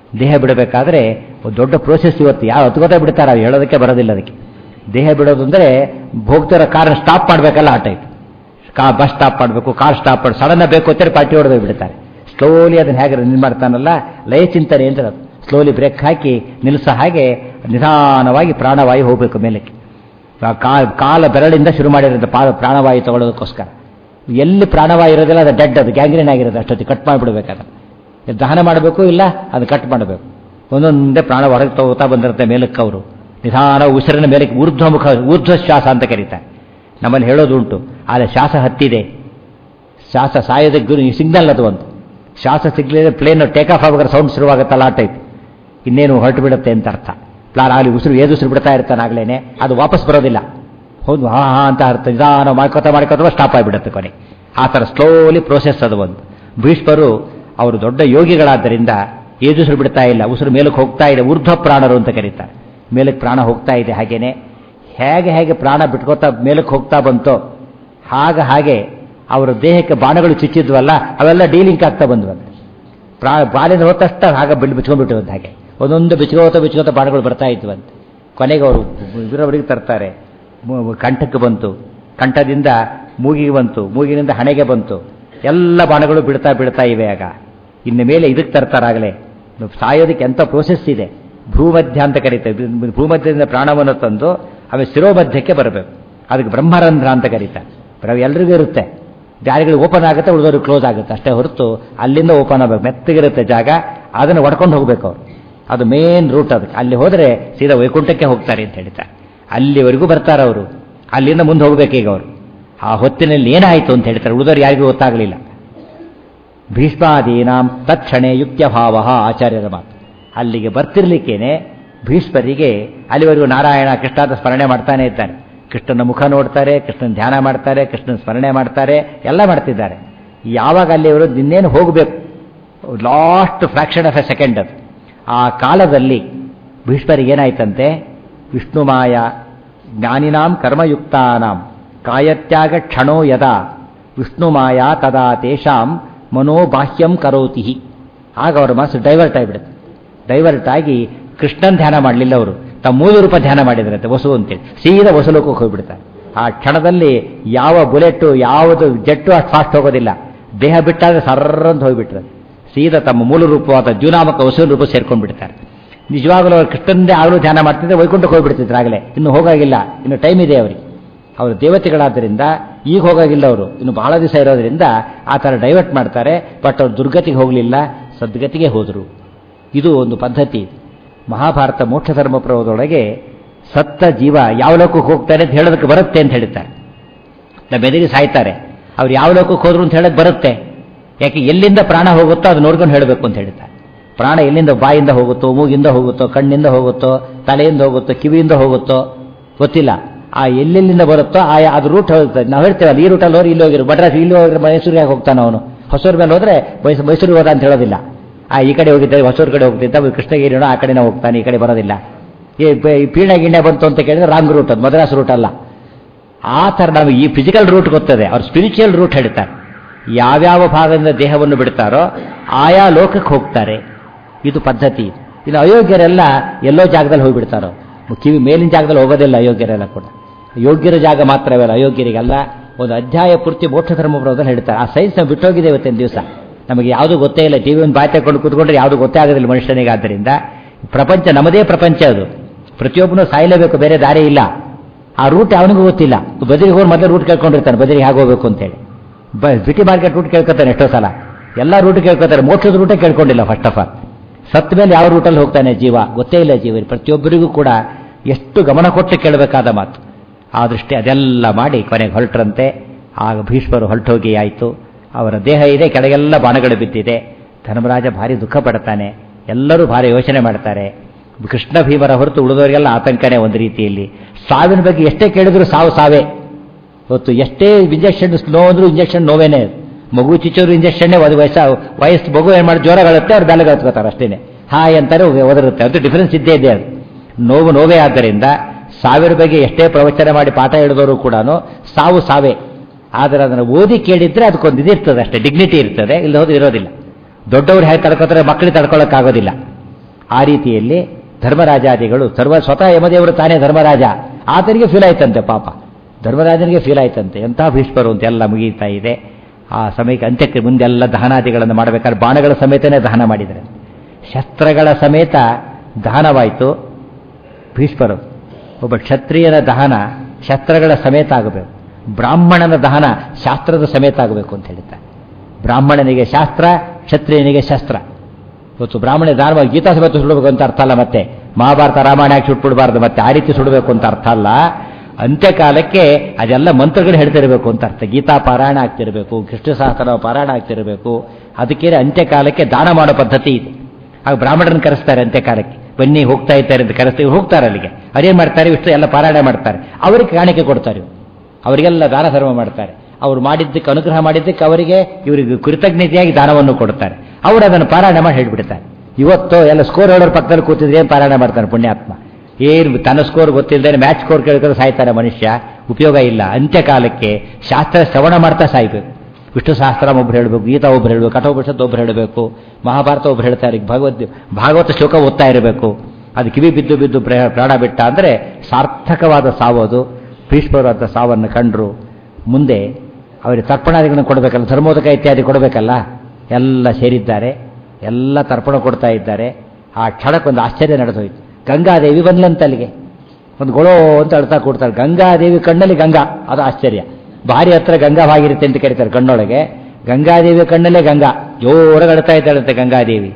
ದೇಹ ಬಿಡಬೇಕಾದ್ರೆ ಒಂದು ದೊಡ್ಡ ಪ್ರೋಸೆಸ್ ಇವತ್ತು ಯಾವ ಹತ್ಕೋತಾ ಬಿಡ್ತಾರೆ ಅದು ಹೇಳೋದಕ್ಕೆ ಬರೋದಿಲ್ಲ ಅದಕ್ಕೆ ದೇಹ ಬಿಡೋದು ಅಂದರೆ ಹೋಗ್ತಿರೋ ಕಾರನ್ನ ಸ್ಟಾಪ್ ಮಾಡಬೇಕಲ್ಲ ಆ ಟೈಪ್ ಕಾ ಬಸ್ ಸ್ಟಾಪ್ ಮಾಡಬೇಕು ಕಾರ್ ಸ್ಟಾಪ್ ಮಾಡಿ ಸಡನ್ ಬೇಕು ಅಂತಾರೆ ಪಾರ್ಟಿ ಹೊಡೆದು ಬಿಡ್ತಾರೆ ಸ್ಲೋಲಿ ಅದನ್ನ ಹೇಗೆ ನಿಲ್ ಮಾಡ್ತಾನಲ್ಲ ಲಯ ಚಿಂತನೆ ಅಂತ ಅದು ಸ್ಲೋಲಿ ಬ್ರೇಕ್ ಹಾಕಿ ನಿಲ್ಲಿಸೋ ಹಾಗೆ ನಿಧಾನವಾಗಿ ಪ್ರಾಣವಾಯು ಹೋಗಬೇಕು ಮೇಲಕ್ಕೆ ಆ ಕಾ- ಕಾಲ ಬೆರಳಿಂದ ಶುರು ಮಾಡಿರೋದು ಪಾ ಪ್ರಾಣವಾಯು ತಗೊಳ್ಳೋದಕ್ಕೋಸ್ಕರ ಎಲ್ಲಿ ಪ್ರಾಣವಾಯು ಇರೋದಿಲ್ಲ ಅದು ಡೆಡ್ ಅದು ಗ್ಯಾಂಗ್ರೀನ್ ಆಗಿರೋದು ಅಷ್ಟೊತ್ತಿಗೆ ಕಟ್ ಮಾಡಿಬಿಡ್ಬೇಕಾದ್ರೆ ದಹನ ಮಾಡಬೇಕು ಇಲ್ಲ ಅದು ಕಟ್ ಮಾಡಬೇಕು ಒಂದೊಂದೇ ಪ್ರಾಣ ಹೊರಗೆ ತಗೋತಾ ಬಂದಿರುತ್ತೆ ಮೇಲಕ್ಕೆ ಅವರು ನಿಧಾನ ಉಸಿರಿನ ಮೇಲಕ್ಕೆ ಊರ್ಧ್ವಮುಖ ಊರ್ಧ್ವ ಶ್ವಾಸ ಅಂತ ಕರೀತಾರೆ ನಮ್ಮಲ್ಲಿ ಹೇಳೋದು ಉಂಟು ಆದರೆ ಶ್ವಾಸ ಹತ್ತಿದೆ ಶ್ವಾಸ ಸಾಯೋದಕ್ಕೆ ಗುರಿ ಸಿಗ್ನಲ್ ಅದು ಒಂದು ಶ್ವಾಸ ಸಿಗ್ಲಿದ್ರೆ ಪ್ಲೇನ್ ಟೇಕ್ ಆಫ್ ಆಗಬೇಕಾದ್ರೆ ಸೌಂಡ್ ಶುರುವಾಗುತ್ತಲ್ಲ ಆ ಟೈಪ್ ಇನ್ನೇನು ಹೊರಟು ಬಿಡುತ್ತೆ ಅಂತ ಅರ್ಥ ಪ್ಲಾನ್ ಆಗಲಿ ಉಸಿರು ಏದು ಉಸಿರು ಬಿಡ್ತಾ ಇರ್ತಾನೆ ಆಗ್ಲೇನೆ ಅದು ವಾಪಸ್ ಬರೋದಿಲ್ಲ ಹೌದು ಹಾ ಹಾ ಅಂತ ಅರ್ಥ ನಿಧಾನ ಮಾಡ್ಕೋತಾ ಮಾಡ್ಕೋತಾ ಸ್ಟಾಪ್ ಆಗಿಬಿಡುತ್ತೆ ಕೊನೆ ಆ ಥರ ಸ್ಲೋಲಿ ಪ್ರೋಸೆಸ್ ಅದು ಒಂದು ಭೀಷ್ಮರು ಅವರು ದೊಡ್ಡ ಯೋಗಿಗಳಾದ್ದರಿಂದ ಏದು ಉಸಿರು ಬಿಡ್ತಾ ಇಲ್ಲ ಉಸಿರು ಮೇಲಕ್ಕೆ ಹೋಗ್ತಾ ಇದೆ ಊರ್ಧ್ವ ಪ್ರಾಣರು ಅಂತ ಕರೀತಾರೆ ಮೇಲಕ್ಕೆ ಪ್ರಾಣ ಹೋಗ್ತಾ ಇದೆ ಹಾಗೇನೆ ಹೇಗೆ ಹೇಗೆ ಪ್ರಾಣ ಬಿಟ್ಕೋತಾ ಮೇಲಕ್ಕೆ ಹೋಗ್ತಾ ಬಂತೋ ಹಾಗ ಹಾಗೆ ಅವರ ದೇಹಕ್ಕೆ ಬಾಣಗಳು ಚುಚ್ಚಿದ್ವಲ್ಲ ಅವೆಲ್ಲ ಡೀಲಿಂಕ್ ಆಗ್ತಾ ಬಂದ್ವಂತೆ ಪ್ರಾ ಬಾಲಿನ ಹೋದ ತಕ್ಷಣ ಹಾಗೆ ಬಿಲ್ ಬಿಚ್ಕೊಂಡ್ಬಿಟ್ಟಿವಂತ ಹಾಗೆ ಒಂದೊಂದು ಬಿಚ್ಕೋತ ಬಿಚ್ಕೋತ ಬಾಣಗಳು ಬರ್ತಾ ಇದ್ವಂತೆ ಕೊನೆಗೆ ಅವರು ಇವರವರಿಗೆ ತರ್ತಾರೆ ಮು- ಕಂಠಕ್ಕೆ ಬಂತು ಕಂಠದಿಂದ ಮೂಗಿಗೆ ಬಂತು ಮೂಗಿನಿಂದ ಹಣೆಗೆ ಬಂತು ಎಲ್ಲ ಬಾಣಗಳು ಬಿಡ್ತಾ ಬಿಡ್ತಾ ಇವೆ ಆಗ ಇನ್ನು ಮೇಲೆ ಇದಕ್ಕೆ ತರ್ತಾರಾಗಲೇ ಸಾಯೋದಕ್ಕೆ ಎಂಥ ಪ್ರೋಸೆಸ್ ಇದೆ ಭೂಮಧ್ಯ ಅಂತ ಕರೀತಾರೆ ಭೂಮಧ್ಯದಿಂದ ಪ್ರಾಣವನ್ನು ತಂದು ಆಮೇಲೆ ಶಿರೋಮಧ್ಯಕ್ಕೆ ಬರಬೇಕು ಅದಕ್ಕೆ ಬ್ರಹ್ಮರಂಧ್ರ ಅಂತ ಕರೀತಾರೆ ಬ್ರ- ಎಲ್ರಿಗೂ ಇರುತ್ತೆ ದಾರಿಗಳು ಓಪನ್ ಆಗುತ್ತೆ ಉಳಿದವ್ರಿಗೆ ಕ್ಲೋಸ್ ಆಗುತ್ತೆ ಅಷ್ಟೇ ಹೊರತು ಅಲ್ಲಿಂದ ಓಪನ್ ಆಗಬೇಕು ಮೆತ್ತಗಿರುತ್ತೆ ಜಾಗ ಅದನ್ನು ಒಡ್ಕೊಂಡು ಹೋಗ್ಬೇಕು ಅವರು ಅದು ಮೇನ್ ರೂಟ್ ಅದಕ್ಕೆ ಅಲ್ಲಿ ಹೋದರೆ ಸೀದಾ ವೈಕುಂಠಕ್ಕೆ ಹೋಗ್ತಾರೆ ಅಂತ ಹೇಳ್ತಾರೆ ಅಲ್ಲಿವರೆಗೂ ಬರ್ತಾರೆ ಅವರು ಅಲ್ಲಿಂದ ಮುಂದೆ ಹೋಗ್ಬೇಕೀಗ ಅವರು ಆ ಹೊತ್ತಿನಲ್ಲಿ ಏನಾಯಿತು ಅಂತ ಹೇಳ್ತಾರೆ ಉಳಿದವ್ರು ಯಾರಿಗೂ ಗೊತ್ತಾಗಲಿಲ್ಲ ಭೀಷ್ಮಾದೀನಾಂ ತಕ್ಷಣೆ ಯುಕ್ತ್ಯಭಾವ ಆಚಾರ್ಯರ ಮಾತು ಅಲ್ಲಿಗೆ ಬರ್ತಿರ್ಲಿಕ್ಕೇನೆ ಭೀಷ್ಮರಿಗೆ ಅಲ್ಲಿವರೆಗೂ ನಾರಾಯಣ ಕೃಷ್ಣಾದ ಸ್ಮರಣೆ ಮಾಡ್ತಾನೆ ಇದ್ದಾರೆ ಕೃಷ್ಣನ ಮುಖ ನೋಡ್ತಾರೆ ಕೃಷ್ಣನ ಧ್ಯಾನ ಮಾಡ್ತಾರೆ ಕೃಷ್ಣನ ಸ್ಮರಣೆ ಮಾಡ್ತಾರೆ ಎಲ್ಲ ಮಾಡ್ತಿದ್ದಾರೆ ಯಾವಾಗ ಅಲ್ಲಿವರು ಇನ್ನೇನು ಹೋಗಬೇಕು last fraction of a second ಅದು ಆ ಕಾಲದಲ್ಲಿ ಭೀಷ್ಮರಿಗೆ ಏನಾಯ್ತಂತೆ ವಿಷ್ಣುಮಾಯ ಜ್ಞಾನಿನಾಂ ಕರ್ಮಯುಕ್ತಾನಾಂ ಕಾಯತ್ಯಾಗ ಕ್ಷಣೋ ಯದಾ ವಿಷ್ಣುಮಾಯ ತದಾ ತೇಷಾಂ ಮನೋಬಾಹ್ಯಂ ಕರೋತಿ ಆಗ ಅವರ ಮನಸ್ಸು ಡೈವರ್ಟ್ ಆಗಿಬಿಡುತ್ತೆ ಡೈವರ್ಟ್ ಆಗಿ ಕೃಷ್ಣನ್ ಧ್ಯಾನ ಮಾಡಲಿಲ್ಲ ಅವರು ತಮ್ಮ ಮೂಲ ರೂಪ ಧ್ಯಾನ ಮಾಡಿದ್ರಂತೆ ವಸು ಅಂತೇಳಿ ಸೀದಾ ವಸುಲೋಕಕ್ಕೆ ಹೋಗ್ಬಿಡ್ತಾರೆ ಆ ಕ್ಷಣದಲ್ಲಿ ಯಾವ ಬುಲೆಟ್ಟು ಯಾವುದು ಜೆಟ್ಟು ಅಷ್ಟು ಫಾಸ್ಟ್ ಹೋಗೋದಿಲ್ಲ ದೇಹ ಬಿಟ್ಟಾದ್ರೆ ಸರ್ರಂತ ಹೋಗ್ಬಿಟ್ರೆ ಸೀದಾ ತಮ್ಮ ಮೂಲ ರೂಪವಾದ ಜೂನಾಮಕ ವಸುವಿನ ರೂಪ ಸೇರ್ಕೊಂಡು ಬಿಡ್ತಾರೆ ನಿಜವಾಗಲೂ ಅವರು ಕೃಷ್ಣಂದೇ ಆಗಲೂ ಧ್ಯಾನ ಮಾಡ್ತಿದ್ರೆ ವೈಕುಂಠಕ್ಕೆ ಹೋಗ್ಬಿಡ್ತಿದ್ರು ಆಗಲೇ ಇನ್ನು ಹೋಗಾಗಿಲ್ಲ ಇನ್ನು ಟೈಮ್ ಇದೆ ಅವರಿಗೆ ಅವರು ದೇವತೆಗಳಾದ್ದರಿಂದ ಈಗ ಹೋಗಾಗಿಲ್ಲ ಅವರು ಇನ್ನು ಬಹಳ ದಿವಸ ಇರೋದ್ರಿಂದ ಆ ಥರ ಡೈವರ್ಟ್ ಮಾಡ್ತಾರೆ ಬಟ್ ಅವ್ರು ದುರ್ಗತಿಗೆ ಹೋಗಲಿಲ್ಲ ಸದ್ಗತಿಗೆ ಹೋದರು ಇದು ಒಂದು ಪದ್ಧತಿ ಮಹಾಭಾರತ ಮೋಕ್ಷ ಧರ್ಮ ಪ್ರಭುದೊಳಗೆ ಸತ್ತ ಜೀವ ಯಾವ ಲೋಕಕ್ಕೆ ಹೋಗ್ತಾರೆ ಅಂತ ಹೇಳೋದಕ್ಕೆ ಬರುತ್ತೆ ಅಂತ ಹೇಳ್ತಾರೆ ನಮ್ಮ ಎದುರಿಗೆ ಸಾಯ್ತಾರೆ ಅವ್ರು ಯಾವ ಲೋಕಕ್ಕೆ ಹೋದ್ರು ಅಂತ ಹೇಳಕ್ ಬರುತ್ತೆ ಯಾಕೆ ಎಲ್ಲಿಂದ ಪ್ರಾಣ ಹೋಗುತ್ತೋ ಅದು ನೋಡ್ಕೊಂಡು ಹೇಳಬೇಕು ಅಂತ ಹೇಳ್ತಾರೆ ಪ್ರಾಣ ಎಲ್ಲಿಂದ ಬಾಯಿಂದ ಹೋಗುತ್ತೋ ಮೂಗಿಂದ ಹೋಗುತ್ತೋ ಕಣ್ಣಿಂದ ಹೋಗುತ್ತೋ ತಲೆಯಿಂದ ಹೋಗುತ್ತೋ ಕಿವಿಯಿಂದ ಹೋಗುತ್ತೋ ಗೊತ್ತಿಲ್ಲ ಆ ಎಲ್ಲೆಲ್ಲಿಂದ ಬರುತ್ತೋ ಆ ಅದು ರೂಟ್ ಹೋಗುತ್ತೆ ನಾವು ಹೇಳ್ತೇವಲ್ಲ ಈ ರೂಟಲ್ಲಿ ಹೋದ್ರೆ ಇಲ್ಲಿ ಹೋಗಿರು ಮಡ್ರಾಸ್ ಇಲ್ಲಿ ಹೋಗಿದ್ರೆ ಮೈಸೂರಿಗೆ ಹೋಗ್ತಾನೆ ಅವನು ಹೊಸೂರು ಮೇಲೆ ಹೋದ್ರೆ ಮೈಸೂರು ಮೈಸೂರಿಗೆ ಹೋದ ಅಂತ ಹೇಳೋದಿಲ್ಲ ಆ ಈ ಕಡೆ ಹೋಗಿದ್ದೆ ಹೊಸೂರು ಕಡೆ ಹೋಗ್ತಿದ್ದ ಕೃಷ್ಣಗಿರಿನೋ ಆ ಕಡೆನೇ ಹೋಗ್ತಾನೆ ಈ ಕಡೆ ಬರೋದಿಲ್ಲ ಈ ಈ ಪೀಣ ಗಿಣ್ಣೆ ಬಂತು ಅಂತ ಕೇಳಿದ್ರೆ ರಾಂಗ್ ರೂಟ್ ಅದು ಮದ್ರಾಸ್ ರೂಟ್ ಅಲ್ಲ ಆ ಥರ ನಮಗೆ ಈ ಫಿಸಿಕಲ್ ರೂಟ್ ಗೊತ್ತದೆ ಅವ್ರು ಸ್ಪಿರಿಚುವಲ್ ರೂಟ್ ಹೇಳ್ತಾರೆ ಯಾವ್ಯಾವ ಭಾಗದಿಂದ ದೇಹವನ್ನು ಬಿಡ್ತಾರೋ ಆಯಾ ಲೋಕಕ್ಕೆ ಹೋಗ್ತಾರೆ ಇದು ಪದ್ಧತಿ ಇನ್ನು ಅಯೋಗ್ಯರೆಲ್ಲ ಎಲ್ಲೋ ಜಾಗದಲ್ಲಿ ಹೋಗಿಬಿಡ್ತಾರೋ ಕಿವಿ ಮೇಲಿನ ಜಾಗದಲ್ಲಿ ಹೋಗೋದಿಲ್ಲ ಅಯೋಗ್ಯರೆಲ್ಲ ಕೂಡ ಯೋಗ್ಯರ ಜಾಗ ಮಾತ್ರವಲ್ಲ ಅಯೋಗ್ಯರಿಗೆಲ್ಲ ಒಂದು ಅಧ್ಯಾಯ ಪೂರ್ತಿ ಮೋಕ್ಷ ಧರ್ಮ ಪ್ರಭುದಲ್ಲಿ ಹೇಳ್ತಾರೆ ಆ ಸೈನ್ಸ್ ನಾವು ಬಿಟ್ಟೋಗಿದೆ ಇವತ್ತಿನ ದಿವಸ ನಮಗೆ ಯಾವುದು ಗೊತ್ತೇ ಇಲ್ಲ ಟಿವಿ ಒಂದು ಬಾಯ್ ತಗೊಂಡು ಕೂತ್ಕೊಂಡ್ರೆ ಯಾವುದು ಗೊತ್ತೇ ಆಗೋದಿಲ್ಲ ಮನುಷ್ಯನಿಗೆ ಆದ್ದರಿಂದ ಪ್ರಪಂಚ ನಮ್ಮದೇ ಪ್ರಪಂಚ ಅದು ಪ್ರತಿಯೊಬ್ಬನು ಸಾಯಲೇಬೇಕು ಬೇರೆ ದಾರಿ ಇಲ್ಲ ಆ ರೂಟ್ ಅವನಿಗೂ ಗೊತ್ತಿಲ್ಲ ಬದರಿಗೆ ಹೋಗಿ ಮೊದಲು ರೂಟ್ ಕೇಳ್ಕೊಂಡಿರ್ತಾನೆ ಬದರಿಗೆ ಹೇಗೆ ಹೋಗ್ಬೇಕು ಅಂತೇಳಿ ಬ ಸಿಟಿ ಮಾರ್ಕೆಟ್ ರೂಟ್ ಕೇಳ್ಕೊತಾನೆ ಎಷ್ಟೋ ಸಲ ಎಲ್ಲ ರೂಟ್ ಕೇಳ್ಕೊತಾರೆ ಮೋಕ್ಷದ ರೂಟೇ ಕೇಳ್ಕೊಂಡಿಲ್ಲ ಫಸ್ಟ್ ಆಫ್ ಆಲ್ ಸತ್ತ ಮೇಲೆ ಯಾವ ರೂಟಲ್ಲಿ ಹೋಗ್ತಾನೆ ಜೀವ ಗೊತ್ತೇ ಇಲ್ಲ ಜೀವ ಪ್ರತಿಯೊಬ್ಬರಿಗೂ ಕೂಡ ಎಷ್ಟು ಗಮನ ಕೊಟ್ಟು ಕೇಳಬೇಕಾದ ಮಾತು ಆ ದೃಷ್ಟಿ ಅದೆಲ್ಲ ಮಾಡಿ ಕೊನೆಗೆ ಹೊರಟ್ರಂತೆ ಆಗ ಭೀಷ್ಮರು ಹೊರಟೋಗಿ ಆಯಿತು ಅವರ ದೇಹ ಇದೆ ಕೆಳಗೆಲ್ಲ ಬಾಣಗಳು ಬಿದ್ದಿದೆ ಧರ್ಮರಾಜ ಭಾರಿ ದುಃಖ ಪಡ್ತಾನೆ ಎಲ್ಲರೂ ಭಾರಿ ಯೋಚನೆ ಮಾಡ್ತಾರೆ ಕೃಷ್ಣ ಭೀಮರ ಹೊರತು ಉಳಿದವರಿಗೆಲ್ಲ ಆತಂಕನೇ ಒಂದು ರೀತಿಯಲ್ಲಿ ಸಾವಿನ ಬಗ್ಗೆ ಎಷ್ಟೇ ಕೇಳಿದ್ರು ಸಾವು ಸಾವೇ ಇವತ್ತು ಎಷ್ಟೇ ಇಂಜೆಕ್ಷನ್ ನೋ ಅಂದ್ರೂ ಇಂಜೆಕ್ಷನ್ ನೋವೇನೆ ಮಗು ಚಿಚ್ಚೋರು ಇಂಜೆಕ್ಷನ್ನೇ ಒಂದು ವಯಸ್ಸ ವಯಸ್ಸು ಮಗು ಏನು ಮಾಡಿ ಜ್ವರಗಳುತ್ತೆ ಅವ್ರು ಬೆಲೆ ಕಳ್ಸ್ಕೊತಾರೆ ಅಷ್ಟೇನೆ ಹಾಯ್ ಅಂತಾರೆ ಒದರುತ್ತೆ ಅದು ಡಿಫರೆನ್ಸ್ ಇದ್ದೇ ಇದೆ ಅದು ನೋವು ನೋವೇ ಆದ್ದರಿಂದ ಸಾವಿರ ಬಗ್ಗೆ ಎಷ್ಟೇ ಪ್ರವಚನ ಮಾಡಿ ಪಾಠ ಹೇಳಿದವರು ಕೂಡ ಸಾವು ಸಾವೇ ಆದರೆ ಅದನ್ನು ಓದಿ ಕೇಳಿದ್ರೆ ಅದಕ್ಕೊಂದು ಇದಿರ್ತದೆ ಅಷ್ಟೇ ಡಿಗ್ನಿಟಿ ಇರ್ತದೆ ಇಲ್ಲಿ ಹೋದ್ರೆ ಇರೋದಿಲ್ಲ ದೊಡ್ಡವ್ರು ಹೇಗೆ ತಡ್ಕೋತಾರೆ ಮಕ್ಕಳಿಗೆ ತಡ್ಕೊಳ್ಳೋಕ್ಕಾಗೋದಿಲ್ಲ ಆ ರೀತಿಯಲ್ಲಿ ಧರ್ಮರಾಜಾದಿಗಳು ಸರ್ವ ಸ್ವತಃ ಯಮದೇವರು ತಾನೇ ಧರ್ಮರಾಜ ಆತನಿಗೆ ಫೀಲ್ ಆಯ್ತಂತೆ ಪಾಪ ಧರ್ಮರಾಜನಿಗೆ ಫೀಲ್ ಆಯ್ತಂತೆ ಎಂಥ ಭೀಷ್ಮರು ಅಂತ ಎಲ್ಲ ಮುಗೀತಾ ಇದೆ ಆ ಸಮಯಕ್ಕೆ ಅಂತ್ಯಕ್ಕೆ ಮುಂದೆಲ್ಲ ದಹನಾದಿಗಳನ್ನು ಮಾಡಬೇಕಾದ್ರೆ ಬಾಣಗಳ ಸಮೇತನೇ ದಹನ ಮಾಡಿದರೆ ಶಸ್ತ್ರಗಳ ಸಮೇತ ದಹನವಾಯಿತು ಭೀಷ್ಮರು ಒಬ್ಬ ಕ್ಷತ್ರಿಯನ ದಹನ ಶಸ್ತ್ರಗಳ ಸಮೇತ ಆಗಬೇಕು ಬ್ರಾಹ್ಮಣನ ದಹನ ಶಾಸ್ತ್ರದ ಸಮೇತ ಆಗಬೇಕು ಅಂತ ಹೇಳ್ತಾರೆ ಬ್ರಾಹ್ಮಣನಿಗೆ ಶಾಸ್ತ್ರ ಕ್ಷತ್ರಿಯನಿಗೆ ಶಸ್ತ್ರ ಇವತ್ತು ಬ್ರಾಹ್ಮಣ ದಾನ ಗೀತಾ ಸಮೇತ ಸುಡಬೇಕು ಅಂತ ಅರ್ಥ ಅಲ್ಲ ಮತ್ತೆ ಮಹಾಭಾರತ ರಾಮಾಯಣ ಯಾಕೆ ಸುಟ್ಬಿಡಬಾರ್ದು ಮತ್ತೆ ಆ ರೀತಿ ಸುಡಬೇಕು ಅಂತ ಅರ್ಥ ಅಲ್ಲ ಅಂತ್ಯಕಾಲಕ್ಕೆ ಅದೆಲ್ಲ ಮಂತ್ರಗಳು ಹೇಳ್ತಿರಬೇಕು ಅಂತ ಅರ್ಥ ಗೀತಾ ಪಾರಾಯಣ ಆಗ್ತಿರಬೇಕು ಕೃಷ್ಣ ಸಹಸ್ರ ಪಾರಾಯಣ ಆಗ್ತಿರಬೇಕು ಅದಕ್ಕೆ ಅಂತ್ಯಕಾಲಕ್ಕೆ ದಾನ ಮಾಡೋ ಪದ್ಧತಿ ಇದೆ ಆಗ ಬ್ರಾಹ್ಮಣರನ್ನು ಕರೆಸ್ತಾರೆ ಅಂತ್ಯಕಾಲಕ್ಕೆ ಬನ್ನಿ ಹೋಗ್ತಾ ಇದ್ದಾರೆ ಅಂತ ಕರೆಸ್ತೀವಿ ಹೋಗ್ತಾರೆ ಅಲ್ಲಿಗೆ ಅದೇನು ಮಾಡ್ತಾರೆ ಇಷ್ಟು ಎಲ್ಲ ಪಾರಾಯಣ ಮಾಡ್ತಾರೆ ಅವರಿಗೆ ಕಾಣಿಕೆ ಕೊಡ್ತಾರೆ ಅವರಿಗೆಲ್ಲ ದಾನ ಧರ್ಮ ಮಾಡ್ತಾರೆ ಅವ್ರು ಮಾಡಿದ್ದಕ್ಕೆ ಅನುಗ್ರಹ ಮಾಡಿದ್ದಕ್ಕೆ ಅವರಿಗೆ ಇವರಿಗೆ ಕೃತಜ್ಞತೆಯಾಗಿ ದಾನವನ್ನು ಕೊಡ್ತಾರೆ ಅವರು ಅದನ್ನು ಪಾರಾಯಣ ಮಾಡಿ ಹೇಳ್ಬಿಡ್ತಾರೆ ಇವತ್ತು ಎಲ್ಲ ಸ್ಕೋರ್ ಹೇಳೋರ್ ಪಕ್ಕದಲ್ಲಿ ಕೂತಿದ್ರೆ ಏನು ಪಾರಾಯಣ ಮಾಡ್ತಾನೆ ಪುಣ್ಯಾತ್ಮ ಏನು ತನ್ನ ಸ್ಕೋರ್ ಗೊತ್ತಿಲ್ಲದೆ ಮ್ಯಾಚ್ ಸ್ಕೋರ್ ಕೇಳ್ಕೊಂಡು ಸಾಯ್ತಾನೆ ಮನುಷ್ಯ ಉಪಯೋಗ ಇಲ್ಲ ಅಂತ್ಯಕಾಲಕ್ಕೆ ಶಾಸ್ತ್ರ ಶ್ರವಣ ಮಾಡ್ತಾ ಸಾಯ್ಬೇಕು ವಿಷ್ಣು ಸಹಸ್ರ ಒಬ್ರು ಹೇಳಬೇಕು ಗೀತಾ ಒಬ್ರು ಹೇಳಬೇಕು ಕಠೋಪನಿಷತ್ತು ಒಬ್ರು ಹೇಳಬೇಕು ಮಹಾಭಾರತ ಒಬ್ರು ಹೇಳ್ತಾರೆ ಭಗವದ್ ಭಾಗವತ ಶ್ಲೋಕ ಓದ್ತಾ ಇರಬೇಕು ಅದು ಕಿವಿ ಬಿದ್ದು ಬಿದ್ದು ಪ್ರ- ಪ್ರಾಣ ಬಿಟ್ಟ ಅಂದರೆ ಸಾರ್ಥಕವಾದ ಸಾವು ಅದು ಭೀಷ್ಮರು ಅಂತ ಸಾವನ್ನು ಕಂಡ್ರು ಮುಂದೆ ಅವರಿಗೆ ತರ್ಪಣಾದಿಗಳನ್ನು ಕೊಡಬೇಕಲ್ಲ ಧರ್ಮೋದಕ ಇತ್ಯಾದಿ ಕೊಡಬೇಕಲ್ಲ ಎಲ್ಲ ಸೇರಿದ್ದಾರೆ ಎಲ್ಲ ತರ್ಪಣ ಕೊಡ್ತಾ ಇದ್ದಾರೆ ಆ ಕ್ಷಣಕ್ಕೊಂದು ಆಶ್ಚರ್ಯ ನಡೆದೋಯ್ತು ಗಂಗಾದೇವಿ ಬಂದ್ಲಂತ ಅಲ್ಲಿಗೆ ಒಂದು ಗೊಳೋ ಅಂತ ಅಳ್ತಾ ಕೊಡ್ತಾಳೆ ಗಂಗಾದೇವಿ ಕಣ್ಣಲ್ಲಿ ಗಂಗಾ ಅದು ಆಶ್ಚರ್ಯ ಭಾರಿ ಹತ್ರ ಗಂಗಾ ಭಾಗಿರುತ್ತೆ ಅಂತ ಕರೀತಾರೆ ಕಣ್ಣೊಳಗೆ ಗಂಗಾದೇವಿ ಕಣ್ಣಲ್ಲೇ ಗಂಗಾ ಜೋರಾಗಿ ಅಳ್ತಾ ಇದ್ದಾಳಂತೆ ಗಂಗಾದೇವಿ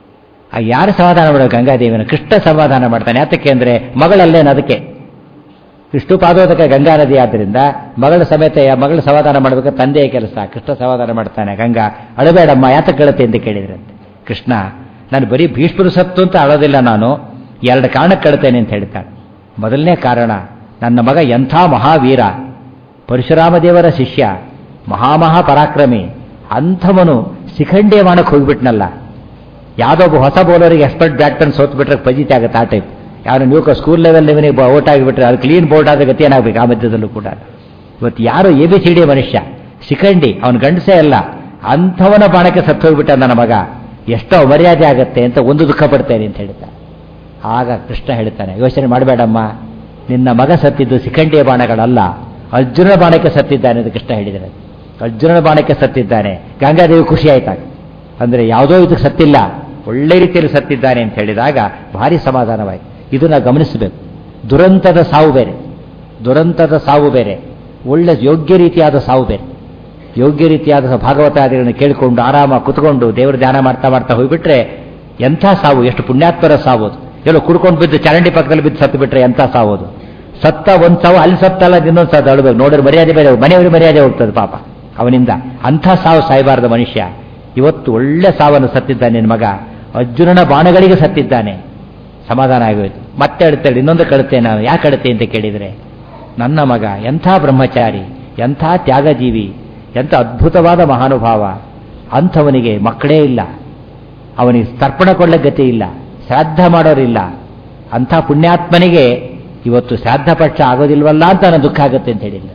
ಆ ಯಾರು ಸಮಾಧಾನ ಮಾಡೋದು ಗಂಗಾದೇವಿನ ಕೃಷ್ಣ ಸಮಾಧಾನ ಮಾಡ್ತಾನೆ ಯಾತಕ್ಕೆ ಅಂದ್ರೆ ಮಗಳಲ್ಲೇನು ಅದಕ್ಕೆ ವಿಷ್ಣು ಪಾದೋದಕ ಗಂಗಾ ನದಿ ಆದ್ದರಿಂದ ಮಗಳ ಸಮೇತ ಯಾ- ಮಗಳ ಸಮಾಧಾನ ಮಾಡಬೇಕು ತಂದೆಯ ಕೆಲಸ ಕೃಷ್ಣ ಸಮಾಧಾನ ಮಾಡ್ತಾನೆ ಗಂಗಾ ಅಳಬೇಡಮ್ಮ ಯಾತಕ್ಕೆ ಕೇಳುತ್ತೆ ಅಂತ ಕೇಳಿದ್ರಂತೆ ಕೃಷ್ಣ ನಾನು ಬರೀ ಭೀಷ್ಮರು ಸತ್ತು ಅಂತ ಅಳೋದಿಲ್ಲ ನಾನು ಎರಡು ಕಾರಣಕ್ಕೆ ಕಳ್ತೇನೆ ಅಂತ ಹೇಳ್ತಾನೆ ಮೊದಲನೇ ಕಾರಣ ನನ್ನ ಮಗ ಎಂಥ ಮಹಾವೀರ ಪರಶುರಾಮ ದೇವರ ಶಿಷ್ಯ ಮಹಾಮಹಾ ಪರಾಕ್ರಮಿ ಅಂಥವನು ಶಿಖಂಡಿಯ ಮಾಡಕ್ಕೆ ಹೋಗ್ಬಿಟ್ನಲ್ಲ ಯಾವುದೋ ಒಬ್ಬ ಹೊಸ ಬೌಲರಿಗೆ ಎಕ್ಸ್ಪರ್ಟ್ ಬ್ಯಾಟ್ಮನ್ ಸೋತ್ ಬಿಟ್ರೆ ಪಜಿತಿ ಆಗುತ್ತೆ ಆ ಟೈಪ್ ಯಾರು ನೀವು ಸ್ಕೂಲ್ ಲೆವೆಲ್ ಲೆವೆನಿಗೆ ಔಟ್ ಆಗಿಬಿಟ್ರೆ ಅದು ಕ್ಲೀನ್ ಬೋರ್ಡ್ ಆದ ಗತಿ ಏನಾಗಬೇಕು ಆ ಮಧ್ಯದಲ್ಲೂ ಕೂಡ ಇವತ್ತು ಯಾರು ಎ ಬಿ ಸಿ ಡಿ ಮನುಷ್ಯ ಶಿಖಂಡಿ ಅವನ ಗಂಡಸೇ ಅಲ್ಲ ಅಂಥವನ ಬಾಣಕ್ಕೆ ಸತ್ತು ಹೋಗ್ಬಿಟ್ಟ ನನ್ನ ಮಗ ಎಷ್ಟೋ ಮರ್ಯಾದೆ ಆಗತ್ತೆ ಅಂತ ಒಂದು ದುಃಖ ಪಡ್ತೇನೆ ಅಂತ ಹೇಳ್ತಾನೆ ಆಗ ಕೃಷ್ಣ ಹೇಳ್ತಾನೆ ಯೋಚನೆ ಮಾಡಬೇಡಮ್ಮ ನಿನ್ನ ಮಗ ಸತ್ತಿದ್ದು ಶಿಖಂಡಿಯ ಬಾಣಗಳಲ್ಲ ಅರ್ಜುನನ ಬಾಣಕ್ಕೆ ಸತ್ತಿದ್ದಾನೆ ಅಂತ ಕೃಷ್ಣ ಹೇಳಿದರೆ ಅರ್ಜುನನ ಬಾಣಕ್ಕೆ ಸತ್ತಿದ್ದಾನೆ ಗಂಗಾದೇವಿ ಖುಷಿ ಆಯ್ತಾಗ ಅಂದ್ರೆ ಯಾವುದೋ ಇದಕ್ಕೆ ಸತ್ತಿಲ್ಲ ಒಳ್ಳೆ ರೀತಿಯಲ್ಲಿ ಸತ್ತಿದ್ದಾನೆ ಅಂತ ಹೇಳಿದಾಗ ಭಾರಿ ಸಮಾಧಾನವಾಯಿತು ಇದನ್ನ ಗಮನಿಸಬೇಕು ದುರಂತದ ಸಾವು ಬೇರೆ ದುರಂತದ ಸಾವು ಬೇರೆ ಒಳ್ಳೆ ಯೋಗ್ಯ ರೀತಿಯಾದ ಸಾವು ಬೇರೆ ಯೋಗ್ಯ ರೀತಿಯಾದ ಭಾಗವತಾದಿಗಳನ್ನು ಕೇಳಿಕೊಂಡು ಆರಾಮ ಕುತ್ಕೊಂಡು ದೇವರ ಧ್ಯಾನ ಮಾಡ್ತಾ ಮಾಡ್ತಾ ಹೋಗ್ಬಿಟ್ರೆ ಎಂಥ ಸಾವು ಎಷ್ಟು ಪುಣ್ಯಾತ್ಮರ ಸಾವು ಅದು ಎಲ್ಲೋ ಕುಡ್ಕೊಂಡು ಬಿದ್ದು ಚರಂಡಿ ಪಕ್ಕದಲ್ಲಿ ಬಿದ್ದು ಸತ್ತು ಬಿಟ್ರೆ ಎಂಥ ಸಾವು ಅದು ಸತ್ತ ಒಂದು ಸಾವು ಅಲ್ಲಿ ಸತ್ತಲ್ಲ ಇನ್ನೊಂದು ಸಾವು ಅಳಬೇಕು ನೋಡಿದ್ರೆ ಮರ್ಯಾದೆ ಬೇರೆ ಮನೆಯವ್ರಿಗೆ ಮರ್ಯಾದೆ ಹೋಗ್ತದೆ ಪಾಪ ಅವನಿಂದ ಅಂಥ ಸಾವು ಸಾಯಬಾರದ ಮನುಷ್ಯ ಇವತ್ತು ಒಳ್ಳೆ ಸಾವನ್ನು ಸತ್ತಿದ್ದಾನೆ ನಿನ್ನ ಮಗ ಅರ್ಜುನನ ಬಾಣಗಳಿಗೆ ಸತ್ತಿದ್ದಾನೆ ಸಮಾಧಾನ ಆಗೋಯ್ತು ಮತ್ತೆ ಅಳ್ತೇಳಿ ಇನ್ನೊಂದು ಕಳುತ್ತೆ ನಾನು ಯಾಕೆ ಅಳುತ್ತೆ ಅಂತ ಕೇಳಿದರೆ ನನ್ನ ಮಗ ಎಂಥ ಬ್ರಹ್ಮಚಾರಿ ಎಂಥ ತ್ಯಾಗಜೀವಿ ಎಂಥ ಅದ್ಭುತವಾದ ಮಹಾನುಭಾವ ಅಂಥವನಿಗೆ ಮಕ್ಕಳೇ ಇಲ್ಲ ಅವನಿಗೆ ತರ್ಪಣ ಕೊಡ್ಲಿಕ್ಕೆ ಗತಿ ಇಲ್ಲ ಶ್ರಾದ್ದ ಮಾಡೋರಿಲ್ಲ ಅಂಥ ಪುಣ್ಯಾತ್ಮನಿಗೆ ಇವತ್ತು ಶ್ರಾದ್ದ ಪಕ್ಷ ಆಗೋದಿಲ್ವಲ್ಲ ಅಂತ ನನ್ನ ದುಃಖ ಆಗುತ್ತೆ ಅಂತ ಹೇಳಿಲ್ಲ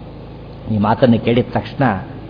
ಈ ಮಾತನ್ನು ಕೇಳಿದ ತಕ್ಷಣ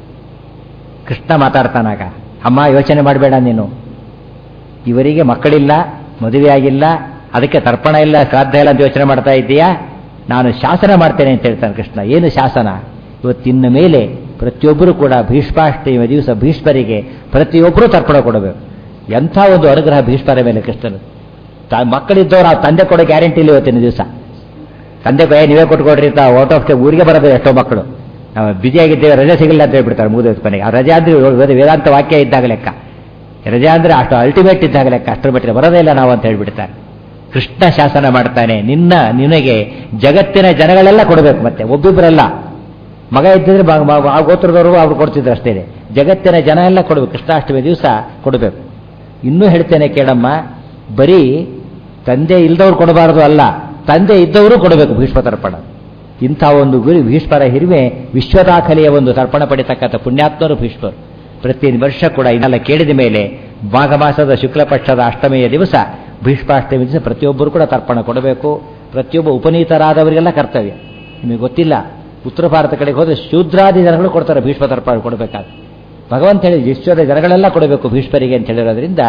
ಕೃಷ್ಣ ಮಾತಾಡ್ತಾನಾಗ ಅಮ್ಮ ಯೋಚನೆ ಮಾಡಬೇಡ ನೀನು ಇವರಿಗೆ ಮಕ್ಕಳಿಲ್ಲ ಮದುವೆಯಾಗಿಲ್ಲ ಅದಕ್ಕೆ ತರ್ಪಣ ಇಲ್ಲ ಶ್ರಾದ್ದ ಇಲ್ಲ ಅಂತ ಯೋಚನೆ ಮಾಡ್ತಾ ಇದ್ದೀಯಾ ನಾನು ಶಾಸನ ಮಾಡ್ತೇನೆ ಅಂತ ಹೇಳ್ತಾನೆ ಕೃಷ್ಣ ಏನು ಶಾಸನ ಇವತ್ತಿನ ಮೇಲೆ ಪ್ರತಿಯೊಬ್ಬರು ಕೂಡ ಭೀಷ್ಮಾಷ್ಟಮಿಯ ದಿವಸ ಭೀಷ್ಮರಿಗೆ ಪ್ರತಿಯೊಬ್ಬರೂ ತರ್ಪಣ ಕೊಡಬೇಕು ಎಂಥ ಒಂದು ಅನುಗ್ರಹ ಭೀಷ್ಮರ ಮೇಲೆ ಕೃಷ್ಣನು ತ ಮಕ್ಕಳಿದ್ದವ್ರು ಆ ತಂದೆ ಕೊಡೋ ಗ್ಯಾರಂಟಿ ಇಲ್ಲ ಇವತ್ತಿನ ದಿವಸ ತಂದೆ ಕೈ ನೀವೇ ಕೊಟ್ಕೊಡ್ರಿ ಅಂತ ಔಟ್ ಆಫ್ ಊರಿಗೆ ಬರೋದು ಎಷ್ಟೋ ಮಕ್ಕಳು ನಾವು ಬ್ಯುಸಿಯಾಗಿದ್ದೇವೆ ರಜೆ ಸಿಗಲ್ಲ ಅಂತ ಹೇಳ್ಬಿಡ್ತಾರೆ ಮೂರು ದಿವಸ ಕೊನೆಗೆ ಆ ರಜೆ ಅಂದ್ರೆ ವೇದಾಂತ ವಾಕ್ಯ ಇದ್ದಾಗ ಲೆಕ್ಕ ರಜೆ ಅಂದ್ರೆ ಅಷ್ಟು ಅಲ್ಟಿಮೇಟ್ ಇದ್ದಾಗ ಲೆಕ್ಕ ಅಷ್ಟರ ಮಟ್ಟಿಗೆ ಬರೋದೇ ಇಲ್ಲ ನಾವು ಅಂತ ಹೇಳ್ಬಿಡ್ತಾರೆ ಕೃಷ್ಣ ಶಾಸನ ಮಾಡ್ತಾನೆ ನಿನ್ನ ನಿನಗೆ ಜಗತ್ತಿನ ಜನಗಳೆಲ್ಲ ಕೊಡಬೇಕು ಮತ್ತೆ ಒಬ್ಬೊಬ್ಬರೆಲ್ಲ ಮಗ ಇದ್ದಿದ್ರೆ ಬ- ಮ- ಆ ಗೋತ್ರದವರು ಅವ್ರು ಕೊಡ್ತಿದ್ರು ಅಷ್ಟೇ ಜಗತ್ತಿನ ಜನ ಎಲ್ಲ ಕೊಡಬೇಕು ಕೃಷ್ಣಾಷ್ಟಮಿ ದಿವಸ ಕೊಡಬೇಕು ಇನ್ನೂ ಹೇಳ್ತೇನೆ ಕೇಳಮ್ಮ ಬರೀ ತಂದೆ ಇಲ್ದವ್ರು ಕೊಡಬಾರದು ಅಲ್ಲ ತಂದೆ ಇದ್ದವರು ಕೊಡಬೇಕು ಭೀಷ್ಮ ತರ್ಪಣ ಇಂಥ ಒಂದು ಗುರಿ ಭೀಷ್ಮರ ಹಿರಿಮೆ ವಿಶ್ವದಾಖಲೆಯ ಒಂದು ತರ್ಪಣ ಪಡಿತಕ್ಕಂಥ ಪುಣ್ಯಾತ್ಮರು ಭೀಷ್ಮರು ಪ್ರತಿ ವರ್ಷ ಕೂಡ ಇದೆಲ್ಲ ಕೇಳಿದ ಮೇಲೆ ಮಾಘ ಮಾಸದ ಶುಕ್ಲ ಪಕ್ಷದ ಅಷ್ಟಮಿಯ ದಿವಸ ಭೀಷ್ಮಾಷ್ಟಮಿ ದಿವಸ ಪ್ರತಿಯೊಬ್ಬರು ಕೂಡ ತರ್ಪಣ ಕೊಡಬೇಕು ಪ್ರತಿಯೊಬ್ಬ ಉಪನೀತರಾದವರಿಗೆಲ್ಲ ಕರ್ತವ್ಯ ನಿಮಗೆ ಗೊತ್ತಿಲ್ಲ ಉತ್ತರ ಭಾರತ ಕಡೆಗೆ ಹೋದ್ರೆ ಶೂದ್ರಾದಿ ಜನಗಳು ಕೊಡ್ತಾರೆ ಭೀಷ್ಮ ತರ್ಪಣ ಕೊಡಬೇಕಾದ್ರೆ ಭಗವಂತ ಹೇಳಿ ವಿಶ್ವದ ಜನಗಳೆಲ್ಲ ಕೊಡಬೇಕು ಭೀಷ್ಮರಿಗೆ ಅಂತ ಹೇಳಿರೋದ್ರಿಂದ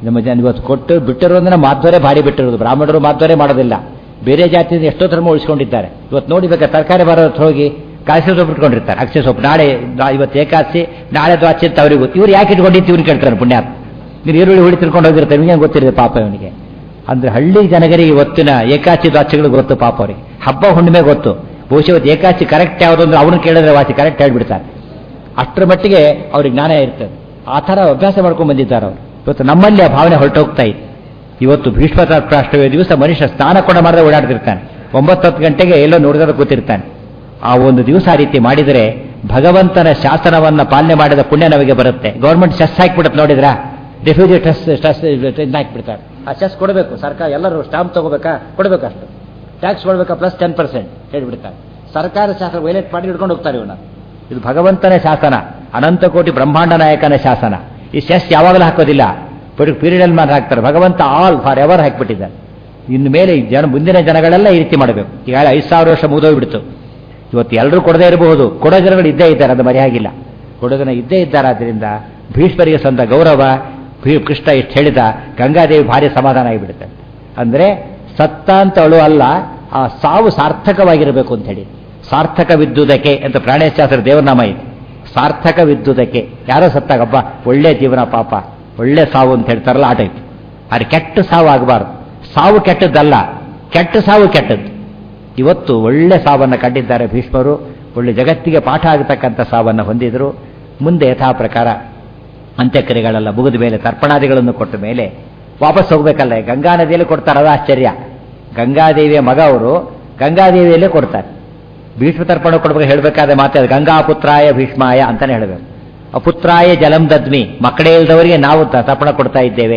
ನಮ್ಮ ಜನ ಇವತ್ತು ಕೊಟ್ಟು ಬಿಟ್ಟಿರೋ ಅಂದ್ರೆ ಮಾಧ್ವರೇ ಭಾರಿ ಬಿಟ್ಟಿರೋದು ಬ್ರಾಹ್ಮಣರು ಮಾಧ್ವರೇ ಮಾಡೋದಿಲ್ಲ ಬೇರೆ ಜಾತಿಯಿಂದ ಎಷ್ಟೋ ಧರ್ಮ ಉಳಿಸ್ಕೊಂಡಿದ್ದಾರೆ ಇವತ್ತು ನೋಡಿ ಬೇಕಾದ್ರೆ ತರಕಾರಿ ಬರೋ ಹತ್ರ ಹೋಗಿ ಕಾಸಿ ಸೊಪ್ಪು ಇಟ್ಕೊಂಡಿರ್ತಾರೆ ಅಕ್ಷಯ ಸೊಪ್ಪು ನಾಳೆ ನಾ- ಇವತ್ತು ಏಕಾದಶಿ ನಾಳೆ ದ್ವಾಚಿ ಅಂತ ಅವ್ರಿಗೆ ಗೊತ್ತು ಇವ್ರು ಯಾಕೆ ಇಟ್ಕೊಂಡಿದ್ದು ಇವ್ರು ಕೇಳ್ತಾರೆ ಪುಣ್ಯಾತ್ ನೀನು ಈರುಳ್ಳಿ ಹುಳಿ ತಿಳ್ಕೊಂಡು ಹೋಗಿರ್ತಾರೆ ನಿಮಗೆ ಗೊತ್ತಿರುತ್ತೆ ಪಾಪ ಇವನಿಗೆ ಅಂದ್ರೆ ಹಳ್ಳಿ ಜನಗರಿಗೆ ಇವತ್ತಿನ ಏಕಾಚಿ ದ್ವಾಚಿಗಳು ಗೊತ್ತು ಪಾಪ ಅವರಿಗೆ ಹಬ್ಬ ಹುಣ್ಣಿಮೆ ಗೊತ್ತು ಬಹುಶಃ ಇವತ್ತು ಏಕಾಚಿ ಕರೆಕ್ಟ್ ಯಾವುದು ಅಂದ್ರೆ ಅವನು ಕೇಳಿದ್ರೆ ವಾಸಿ ಕರೆಕ್ಟ್ ಹೇಳ್ಬಿಡ್ತಾರೆ ಅಷ್ಟರ ಮಟ್ಟಿಗೆ ಅವ್ರಿಗೆ ಜ್ಞಾನ ಇರ್ತದೆ ಆ ಥರ ಅಭ್ಯಾಸ ಮಾಡ್ಕೊಂಡು ಬಂದಿದ್ದಾರೆ ಅವರು ಇವತ್ತು ನಮ್ಮಲ್ಲಿ ಆ ಭಾವನೆ ಹೊರಟೋಗ್ತಾ ಇದೆ ಇವತ್ತು ಭೀಷ್ಮತಾಷ್ಟ್ರವೇ ದಿವಸ ಮನುಷ್ಯ ಸ್ನಾನ ಕೂಡ ಮಾಡದೆ ಓಡಾಡ್ತಿರ್ತಾನೆ ಒಂಬತ್ತು ಹತ್ತು ಗಂಟೆಗೆ ಎಲ್ಲೋ ನೋಡಿದ್ರೆ ಕೂತಿರ್ತಾನೆ ಆ ಒಂದು ದಿವಸ ಆ ರೀತಿ ಮಾಡಿದರೆ ಭಗವಂತನ ಶಾಸನವನ್ನ ಪಾಲನೆ ಮಾಡಿದ ಪುಣ್ಯ ನಮಗೆ ಬರುತ್ತೆ ಗೌರ್ಮೆಂಟ್ ಸೆಸ್ ಹಾಕಿಬಿಡುತ್ತೆ ನೋಡಿದ್ರಾ ರೆಫ್ಯೂಜಿ ಟೆಸ್ ಟೆಸ್ ಹಾಕಿಬಿಡ್ತಾರೆ ಆ ಸೆಸ್ ಕೊಡಬೇಕು ಸರ್ಕಾರ ಎಲ್ಲರೂ ಸ್ಟಾಂಪ್ ತಗೋಬೇಕಾ ಕೊಡಬೇಕು ಅಷ್ಟು ಟ್ಯಾಕ್ಸ್ ಕೊಡಬೇಕಾ ಪ್ಲಸ್ ಟೆನ್ ಪರ್ಸೆಂಟ್ ಹೇಳಿಬಿಡ್ತಾರೆ ಸರ್ಕಾರ ಶಾಸನ ವೈಲೇಟ್ ಮಾಡಿ ಹಿಡ್ಕೊಂಡು ಹೋಗ್ತಾರೆ ಇವನ್ನ ಇದು ಭಗವಂತನ ಶಾಸನ ಅನಂತ ಕೋಟಿ ಬ್ರಹ್ಮಾಂಡ ನಾಯಕನ ಶಾಸನ ಈ ಸೆಸ್ ಯಾವಾಗಲೂ ಹಾಕೋದಿಲ್ಲ ಪೀರಿಯಡ್ ಅಲ್ಲಿ ಮಾತ್ರ ಹಾಕ್ತಾರೆ ಭಗವಂತ ಆಲ್ ಫಾರ್ ಎವರ್ ಹಾಕಿಬಿಟ್ಟಿದ್ದಾರೆ ಇನ್ನು ಮೇಲೆ ಈ ಜನ ಮುಂದಿನ ಜನಗಳೆಲ್ಲ ಈ ರೀತಿ ಮಾಡಬೇಕು ಈಗ ಐದು ಸಾವಿರ ವರ್ಷ ಮುಗಿದೋಗ್ಬಿಡ್ತು ಇವತ್ತು ಎಲ್ಲರೂ ಕೊಡದೇ ಇರಬಹುದು ಕೊಡೋ ಜನಗಳು ಇದ್ದೇ ಇದ್ದಾರೆ ಅದು ಮರೆಯಾಗಿಲ್ಲ ಕೊಡೋ ಜನ ಇದ್ದೇ ಇದ್ದಾರೆ ಆದ್ದರಿಂದ ಭೀಷ್ಮರಿಗೆ ಸಂದ ಗೌರವ ಭೀ ಕೃಷ್ಣ ಇಷ್ಟು ಹೇಳಿದ ಗಂಗಾದೇವಿ ಭಾರಿ ಸಮಾಧಾನ ಆಗಿಬಿಡುತ್ತೆ ಅಂದ್ರೆ ಸತ್ತ ಅಂತ ಅಳು ಅಲ್ಲ ಆ ಸಾವು ಸಾರ್ಥಕವಾಗಿರಬೇಕು ಅಂತ ಹೇಳಿ ಸಾರ್ಥಕ ವಿದ್ಯುದಕ್ಕೆ ಅಂತ ಪ್ರಾಣೇಶಾಸ್ತ್ರ ದೇವನಾಮ ಇದೆ ಸಾರ್ಥಕ ವಿದ್ಯುದಕ್ಕೆ ಯಾರೋ ಸತ್ತಾಗಪ್ಪ ಒಳ್ಳೆ ಜೀವನ ಪಾಪ ಒಳ್ಳೆ ಸಾವು ಅಂತ ಹೇಳ್ತಾರಲ್ಲ ಆ ಟೈಪ್ ಆದರೆ ಕೆಟ್ಟ ಸಾವು ಆಗಬಾರ್ದು ಸಾವು ಕೆಟ್ಟದ್ದಲ್ಲ ಕೆಟ್ಟ ಸಾವು ಕೆಟ್ಟದ್ದು ಇವತ್ತು ಒಳ್ಳೆ ಸಾವನ್ನು ಕಂಡಿದ್ದಾರೆ ಭೀಷ್ಮರು ಒಳ್ಳೆ ಜಗತ್ತಿಗೆ ಪಾಠ ಆಗತಕ್ಕಂಥ ಸಾವನ್ನು ಹೊಂದಿದ್ರು ಮುಂದೆ ಯಥಾ ಪ್ರಕಾರ ಅಂತ್ಯಕ್ರಿಯೆಗಳೆಲ್ಲ ಮುಗಿದ ಮೇಲೆ ತರ್ಪಣಾದಿಗಳನ್ನು ಕೊಟ್ಟ ಮೇಲೆ ವಾಪಸ್ ಹೋಗ್ಬೇಕಲ್ಲ ಗಂಗಾ ನದಿಯಲ್ಲಿ ಕೊಡ್ತಾರೆ ಅದು ಆಶ್ಚರ್ಯ ಗಂಗಾದೇವಿಯ ಮಗ ಅವರು ಗಂಗಾದೇವಿಯಲ್ಲೇ ಕೊಡ್ತಾರೆ ಭೀಷ್ಮ ತರ್ಪಣ ಕೊಡ್ಬೇಕು ಹೇಳಬೇಕಾದ ಮಾತೆ ಅದು ಗಂಗಾ ಪುತ್ರಾಯ ಭೀಷ್ಮಾಯ ಅಂತಾನೆ ಹೇಳಬೇಕು ಅಪುತ್ರಾಯ ಜಲಂ ದದ್ಮಿ ಮಕ್ಕಳೇ ಇಲ್ಲದವರಿಗೆ ನಾವು ತ- ತರ್ಪಣ ಕೊಡ್ತಾ ಇದ್ದೇವೆ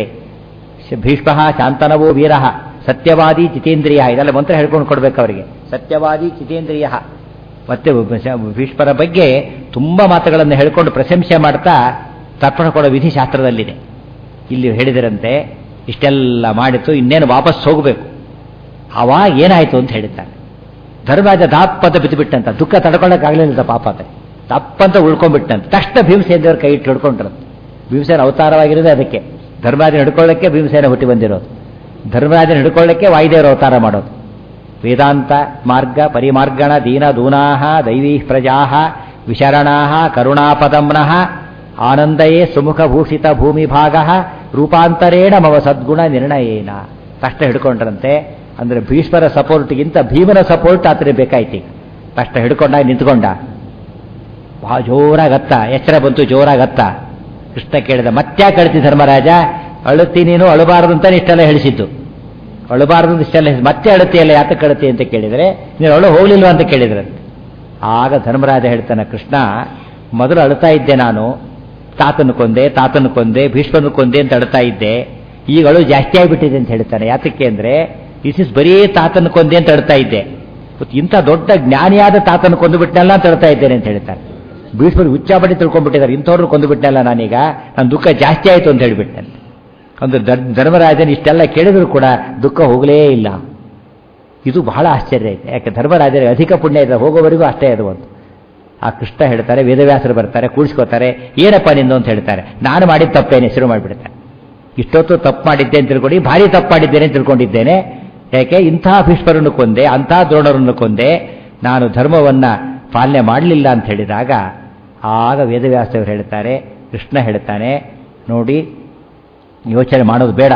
ಶ- ಭೀಷ್ಮ ಶಾಂತನವೋ ವೀರ ಸತ್ಯವಾದಿ ಜಿತೇಂದ್ರಿಯ ಇದೆಲ್ಲ ಮಂತ್ರ ಹೇಳ್ಕೊಂಡು ಕೊಡ್ಬೇಕು ಅವರಿಗೆ ಸತ್ಯವಾದಿ ಜಿತೇಂದ್ರಿಯ ಮತ್ತೆ ಒಬ್ಬ ಶ- ಭೀಷ್ಮರ ಬಗ್ಗೆ ತುಂಬಾ ಮಾತುಗಳನ್ನು ಹೇಳ್ಕೊಂಡು ಪ್ರಶಂಸೆ ಮಾಡ್ತಾ ತರ್ಪಣ ಕೊಡೋ ವಿಧಿ ಶಾಸ್ತ್ರದಲ್ಲಿದೆ ಇಲ್ಲಿ ಹೇಳಿದರಂತೆ ಇಷ್ಟೆಲ್ಲ ಮಾಡಿತು ಇನ್ನೇನು ವಾಪಸ್ ಹೋಗಬೇಕು ಅವಾಗ ಏನಾಯ್ತು ಅಂತ ಹೇಳಿದ್ದಾನೆ ಧರ್ಮರಾಜ ದಾಪ್ಪಂತ ಬಿದ್ದುಬಿಟ್ಟಂತ ದುಃಖ ತಡ್ಕೊಳ್ಳೋಕ್ಕಾಗಲಿಲ್ಲ ಪಾಪ ಅದೇ ದಪ್ಪಂತ ಉಳ್ಕೊಂಡ್ಬಿಟ್ಟಂತ ತಕ್ಷಣ ಭೀಮಸೇನದೇವ್ರ ಕೈ ಇಟ್ಟು ಹಿಡ್ಕೊಂಡ್ರಂತೆ ಭೀಮಸೇನ ಅವತಾರವಾಗಿರೋದೇ ಅದಕ್ಕೆ ಧರ್ಮರಾಜನ ಹಿಡ್ಕೊಳ್ಳೋಕ್ಕೆ ಭೀಮಸೇನ ಹುಟ್ಟಿ ಬಂದಿರೋದು ಧರ್ಮರಾಜನ ಹಿಡ್ಕೊಳ್ಳೋಕ್ಕೆ ವಾಯುದೇವರು ಅವತಾರ ಮಾಡೋದು ವೇದಾಂತ ಮಾರ್ಗ ಪರಿಮಾರ್ಗಣ ದೀನ ದೂನಾಹ ದೈವೀ ಪ್ರಜಾಹ ವಿಶರಣಾಹ ಕರುಣಾಪದಮ್ನಃ ಆನಂದಯೇ ಸುಮುಖ ಭೂಷಿತ ಭೂಮಿ ಭಾಗ ರೂಪಾಂತರೇಣ ಮವ ಸದ್ಗುಣ ನಿರ್ಣಯೇನ ತಕ್ಷಣ ಹಿಡ್ಕೊಂಡ್ರಂತೆ ಅಂದ್ರೆ ಭೀಷ್ಮರ ಸಪೋರ್ಟ್ಗಿಂತ ಭೀಮನ ಸಪೋರ್ಟ್ ಆತನೇ ಬೇಕಾಯ್ತು ಈಗ ತಕ್ಷಣ ಹಿಡ್ಕೊಂಡಾಗ ನಿಂತ್ಕೊಂಡ ಬಹಳ ಜೋರಾಗತ್ತ ಎಚ್ಚರ ಬಂತು ಜೋರಾಗತ್ತ ಕೃಷ್ಣ ಕೇಳಿದ ಮತ್ತ್ಯಾಕೆ ಕಳ್ತಿ ಧರ್ಮರಾಜ ಅಳುತ್ತಿ ನೀನು ಅಳಬಾರದು ಅಂತ ಇಷ್ಟೆಲ್ಲ ಹೇಳಿಸಿದ್ದು ಅಳಬಾರದು ಅಂತ ಇಷ್ಟೆಲ್ಲ ಹೇಳಿಸಿ ಮತ್ತೆ ಅಳುತ್ತೀಯಲ್ಲ ಯಾತಕ್ಕೆ ಅಳುತ್ತಿ ಅಂತ ಕೇಳಿದರೆ ನೀನು ಅಳು ಹೋಗ್ಲಿಲ್ವಾ ಅಂತ ಕೇಳಿದ್ರಂತೆ ಆಗ ಧರ್ಮರಾಜ ಹೇಳ್ತಾನೆ ಕೃಷ್ಣ ಮೊದಲು ಅಳ್ತಾ ಇದ್ದೆ ನಾನು ತಾತನ ಕೊಂದೆ ತಾತನ ಕೊಂದೆ ಭೀಷ್ಮನ ಕೊಂದೆ ಅಂತ ಅಳ್ತಾ ಇದ್ದೆ ಈಗ ಅಳು ಜಾಸ್ತಿ ಆಗಿಬಿಟ್ಟಿದೆ ಅಂತ ಹೇಳ್ತಾನೆ ಯಾತಕ್ಕೆ ಅಂದ್ರೆ ಇಸ್ ಇಸ್ ಬರೀ ತಾತನ ಕೊಂದೆ ಅಂತ ಅಳ್ತಾ ಇದ್ದೆ ಇವತ್ತು ಇಂಥ ದೊಡ್ಡ ಜ್ಞಾನಿಯಾದ ತಾತನ ಕೊಂದು ಬಿಟ್ಟನಲ್ಲ ಅಂತ ಅಳ್ತಾ ಇದ್ದೇನೆ ಅಂತ ಹೇಳ್ತಾರೆ ಭೀಷ್ಮರು ಹುಚ್ಚಾಬಡಿ ತಿಳ್ಕೊಂಡ್ಬಿಟ್ಟಿದ್ದಾರೆ ಇಂಥವ್ರನ್ನ ಕೊಂದು ಬಿಟ್ಟನಲ್ಲ ನಾನೀಗ ನನ್ನ ದುಃಖ ಜಾಸ್ತಿ ಆಯಿತು ಅಂತ ಹೇಳಿಬಿಟ್ಟೆ ಒಂದು ಧರ್ಮರಾಜನ ಇಷ್ಟೆಲ್ಲ ಕೇಳಿದ್ರು ಕೂಡ ದುಃಖ ಹೋಗಲೇ ಇಲ್ಲ ಇದು ಬಹಳ ಆಶ್ಚರ್ಯ ಐತೆ ಯಾಕೆ ಧರ್ಮರಾಜರಿಗೆ ಅಧಿಕ ಪುಣ್ಯ ಇದೆ ಹೋಗೋವರೆಗೂ ಅಷ್ಟೇ ಅದು ಒಂದು ಆ ಕೃಷ್ಣ ಹೇಳ್ತಾರೆ ವೇದವ್ಯಾಸರು ಬರ್ತಾರೆ ಕೂಡಿಸ್ಕೋತಾರೆ ಏನಪ್ಪ ನಿಂದು ಅಂತ ಹೇಳ್ತಾರೆ ನಾನು ಮಾಡಿದ ತಪ್ಪೇನೆ ಶುರು ಮಾಡಿಬಿಡ್ತಾರೆ ಇಷ್ಟೊತ್ತು ತಪ್ಪು ಮಾಡಿದ್ದೆ ಅಂತ ತಿಳ್ಕೊಂಡು ಭಾರಿ ತಪ್ಪು ಮಾಡಿದ್ದೇನೆ ಅಂತ ತಿಳ್ಕೊಂಡಿದ್ದೇನೆ ಯಾಕೆ ಇಂಥ ಭೀಷ್ಮರನ್ನು ಕೊಂದೆ ಅಂಥ ದ್ರೋಣರನ್ನು ಕೊಂದೆ ನಾನು ಧರ್ಮವನ್ನ ಪಾಲನೆ ಮಾಡಲಿಲ್ಲ ಅಂತ ಹೇಳಿದಾಗ ಆಗ ವೇದವ್ಯಾಸರು ಹೇಳ್ತಾರೆ ಕೃಷ್ಣ ಹೇಳ್ತಾನೆ ನೋಡಿ ಯೋಚನೆ ಮಾಡೋದು ಬೇಡ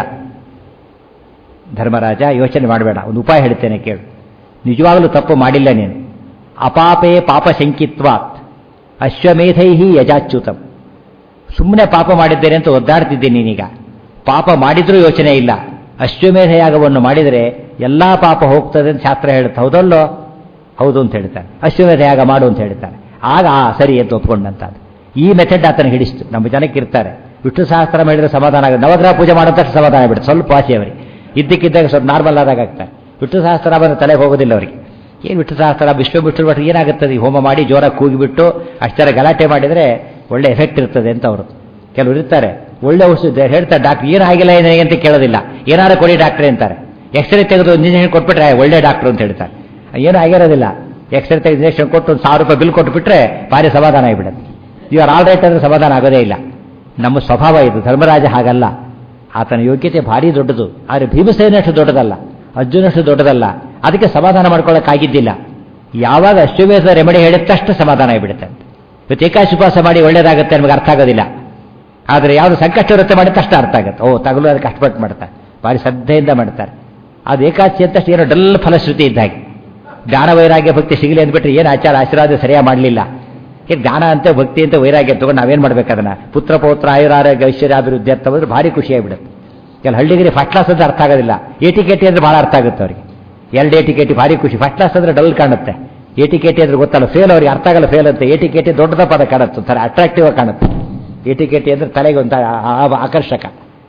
ಧರ್ಮರಾಜ ಯೋಚನೆ ಮಾಡಬೇಡ ಒಂದು ಉಪಾಯ ಹೇಳ್ತೇನೆ ಕೇಳು ನಿಜವಾಗಲೂ ತಪ್ಪು ಮಾಡಿಲ್ಲ ನೀನು ಅಪಾಪೇ ಪಾಪ ಶಂಕಿತ್ವಾತ್ ಅಶ್ವಮೇಧೈಹಿ ಯಜಾಚ್ಯುತಂ ಸುಮ್ಮನೆ ಪಾಪ ಮಾಡಿದ್ದೇನೆ ಅಂತ ಒದ್ದಾಡ್ತಿದ್ದೀನಿ ನೀನೀಗ ಪಾಪ ಮಾಡಿದ್ರೂ ಯೋಚನೆ ಇಲ್ಲ ಅಶ್ವಮೇಧ ಯಾಗವನ್ನು ಮಾಡಿದರೆ ಎಲ್ಲಾ ಪಾಪ ಹೋಗ್ತದೆ ಅಂತ ಶಾಸ್ತ್ರ ಹೇಳುತ್ತೆ ಹೌದಲ್ಲೋ ಹೌದು ಅಂತ ಹೇಳ್ತಾರೆ ಅಶ್ವಮೇಧ ಯಾಗ ಮಾಡು ಅಂತ ಹೇಳ್ತಾರೆ ಆಗ ಆ ಸರಿ ಅಂತ ಒಪ್ಕೊಂಡಂತ ಈ ಮೆಥಡ್ ಆತನ ಹಿಡಿಸ್ತು ನಮ್ಮ ಜನಕ್ಕೆ ಇರ್ತಾರೆ ವಿಷ್ಣು ಸಹಸ್ರ ಮಾಡಿದ್ರೆ ಸಮಾಧಾನ ಆಗುತ್ತೆ ನವಗ್ರಹ ಪೂಜೆ ಮಾಡೋದಷ್ಟು ಸಮಾಧಾನ ಬಿಡುತ್ತೆ ಸ್ವಲ್ಪ ವಾಸಿ ಅವರಿಗೆ ಇದ್ದಕ್ಕಿದ್ದಾಗ ಸ್ವಲ್ಪ ನಾರ್ಮಲ್ ಆದಾಗ ಆಗ್ತಾರೆ ವಿಷ್ಣು ಸಹಸ್ರ ಬಂದು ತಲೆಗೆ ಹೋಗೋದಿಲ್ಲ ಅವರಿಗೆ ಏನು ವಿಷ್ಣು ಸಹಸ್ರ ವಿಶ್ವ ವಿಷ್ಣು ಭಟ್ರು ಏನಾಗುತ್ತದೆ ಈ ಹೋಮ ಮಾಡಿ ಜೋರಾಗಿ ಕೂಗಿಬಿಟ್ಟು ಅಷ್ಟರ ಗಲಾಟೆ ಮಾಡಿದರೆ ಒಳ್ಳೆ ಎಫೆಕ್ಟ್ ಇರ್ತದೆ ಅಂತ ಅವರು ಕೆಲವರು ಇರ್ತಾರೆ ಒಳ್ಳೆ ಔಷಧ ಹೇಳ್ತಾರೆ ಡಾಕ್ಟರ್ ಏನು ಆಗಿಲ್ಲ ಏನಿಗೆ ಅಂತ ಕೇಳೋದಿಲ್ಲ ಏನಾರು ಕೊಡಿ ಡಾಕ್ಟ್ರೆ ಅಂತಾರೆ ಎಕ್ಸ್ರೇ ತೆಗೆದು ಇಂಜೆಕ್ಷನ್ ಕೊಟ್ಬಿಟ್ರೆ ಒಳ್ಳೆ ಡಾಕ್ಟ್ರು ಅಂತ ಹೇಳ್ತಾರೆ ಏನು ಆಗಿರೋದಿಲ್ಲ ಎಕ್ಸ್ರೇ ತೆಗೆದು ಇಂಜೆಕ್ಷನ್ ಕೊಟ್ಟು ಒಂದು ಸಾವಿರ ರೂಪಾಯಿ ಬಿಲ್ ಕೊಟ್ಬಿಟ್ರೆ ಭಾರಿ ಸಮಾಧಾನ ಆಗಿಬಿಡುತ್ತೆ ಇವಾಗ ಆಲ್ ರೈಟ್ ಅಂದ್ರೆ ಸಮಾಧಾನ ಆಗೋದೇ ಇಲ್ಲ ನಮ್ಮ ಸ್ವಭಾವ ಇದು ಧರ್ಮರಾಜ ಹಾಗಲ್ಲ ಆತನ ಯೋಗ್ಯತೆ ಭಾರಿ ದೊಡ್ಡದು ಆದರೆ ಭೀಮಸೇನಷ್ಟು ದೊಡ್ಡದಲ್ಲ ಅರ್ಜುನಷ್ಟು ದೊಡ್ಡದಲ್ಲ ಅದಕ್ಕೆ ಸಮಾಧಾನ ಮಾಡ್ಕೊಳ್ಳೋಕ್ಕಾಗಿದ್ದಿಲ್ಲ ಯಾವಾಗ ಅಶ್ವಮೇಧ ರೆಮಿಡಿ ಹೇಳಿದ ತಕ್ಷಣ ಸಮಾಧಾನ ಆಗಿಬಿಡುತ್ತೆ ಇವತ್ತು ಏಕಾಶಿ ಉಪವಾಸ ಮಾಡಿ ಒಳ್ಳೇದಾಗುತ್ತೆ ನಮಗೆ ಅರ್ಥ ಆಗೋದಿಲ್ಲ ಆದರೆ ಯಾವುದು ಸಂಕಷ್ಟ ವೃತ್ತ ಮಾಡಿದ ತಕ್ಷಣ ಅರ್ಥ ಆಗುತ್ತೆ ಓ ತಗಲು ಅದಕ್ಕೆ ಕಷ್ಟಪಟ್ಟು ಮಾಡ್ತಾರೆ ಭಾರಿ ಶ್ರದ್ಧೆಯಿಂದ ಮಾಡ್ತಾರೆ ಅದು ಏಕಾದಶಿ ಅಂತ ಏನೋ ಡಲ್ ಫಲಶ್ರುತಿ ಇದ್ದಾಗೆ ಜ್ಞಾನ ವೈರಾಗ್ಯ ಭಕ್ತಿ ಸಿಗಲಿ ಅಂದ್ಬಿಟ್ರೆ ಏನು ಆಚಾರ ಆಶೀರ್ವಾದ ಸರಿಯಾಗಿ ಮಾಡಲಿಲ್ಲ ಈಗ ಜ್ಞಾನ ಅಂತ ಭಕ್ತಿ ಅಂತ ವೈರಾಗ್ಯ ತಗೊಂಡು ನಾವೇನು ಮಾಡ್ಬೇಕು ಅದನ್ನ ಪುತ್ರ ಪೌತ್ರ ಆಯುರಾರೋಗ್ಯ ಐಶ್ವರ್ಯ ಅಭಿವೃದ್ಧಿ ಅಂತ ಬಂದ್ರೆ ಭಾರಿ ಖುಷಿಯಾಗಿಬಿಡುತ್ತೆ ಕೆಲ ಹಳ್ಳಿಗಿರಿ ಫಸ್ಟ್ ಕ್ಲಾಸ್ ಅಂತ ಅರ್ಥ ಆಗೋದಿಲ್ಲ ಏಟಿಕೇಟಿ ಅಂದ್ರೆ ಭಾಳ ಅರ್ಥ ಆಗುತ್ತೆ ಅವರಿಗೆ ಎರಡು ಏಟಿಕೇಟಿ ಭಾರಿ ಖುಷಿ ಫಸ್ಟ್ ಕ್ಲಾಸ್ ಅಂದ್ರೆ ಡಲ್ ಕಾಣುತ್ತೆ ಏಟಿಕೇಟಿ ಅಂದ್ರೆ ಗೊತ್ತಲ್ಲ ಫೇಲ್ ಅವ್ರಿಗೆ ಅರ್ಥ ಆಗಲ್ಲ ಫೇಲ್ ಅಂತ ಏಟಿಕೇಟಿ ದೊಡ್ಡದ ಪದ ಕಾಣುತ್ತೆ ಒಂಥರ ಅಟ್ರಾಕ್ಟಿವ್ ಆಗಿ ಕಾಣುತ್ತೆ ಏಟಿಕೇಟಿ ಅಂದ್ರೆ ತಲೆಗೆ ಒಂದು ಆಕರ್ಷಕ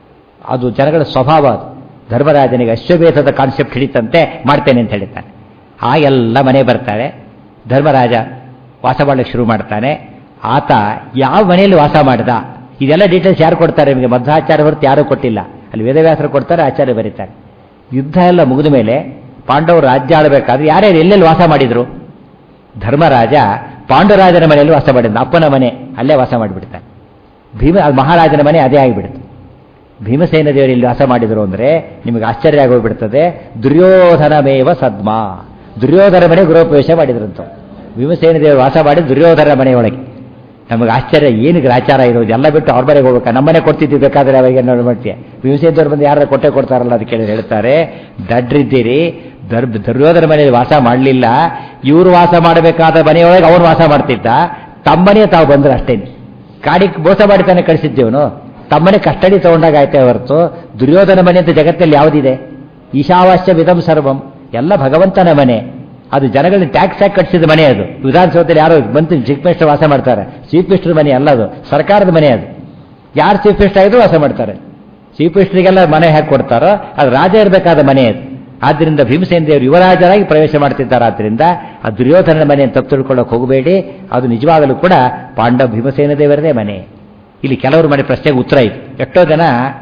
ಅದು ಜನಗಳ ಸ್ವಭಾವ ಅದು ಧರ್ಮರಾಜನಿಗೆ ಅಶ್ವಮೇಧದ ಕಾನ್ಸೆಪ್ಟ್ ಹಿಡಿತಂತೆ ಮಾಡ್ತೇನೆ ಅಂತ ಹೇಳಿದ್ದಾನೆ ಆ ಎಲ್ಲ ಮನೆ ಬರ್ತಾರೆ ಧರ್ಮರಾಜ ವಾಸ ಮಾಡಲಿಕ್ಕೆ ಶುರು ಮಾಡ್ತಾನೆ ಆತ ಯಾವ ಮನೆಯಲ್ಲಿ ವಾಸ ಮಾಡಿದ ಇದೆಲ್ಲ ಡೀಟೇಲ್ಸ್ ಯಾರು ಕೊಡ್ತಾರೆ ನಿಮಗೆ ಮಧ್ವಾಚಾರ್ಯ ಹೊರತು ಯಾರೂ ಕೊಟ್ಟಿಲ್ಲ ಅಲ್ಲಿ ವೇದವ್ಯಾಸರು ಕೊಡ್ತಾರೆ ಆಚಾರ್ಯ ಬರೀತಾರೆ ಯುದ್ಧ ಎಲ್ಲ ಮುಗಿದ ಮೇಲೆ ಪಾಂಡವರು ರಾಜ್ಯ ಆಳಬೇಕಾದ್ರೆ ಯಾರ್ಯಾರು ಎಲ್ಲೆಲ್ಲಿ ವಾಸ ಮಾಡಿದ್ರು ಧರ್ಮರಾಜ ಪಾಂಡುರಾಜನ ಮನೆಯಲ್ಲಿ ವಾಸ ಮಾಡಿದ್ದ ಅಪ್ಪನ ಮನೆ ಅಲ್ಲೇ ವಾಸ ಮಾಡಿಬಿಡ್ತಾನೆ ಭೀಮ ಅದು ಮಹಾರಾಜನ ಮನೆ ಅದೇ ಆಗಿಬಿಡುತ್ತೆ ಭೀಮಸೇನ ದೇವರು ಇಲ್ಲಿ ವಾಸ ಮಾಡಿದರು ಅಂದರೆ ನಿಮಗೆ ಆಶ್ಚರ್ಯ ಆಗೋಗ್ಬಿಡ್ತದೆ ದುರ್ಯೋಧನಮೇವ ಸದ್ಮ ದುರ್ಯೋಧನ ಮನೆ ಗೃಹಪ್ರವೇಶ ಮಾಡಿದ್ರಂತ ಭೀಮಸೇನ ದೇವರು ವಾಸ ಮಾಡಿ ದುರ್ಯೋಧನ ಮನೆಯೊಳಗೆ ನಮಗೆ ಆಶ್ಚರ್ಯ ಏನಕ್ಕೆ ಆಚಾರ ಇರೋದು ಎಲ್ಲ ಬಿಟ್ಟು ಅವ್ರ ಮನೆಗೆ ಹೋಗ್ಬೇಕಾ ನಮ್ಮನೆ ಕೊಡ್ತಿದ್ವಿ ಬೇಕಾದ್ರೆ ಅವಾಗ ನೋಡಿ ಮಾಡ್ತೀಯ ಭೀಮಸೇನ ದೇವರು ಬಂದು ಯಾರು ಕೊಟ್ಟೆ ಕೊಡ್ತಾರಲ್ಲ ಅದು ಕೇಳಿ ಹೇಳ್ತಾರೆ ದಡ್ರಿದ್ದೀರಿ ದರ್ ದುರ್ಯೋಧನ ಮನೆಯಲ್ಲಿ ವಾಸ ಮಾಡಲಿಲ್ಲ ಇವರು ವಾಸ ಮಾಡಬೇಕಾದ ಮನೆಯೊಳಗೆ ಅವನು ವಾಸ ಮಾಡ್ತಿದ್ದ ತಮ್ಮನೇ ತಾವು ಬಂದ್ರು ಅಷ್ಟೇನೆ ಕಾಡಿಗೆ ಮೋಸ ಮಾಡಿ ತಾನೇ ಕಳಿಸಿದ್ದೇವನು ತಮ್ಮನೆ ಕಸ್ಟಡಿ ತಗೊಂಡಾಗ ಆಯ್ತೇ ಹೊರತು ದುರ್ಯೋಧನ ಮನೆ ಅಂತ ಜಗತ್ತಲ್ಲಿ ಯಾವುದಿದೆ ಈಶಾವಾಸ್ಯ ವಿಧಂ ಸರ್ವಂ ಎಲ್ಲ ಭಗವಂತನ ಮನೆ ಅದು ಜನಗಳನ್ನ ಟ್ಯಾಕ್ಸ್ ಹಾಕಿ ಕಟ್ಟಿಸಿದ ಮನೆ ಅದು ವಿಧಾನಸೌಧದಲ್ಲಿ ಯಾರೋ ಬಂತು ಚೀಫ್ ಮಿನಿಸ್ಟರ್ ವಾಸ ಮಾಡ್ತಾರೆ ಚೀಫ್ ಮಿನಿಸ್ಟರ್ ಮನೆ ಅಲ್ಲ ಅದು ಸರ್ಕಾರದ ಮನೆ ಅದು ಯಾರು ಚೀಫ್ ಮಿನಿಸ್ಟರ್ ಆಗಿದ್ರು ವಾಸ ಮಾಡ್ತಾರೆ ಚೀಫ್ ಮಿನಿಸ್ಟರ್ಗೆಲ್ಲ ಮನೆ ಹಾಕಿ ಕೊಡ್ತಾರೋ ಅದು ರಾಜ ಇರಬೇಕಾದ ಮನೆ ಅದು ಆದ್ದರಿಂದ ಭೀಮಸೇನ ದೇವರು ಯುವರಾಜರಾಗಿ ಪ್ರವೇಶ ಮಾಡ್ತಿದ್ದಾರೆ ಆದ್ದರಿಂದ ಆ ದುರ್ಯೋಧನನ ಮನೆ ತಪ್ಪು ತಿಳ್ಕೊಳ್ಳೋಕೆ ಹೋಗಬೇಡಿ ಅದು ನಿಜವಾಗಲೂ ಕೂಡ ಪಾಂಡವ ಭೀಮಸೇನ ದೇವರದೇ ಮನೆ ಇಲ್ಲಿ ಕೆಲವರು ಮನೆ ಪ್ರಶ್ನೆಗೆ ಉತ್ತರ ಇದೆ ಎಷ್ಟೋ ಜನ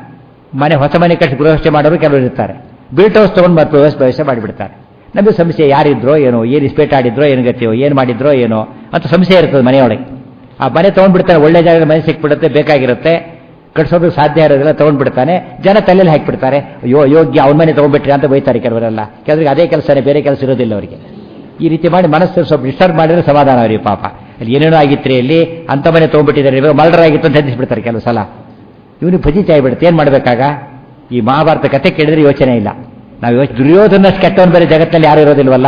ಮನೆ ಹೊಸ ಮನೆ ಕಟ್ಟಿ ಗೃಹಸ್ಥೆ ಮಾಡೋರು ಕೆಲವರು ಇರ್ತಾರೆ ಬಿಲ್ಟ್ ಹೌಸ್ ತೊಗೊಂಡು ಮತ್ತೆ ಪ್ರವೇಶ ಪ್ರವೇಶ ಮಾಡಿಬಿಡ್ತಾರೆ ನಮಗೆ ಸಂಶಯ ಯಾರಿದ್ರೋ ಏನೋ ಏನು ಇಸ್ಪೇಟ್ ಆಡಿದ್ರೋ ಏನು ಗತಿಯೋ ಏನು ಮಾಡಿದ್ರೋ ಏನೋ ಅಂತ ಸಂಶಯ ಇರ್ತದೆ ಮನೆಯೊಳಗೆ ಆ ಮನೆ ತೊಗೊಂಡ್ಬಿಡ್ತಾನೆ ಒಳ್ಳೆ ಜಾಗದ ಮನೆ ಸಿಕ್ಬಿಡುತ್ತೆ ಬೇಕಾಗಿರುತ್ತೆ ಕಟ್ಸೋದಕ್ಕೆ ಸಾಧ್ಯ ಇರೋದಿಲ್ಲ ತೊಗೊಂಡ್ಬಿಡ್ತಾನೆ ಜನ ತಲೆಯಲ್ಲಿ ಹಾಕಿಬಿಡ್ತಾರೆ ಅಯ್ಯೋ ಯೋಗ್ಯ ಅವ್ನ ಮನೆ ತೊಗೊಂಡ್ಬಿಟ್ರಿ ಅಂತ ಬೈತಾರೆ ಕೆಲವರೆಲ್ಲ ಕೆಲವರಿಗೆ ಅದೇ ಕೆಲಸನೇ ಬೇರೆ ಕೆಲಸ ಇರೋದಿಲ್ಲ ಅವರಿಗೆ ಈ ರೀತಿ ಮಾಡಿ ಮನಸ್ಸು ಸ್ವಲ್ಪ ಡಿಸ್ಟರ್ಬ್ ಮಾಡಿದ್ರೆ ಸಮಾಧಾನ ಅವರಿಗೆ ಪಾಪ ಅಲ್ಲಿ ಏನೇನೋ ಆಗಿತ್ರಿ ಅಲ್ಲಿ ಅಂತ ಮನೆ ತೊಗೊಂಡ್ಬಿಟ್ಟಿದ್ದಾರೆ ಇವಾಗ ಮರ್ಡರ್ ಆಗಿತ್ತು ಅಂತ ಹೆದರಿಸ್ಬಿಡ್ತಾರೆ ಕೆಲವು ಸಲ ಇವನಿಗೆ ಭಜಿ ಚಾಯ್ಬಿಡುತ್ತೆ ಏನು ಮಾಡಬೇಕಾಗ ಈ ಮಹಾಭಾರತ ಕಥೆ ಕೇಳಿದ್ರೆ ಯೋಚನೆ ಇಲ್ಲ ನಾವು ಯೋಚನೆ ದುರ್ಯೋಧನಷ್ಟು ಕೆಟ್ಟವನು ಬೇರೆ ಜಗತ್ತಿನಲ್ಲಿ ಯಾರು ಇರೋದಿಲ್ವಲ್ಲ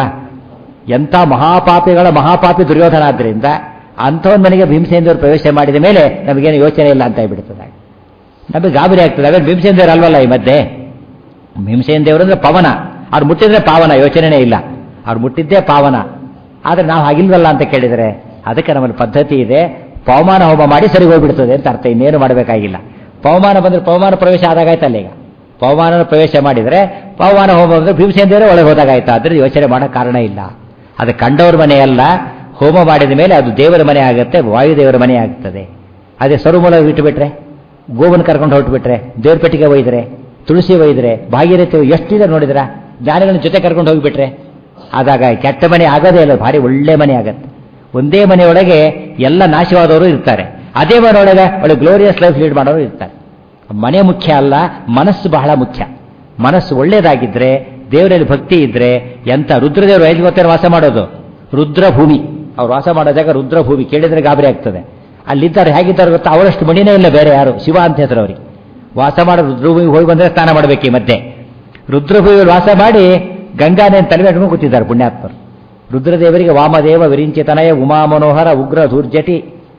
ಎಂಥ ಮಹಾಪಾಪಿಗಳ ಮಹಾಪಾಪಿ ದುರ್ಯೋಧನ ಆದ್ದರಿಂದ ಅಂಥವನ ಮನೆಗೆ ಭೀಮಸೇನದೇವರು ಪ್ರವೇಶ ಮಾಡಿದ ಮೇಲೆ ನಮಗೇನು ಯೋಚನೆ ಇಲ್ಲ ಅಂತ ಹೇಳ್ಬಿಡ್ತದೆ ನಮಗೆ ಗಾಬರಿ ಆಗ್ತದೆ ಅವೇನು ಭೀಮಸೇನ ದೇವರು ಅಲ್ವಲ್ಲ ಈ ಮಧ್ಯೆ ಭೀಮಸೇನ ದೇವರು ಅಂದ್ರೆ ಪವನ ಅವ್ರು ಮುಟ್ಟಿದ್ರೆ ಪಾವನ ಯೋಚನೆನೇ ಇಲ್ಲ ಅವ್ರು ಮುಟ್ಟಿದ್ದೇ ಪಾವನ ಆದರೆ ನಾವು ಹಾಗಿಲ್ವಲ್ಲ ಅಂತ ಕೇಳಿದರೆ ಅದಕ್ಕೆ ನಮ್ಮಲ್ಲಿ ಪದ್ಧತಿ ಇದೆ ಪವಮಾನ ಹೋಮ ಮಾಡಿ ಸರಿ ಹೋಗ್ಬಿಡ್ತದೆ ಅಂತ ಅರ್ಥ ಇನ್ನೇನು ಮಾಡಬೇಕಾಗಿಲ್ಲ ಪವಮಾನ ಬಂದರೆ ಪವಮಾನ ಪ್ರವೇಶ ಆದಾಗಾಯ್ತಲ್ಲ ಈಗ ಪವಮಾನ ಪ್ರವೇಶ ಮಾಡಿದರೆ ಪವಮಾನ ಹೋಮ ಬಂದರೆ ಭೀಮಸೇನ ದೇವರೇ ಒಳಗೆ ಹೋದಾಗಾಯ್ತು ಆದರೆ ಯೋಚನೆ ಮಾಡೋ ಕಾರಣ ಇಲ್ಲ ಅದು ಕಂಡವ್ರ ಮನೆಯಲ್ಲ ಹೋಮ ಮಾಡಿದ ಮೇಲೆ ಅದು ದೇವರ ಮನೆ ಆಗುತ್ತೆ ವಾಯುದೇವರ ಮನೆ ಆಗ್ತದೆ ಅದೇ ಸರುಮೂಲ ಬಿಟ್ಟುಬಿಟ್ರೆ ಗೋವನ್ ಕರ್ಕೊಂಡು ಹೊರಟುಬಿಟ್ರೆ ದೇವ್ರ ಪೆಟ್ಟಿಗೆ ಒಯ್ದರೆ ತುಳಸಿ ಒಯ್ದರೆ ಭಾಗೀರಥಿ ಎಷ್ಟಿದೆ ನೋಡಿದ್ರ ಜ್ಞಾನಿಗಳನ್ನ ಜೊತೆ ಕರ್ಕೊಂಡು ಹೋಗಿಬಿಟ್ರೆ ಆದಾಗ ಕೆಟ್ಟ ಮನೆ ಆಗೋದೇ ಇಲ್ಲ ಭಾರಿ ಒಳ್ಳೆ ಮನೆ ಆಗತ್ತೆ ಒಂದೇ ಮನೆಯೊಳಗೆ ಎಲ್ಲ ನಾಶವಾದವರು ಇರ್ತಾರೆ ಅದೇ ಮನೆಯೊಳಗೆ ಒಳ್ಳೆ ಗ್ಲೋರಿಯಸ್ ಲೈಫ್ ಲೀಡ್ ಮಾಡೋರು ಇರ್ತಾರೆ ಮನೆ ಮುಖ್ಯ ಅಲ್ಲ ಮನಸ್ಸು ಬಹಳ ಮುಖ್ಯ ಮನಸ್ಸು ಒಳ್ಳೇದಾಗಿದ್ರೆ ದೇವರಲ್ಲಿ ಭಕ್ತಿ ಇದ್ರೆ ಎಂತ ರುದ್ರದೇವರು ಐದು ಗೊತ್ತೇನು ವಾಸ ಮಾಡೋದು ರುದ್ರಭೂಮಿ ಅವ್ರು ವಾಸ ಮಾಡೋ ಜಾಗ ರುದ್ರಭೂಮಿ ಕೇಳಿದ್ರೆ ಗಾಬರಿ ಆಗ್ತದೆ ಅಲ್ಲಿದ್ದಾರೆ ಹೇಗಿದ್ದಾರೆ ಗೊತ್ತಾ ಅವರಷ್ಟು ಮಣಿನೇ ಇಲ್ಲ ಬೇರೆ ಯಾರು ಶಿವ ಅಂತ ಹೆಸರು ಅವ್ರಿಗೆ ವಾಸ ಮಾಡೋ ರುದ್ರಭೂಮಿಗೆ ಹೋಗಿ ಬಂದರೆ ಸ್ನಾನ ಮಾಡಬೇಕು ಈ ಮಧ್ಯೆ ರುದ್ರಭೂಮಿಯಲ್ಲಿ ವಾಸ ಮಾಡಿ ಗಂಗಾನೇನು ತಲೆ ಇಟ್ಕೊಂಡು ಕೂತಿದ್ದಾರೆ ಪುಣ್ಯಾತ್ಮರು ರುದ್ರದೇವರಿಗೆ ವಾಮದೇವ ವಿರಿಂಚಿತನಯ ಉಮಾ ಮನೋಹರ ಉಗ್ರ ಧೂರ್ಜಟಿ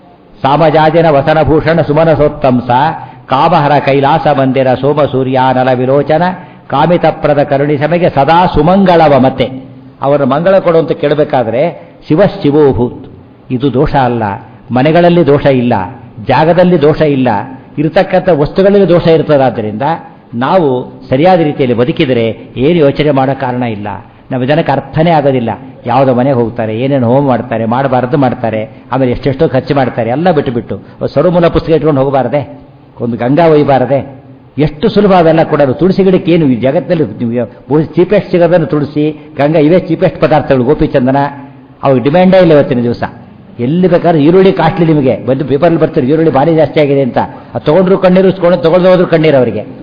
ಸಾಮಜಾಜನ ವಸನಭೂಷಣ ಸುಮನಸೋತ್ತಂಸ ಕಾಮಹರ ಕೈಲಾಸ ಮಂದಿರ ಸೋಮ ಸೂರ್ಯಾನಲ ವಿಲೋಚನ ಕಾಮಿತಪ್ರದ ಕರುಣಿ ಸಮೆಗೆ ಸದಾ ಸುಮಂಗಳವ ಮತ್ತೆ ಅವರ ಮಂಗಳ ಕೊಡು ಅಂತ ಕೇಳಬೇಕಾದ್ರೆ ಶಿವ ಶಿವೋಭೂತ್ ಇದು ದೋಷ ಅಲ್ಲ ಮನೆಗಳಲ್ಲಿ ದೋಷ ಇಲ್ಲ ಜಾಗದಲ್ಲಿ ದೋಷ ಇಲ್ಲ ಇರತಕ್ಕಂಥ ವಸ್ತುಗಳಲ್ಲಿ ದೋಷ ಇರ್ತದಾದ್ದರಿಂದ ನಾವು ಸರಿಯಾದ ರೀತಿಯಲ್ಲಿ ಬದುಕಿದರೆ ಏನು ಯೋಚನೆ ಮಾಡೋ ಕಾರಣ ಇಲ್ಲ ನಮ್ಮ ಜನಕ್ಕೆ ಅರ್ಥನೇ ಆಗೋದಿಲ್ಲ ಯಾವುದೋ ಮನೆಗೆ ಹೋಗ್ತಾರೆ ಏನೇನು ಹೋಮ ಮಾಡ್ತಾರೆ ಮಾಡಬಾರದು ಮಾಡ್ತಾರೆ ಆಮೇಲೆ ಎಷ್ಟೆಷ್ಟೋ ಖರ್ಚು ಮಾಡ್ತಾರೆ ಎಲ್ಲ ಬಿಟ್ಟು ಬಿಟ್ಟು ಸರುಮೂಲ ಪುಸ್ತಕ ಇಟ್ಕೊಂಡು ಹೋಗಬಾರದೆ ಒಂದು ಗಂಗಾ ಒಯ್ಯಬಾರದೆ ಎಷ್ಟು ಸುಲಭ ಅವೆಲ್ಲ ಕೂಡ ತುಳಸಿ ಗಿಡಕ್ಕೆ ಏನು ಈ ಜಗತ್ತಲ್ಲಿ ಚೀಪೆಸ್ಟ್ ಸಿಗೋದನ್ನು ತುಳಸಿ ಗಂಗಾ ಇವೇ ಚೀಪೆಸ್ಟ್ ಪದಾರ್ಥಗಳು ಗೋಪಿಚಂದನ ಅವಾಗ ಡಿಮ್ಯಾಂಡೇ ಇಲ್ಲ ಇವತ್ತಿನ ದಿವಸ ಎಲ್ಲಿ ಬೇಕಾದ್ರೆ ಈರುಳ್ಳಿ ಕಾಸ್ಟ್ಲಿ ನಿಮಗೆ ಬಂದು ಪೇಪರಲ್ಲಿ ಬರ್ತಾರೆ ಈರುಳ್ಳಿ ಭಾರಿ ಜಾಸ್ತಿ ಆಗಿದೆ ಅಂತ ಅದು ತೊಗೊಂಡ್ರು ಕಣ್ಣೀರು ಇಸ್ಕೊಂಡು ತೊಗೊಳ್ದು ಹೋದ್ರು ಕಣ್ಣೀರು ಅವರಿಗೆ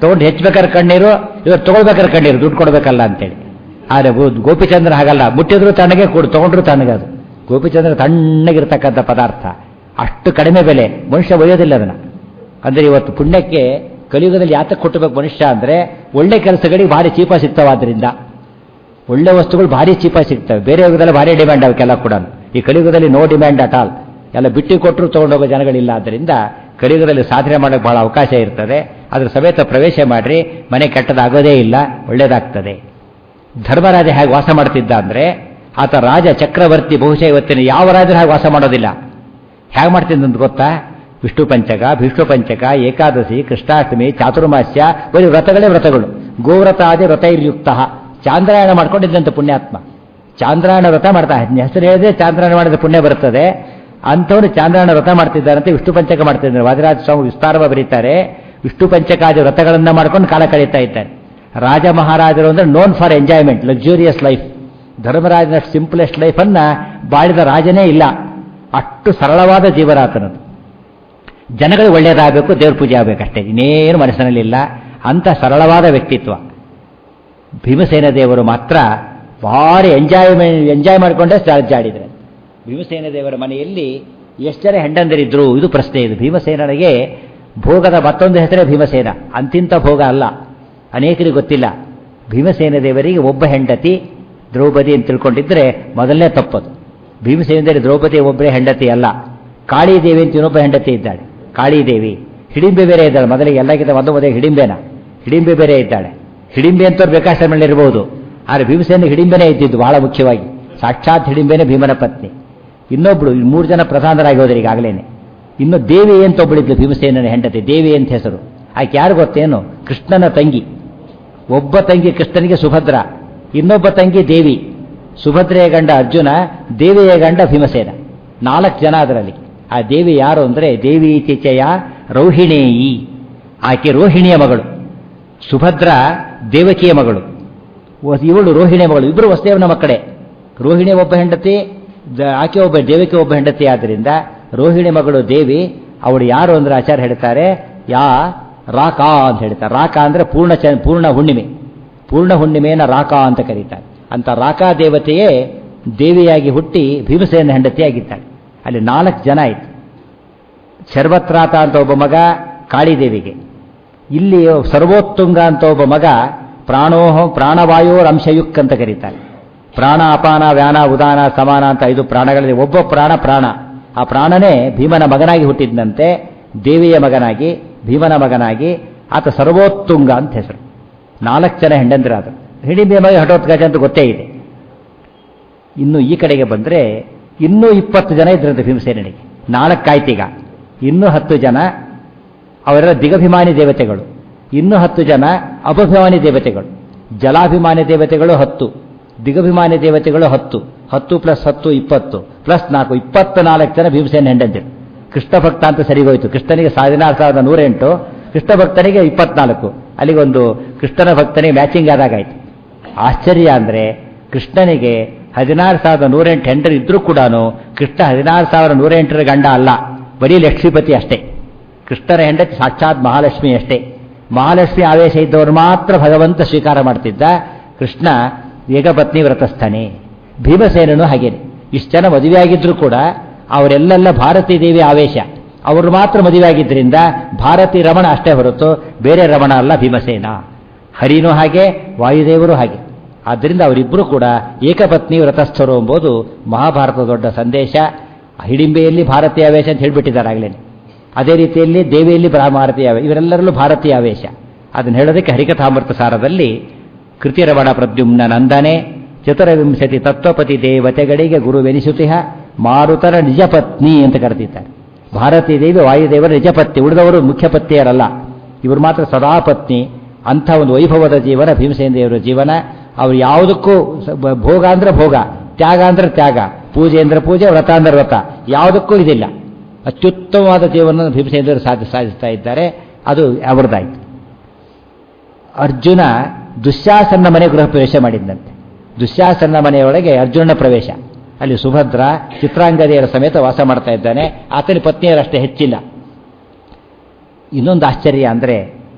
ತೊಗೊಂಡು ಹೆಚ್ಚಬೇಕಾದ್ರೆ ಕಣ್ಣೀರು ಇವರು ತೊಗೊಳ್ಬೇಕಾದ್ರೆ ಕಣ್ಣೀರು ದುಡ್ಡು ಕೊಡಬೇಕಲ್ಲ ಅಂತೇಳಿ ಆದರೆ ಗೋಪಿಚಂದ್ರ ಹಾಗಲ್ಲ ಮುಟ್ಟಿದ್ರು ತಣ್ಣಗೆ ಕೊಡು ತೊಗೊಂಡ್ರು ತಣ್ಣಗೆ ಅದು ಗೋಪಿಚಂದ್ರ ತಣ್ಣಗಿರ್ತಕ್ಕಂಥ ಪದಾರ್ಥ ಅಷ್ಟು ಕಡಿಮೆ ಬೆಲೆ ಮನುಷ್ಯ ಒಯ್ಯೋದಿಲ್ಲ ಅದನ್ನು ಅಂದರೆ ಇವತ್ತು ಪುಣ್ಯಕ್ಕೆ ಕಲಿಯುಗದಲ್ಲಿ ಯಾತಕ್ಕೆ ಕೊಟ್ಟಬೇಕು ಮನುಷ್ಯ ಅಂದರೆ ಒಳ್ಳೆ ಕೆಲಸಗಳಿಗೆ ಭಾರಿ ಚೀಪ ಸಿಗ್ತಾವಾದ್ರಿಂದ ಒಳ್ಳೆ ವಸ್ತುಗಳು ಭಾರಿ ಚೀಪ ಸಿಗ್ತವೆ ಬೇರೆ ಯುಗದಲ್ಲಿ ಭಾರಿ ಡಿಮ್ಯಾಂಡ್ ಅವಕ್ಕೆಲ್ಲ ಕೂಡ ಈ ಕಲಿಯುಗದಲ್ಲಿ ನೋ ಡಿಮ್ಯಾಂಡ್ ಅಟ್ ಆಲ್ ಎಲ್ಲ ಬಿಟ್ಟು ಕೊಟ್ಟರು ತೊಗೊಂಡೋಗೋ ಜನಗಳಿಲ್ಲ ಆದ್ದರಿಂದ ಕಲಿಯುಗದಲ್ಲಿ ಸಾಧನೆ ಮಾಡೋಕ್ಕೆ ಬಹಳ ಅವಕಾಶ ಇರ್ತದೆ ಅದ್ರ ಸಮೇತ ಪ್ರವೇಶ ಮಾಡ್ರಿ ಮನೆ ಕೆಟ್ಟದಾಗೋದೇ ಇಲ್ಲ ಒಳ್ಳೇದಾಗ್ತದೆ ಧರ್ಮರಾಜ ಹೇಗೆ ವಾಸ ಮಾಡ್ತಿದ್ದ ಅಂದರೆ ಆತ ರಾಜ ಚಕ್ರವರ್ತಿ ಬಹುಶಃ ಇವತ್ತಿನ ಯಾವ ರಾಜರು ಹಾಗೆ ವಾಸ ಮಾಡೋದಿಲ್ಲ ಹೇಗೆ ಮಾಡ್ತಿದ್ದಂತ ಗೊತ್ತಾ ವಿಷ್ಣು ಪಂಚಕ ಭೀಷ್ಣು ಪಂಚಕ ಏಕಾದಶಿ ಕೃಷ್ಣಾಷ್ಟಮಿ ಚಾತುರ್ಮಾಸ್ಯ ಬರೀ ವ್ರತಗಳೇ ವ್ರತಗಳು ಗೋವ್ರತ ಆದಿ ವ್ರತೈರ್ಯುಕ್ತ ಚಾಂದ್ರಾಯಣ ಮಾಡ್ಕೊಂಡಿದ್ದಂತೆ ಪುಣ್ಯಾತ್ಮ ಚಾಂದ್ರಾಯಣ ವ್ರತ ಮಾಡ್ತಾ ಹೆಸರು ಹೇಳಿದ್ರೆ ಚಾಂದ್ರಾಯಣ ಮಾಡಿದ ಪುಣ್ಯ ಬರ್ತದೆ ಅಂಥವ್ರು ಚಾಂದ್ರಾಯಣ ವ್ರತ ಮಾಡ್ತಿದ್ದಾರಂತೆ ವಿಷ್ಣು ಪಂಚಕ ಮಾಡ್ತಿದ್ದಾರೆ ವಾದಿರಾಜ ಸ್ವಾಮಿ ವಿಸ್ತಾರವಾಗಿ ಬರೀತಾರೆ ವಿಷ್ಣು ಪಂಚಕಾದಿ ವ್ರತಗಳನ್ನ ಮಾಡ್ಕೊಂಡು ಕಾಲ ಕಳೀತಾ ಇದ್ದಾರೆ ರಾಜ ಮಹಾರಾಜರು ಅಂದ್ರೆ known for enjoyment luxurious life ಧರ್ಮರಾಜನ ಸಿಂಪ್ಲೆಸ್ಟ್ ಲೈಫನ್ನ ಬಾಳಿದ ರಾಜನೇ ಇಲ್ಲ ಅಷ್ಟು ಸರಳವಾದ ಜೀವರಾತನದು ಜನಗಳಿಗೆ ಒಳ್ಳೆಯದಾಗಬೇಕು ದೇವ್ರ ಪೂಜೆ ಆಗಬೇಕಷ್ಟೇ ಇನ್ನೇನು ಮನಸ್ಸಿನಲ್ಲಿಲ್ಲ ಅಂಥ ಸರಳವಾದ ವ್ಯಕ್ತಿತ್ವ ಭೀಮಸೇನ ದೇವರು ಮಾತ್ರ ಭಾರಿ ಎಂಜಾಯ್ಮೆಂಟ್ ಎಂಜಾಯ್ ಮಾಡಿಕೊಂಡೇ ಜಾಡಿದ್ರೆ ಭೀಮಸೇನ ದೇವರ ಮನೆಯಲ್ಲಿ ಎಷ್ಟು ಜನ ಹೆಂಡಂದರಿದ್ರು ಇದು ಪ್ರಶ್ನೆ ಇದು ಭೀಮಸೇನನಿಗೆ ಭೋಗದ ಮತ್ತೊಂದು ಹೆಸರೇ ಭೀಮಸೇನ ಅಂತಿಂತ ಭೋಗ ಅಲ್ಲ ಅನೇಕರಿಗೆ ಗೊತ್ತಿಲ್ಲ ಭೀಮಸೇನ ದೇವರಿಗೆ ಒಬ್ಬ ಹೆಂಡತಿ ದ್ರೌಪದಿ ಅಂತ ತಿಳ್ಕೊಂಡಿದ್ರೆ ಮೊದಲನೇ ತಪ್ಪದು ಭೀಮಸೇನದಲ್ಲಿ ದ್ರೌಪದಿ ಒಬ್ಬರೇ ಹೆಂಡತಿ ಅಲ್ಲ ಕಾಳಿದೇವಿ ಅಂತ ಇನ್ನೊಬ್ಬ ಹೆಂಡತಿ ಇದ್ದಾಳೆ ಕಾಳಿದೇವಿ ಹಿಡಿಂಬೆ ಬೇರೆ ಇದ್ದಾಳೆ ಮೊದಲಿಗೆ ಎಲ್ಲಕ್ಕಿಂತ ಒಂದು ಮೊದಲಿಗೆ ಹಿಡಿಂಬೆನ ಹಿಡಿಂಬೆ ಬೇರೆ ಇದ್ದಾಳೆ ಹಿಡಿಂಬೆ ಅಂತವ್ರು ಬೇಕಾಶ್ರಮಲ್ಲಿ ಇರಬಹುದು ಆದರೆ ಭೀಮಸೇನ ಹಿಡಿಂಬೆನೇ ಇದ್ದಿದ್ದು ಬಹಳ ಮುಖ್ಯವಾಗಿ ಸಾಕ್ಷಾತ್ ಹಿಡಿಂಬೆನೇ ಭೀಮನ ಪತ್ನಿ ಇನ್ನೊಬ್ಳು ಮೂರು ಜನ ಪ್ರಧಾನರಾಗಿ ಹೋದ್ರೆ ಈಗಾಗಲೇನೆ ಇನ್ನು ದೇವಿ ಅಂತ ಒಬ್ಬಳಿದ್ಲು ಭೀಮಸೇನನ ಹೆಂಡತಿ ದೇವಿ ಅಂತ ಹೆಸರು ಆಕೆ ಯಾರು ಗೊತ್ತೇನು ಕೃಷ್ಣನ ತಂಗಿ ಒಬ್ಬ ತಂಗಿ ಕೃಷ್ಣನಿಗೆ ಸುಭದ್ರ ಇನ್ನೊಬ್ಬ ತಂಗಿ ದೇವಿ ಸುಭದ್ರೆಯ ಗಂಡ ಅರ್ಜುನ ದೇವಿಯ ಗಂಡ ಭೀಮಸೇನ ನಾಲ್ಕು ಜನ ಅದರಲ್ಲಿ ಆ ದೇವಿ ಯಾರು ಅಂದರೆ ದೇವಿ ಚಿಚಯ ರೋಹಿಣೇಯಿ ಆಕೆ ರೋಹಿಣಿಯ ಮಗಳು ಸುಭದ್ರ ದೇವಕಿಯ ಮಗಳು ಇವಳು ರೋಹಿಣಿಯ ಮಗಳು ಇಬ್ಬರು ವಸುದೇವನ ಮಕ್ಕಳೇ ರೋಹಿಣಿ ಒಬ್ಬ ಹೆಂಡತಿ ಆಕೆ ಒಬ್ಬ ದೇವಕಿ ಒಬ್ಬ ಹೆಂಡತಿ ಆದ್ದರಿಂದ ರೋಹಿಣಿ ಮಗಳು ದೇವಿ ಅವಳು ಯಾರು ಅಂದ್ರೆ ಆಚಾರ್ಯ ಹೇಳ್ತಾರೆ ಯಾ ರಾಕಾ ಅಂತ ಹೇಳ್ತಾರೆ ರಾಕ ಅಂದ್ರೆ ಪೂರ್ಣ ಚ ಪೂರ್ಣ ಹುಣ್ಣಿಮೆ ಪೂರ್ಣ ಹುಣ್ಣಿಮೆಯನ್ನು ರಾಕ ಅಂತ ಕರೀತಾರೆ ಅಂತ ರಾಕಾ ದೇವತೆಯೇ ದೇವಿಯಾಗಿ ಹುಟ್ಟಿ ಭೀಮಸೇನ ಹೆಂಡತಿಯಾಗಿದ್ದಾಳೆ ಅಲ್ಲಿ ನಾಲ್ಕು ಜನ ಆಯಿತು ಶರ್ವತ್ರಾತ ಅಂತ ಒಬ್ಬ ಮಗ ಕಾಳಿದೇವಿಗೆ ಇಲ್ಲಿ ಸರ್ವೋತ್ತುಂಗ ಅಂತ ಒಬ್ಬ ಮಗ ಪ್ರಾಣೋಹ ಪ್ರಾಣವಾಯೋರ್ ಅಂಶಯುಕ್ ಅಂತ ಕರೀತಾರೆ ಪ್ರಾಣ ಅಪಾನ ವ್ಯಾನ ಉದಾನ ಸಮಾನ ಅಂತ ಐದು ಪ್ರಾಣಗಳಲ್ಲಿ ಒಬ್ಬ ಪ್ರಾಣ ಪ್ರಾಣ ಆ ಪ್ರಾಣನೇ ಭೀಮನ ಮಗನಾಗಿ ಹುಟ್ಟಿದ್ದಂತೆ ದೇವಿಯ ಮಗನಾಗಿ ಭೀಮನ ಮಗನಾಗಿ ಆತ ಸರ್ವೋತ್ತುಂಗ ಅಂತ ಹೆಸರು ನಾಲ್ಕು ಜನ ಹೆಂಡಂದಿರಾದರು ಹಿಡಿಂಬೆ ಮಗ ಹಠೋತ್ಕಜ ಅಂತ ಗೊತ್ತೇ ಇದೆ ಇನ್ನು ಈ ಕಡೆಗೆ ಬಂದರೆ ಇನ್ನೂ ಇಪ್ಪತ್ತು ಜನ ಇದ್ರಂತೆ ಭೀಮಸೇನಿಗೆ ನಾಲ್ಕಾಯ್ತೀಗ ಇನ್ನೂ ಹತ್ತು ಜನ ಅವರೆಲ್ಲ ದಿಗಭಿಮಾನಿ ದೇವತೆಗಳು ಇನ್ನೂ ಹತ್ತು ಜನ ಅಪಭಿಮಾನಿ ದೇವತೆಗಳು ಜಲಾಭಿಮಾನಿ ದೇವತೆಗಳು ಹತ್ತು ದಿಗಭಿಮಾನಿ ದೇವತೆಗಳು ಹತ್ತು ಹತ್ತು ಪ್ಲಸ್ ಹತ್ತು ಇಪ್ಪತ್ತು ಪ್ಲಸ್ ನಾಲ್ಕು ಇಪ್ಪತ್ತ ನಾಲ್ಕು ಜನ ಭೀಮಸೇನ ಹೆಂಡಂದಿರು ಕೃಷ್ಣ ಭಕ್ತ ಅಂತ ಸರಿಗೋಯ್ತು ಕೃಷ್ಣನಿಗೆ ಹದಿನಾರು ಸಾವಿರದ ನೂರೆಂಟು ಕೃಷ್ಣ ಭಕ್ತನಿಗೆ ಇಪ್ಪತ್ನಾಲ್ಕು ಅಲ್ಲಿಗೊಂದು ಕೃಷ್ಣನ ಭಕ್ತನಿಗೆ ಮ್ಯಾಚಿಂಗ್ ಆದಾಗಾಯ್ತು ಆಶ್ಚರ್ಯ ಅಂದರೆ ಕೃಷ್ಣನಿಗೆ ಹದಿನಾರು ಸಾವಿರದ ನೂರೆಂಟು ಹೆಂಡರು ಇದ್ರೂ ಕೂಡ ಕೃಷ್ಣ ಹದಿನಾರು ಸಾವಿರ ನೂರೆಂಟರ ಗಂಡ ಅಲ್ಲ ಬರೀ ಲಕ್ಷ್ಮೀಪತಿ ಅಷ್ಟೇ ಕೃಷ್ಣನ ಹೆಂಡತಿ ಸಾಕ್ಷಾತ್ ಮಹಾಲಕ್ಷ್ಮಿ ಅಷ್ಟೇ ಮಹಾಲಕ್ಷ್ಮಿ ಆವೇಶ ಇದ್ದವರು ಮಾತ್ರ ಭಗವಂತ ಸ್ವೀಕಾರ ಮಾಡ್ತಿದ್ದ ಕೃಷ್ಣ ಏಕಪತ್ನಿ ವ್ರತಸ್ಥನೇ ಭೀಮಸೇನನು ಹಾಗೇನೆ ಇಷ್ಟು ಜನ ಮದುವೆಯಾಗಿದ್ರೂ ಕೂಡ ಅವರೆಲ್ಲೆಲ್ಲ ಭಾರತೀ ದೇವಿ ಆವೇಶ ಅವರು ಮಾತ್ರ ಮದುವೆಯಾಗಿದ್ದರಿಂದ ಭಾರತಿ ರಮಣ ಅಷ್ಟೇ ಹೊರತು ಬೇರೆ ರಮಣ ಅಲ್ಲ ಭೀಮಸೇನ ಹರಿನೂ ಹಾಗೆ ವಾಯುದೇವರು ಹಾಗೆ ಆದ್ದರಿಂದ ಅವರಿಬ್ಬರು ಕೂಡ ಏಕಪತ್ನಿ ವ್ರತಸ್ಥರು ಎಂಬುದು ಮಹಾಭಾರತದ ದೊಡ್ಡ ಸಂದೇಶ ಹಿಡಿಂಬೆಯಲ್ಲಿ ಭಾರತೀಯ ಆವೇಶ ಅಂತ ಹೇಳಿಬಿಟ್ಟಿದ್ದಾರೆ ಆಗಲೇ ಅದೇ ರೀತಿಯಲ್ಲಿ ದೇವಿಯಲ್ಲಿ ಭಾರತೀಯ ಇವರೆಲ್ಲರಲ್ಲೂ ಭಾರತೀಯ ಆವೇಶ ಅದನ್ನು ಹೇಳೋದಕ್ಕೆ ಹರಿಕಥಾಮೃತ ಸಾರದಲ್ಲಿ ಕೃತಿರಮಣ ಪ್ರದ್ಯುಮ್ನ ನಂದನೆ ಚತುರವಿಂಶತಿ ತತ್ವಪತಿ ದೇವತೆಗಳಿಗೆ ಗುರುವೆನಿಸುತಿಹ ಮಾರುತರ ನಿಜಪತ್ನಿ ಅಂತ ಕರೆದಿದ್ದಾರೆ ಭಾರತೀ ದೇವಿ ವಾಯುದೇವರ ನಿಜಪತ್ನಿ ಉಳಿದವರು ಮುಖ್ಯ ಪತ್ನಿಯರಲ್ಲ ಇವರು ಮಾತ್ರ ಸದಾ ಪತ್ನಿ ಅಂಥ ಒಂದು ವೈಭವದ ಜೀವನ ಭೀಮಸೇನ ದೇವರ ಜೀವನ ಅವ್ರು ಯಾವುದಕ್ಕೂ ಭೋಗ ಅಂದ್ರೆ ಭೋಗ ತ್ಯಾಗ ಅಂದ್ರೆ ತ್ಯಾಗ ಪೂಜೆ ಅಂದ್ರೆ ಪೂಜೆ ವ್ರತ ಅಂದ್ರೆ ವ್ರತ ಯಾವುದಕ್ಕೂ ಇದಿಲ್ಲ ಅತ್ಯುತ್ತಮವಾದ ಜೀವನ ಭೀಮಸೇನ ದೇವರು ಸಾಧಿ ಸಾಧಿಸ್ತಾ ಇದ್ದಾರೆ ಅದು ಅವರದಾಯಿತು ಅರ್ಜುನ ದುಶ್ಯಾಸನ ಮನೆ ಗೃಹ ಪ್ರವೇಶ ಮಾಡಿದ್ದಂತೆ ದುಶ್ಯಾಸನ ಮನೆಯೊಳಗೆ ಅರ್ಜುನನ ಪ್ರವೇಶ ಅಲ್ಲಿ ಸುಭದ್ರ ಚಿತ್ರಾಂಗದಿಯರ ಸಮೇತ ವಾಸ ಮಾಡ್ತಾ ಇದ್ದಾನೆ ಆತನ ಪತ್ನಿಯರಷ್ಟೇ ಹೆಚ್ಚಿಲ್ಲ ಇನ್ನೊಂದು ಆಶ್ಚರ್ಯ ಅಂದರೆ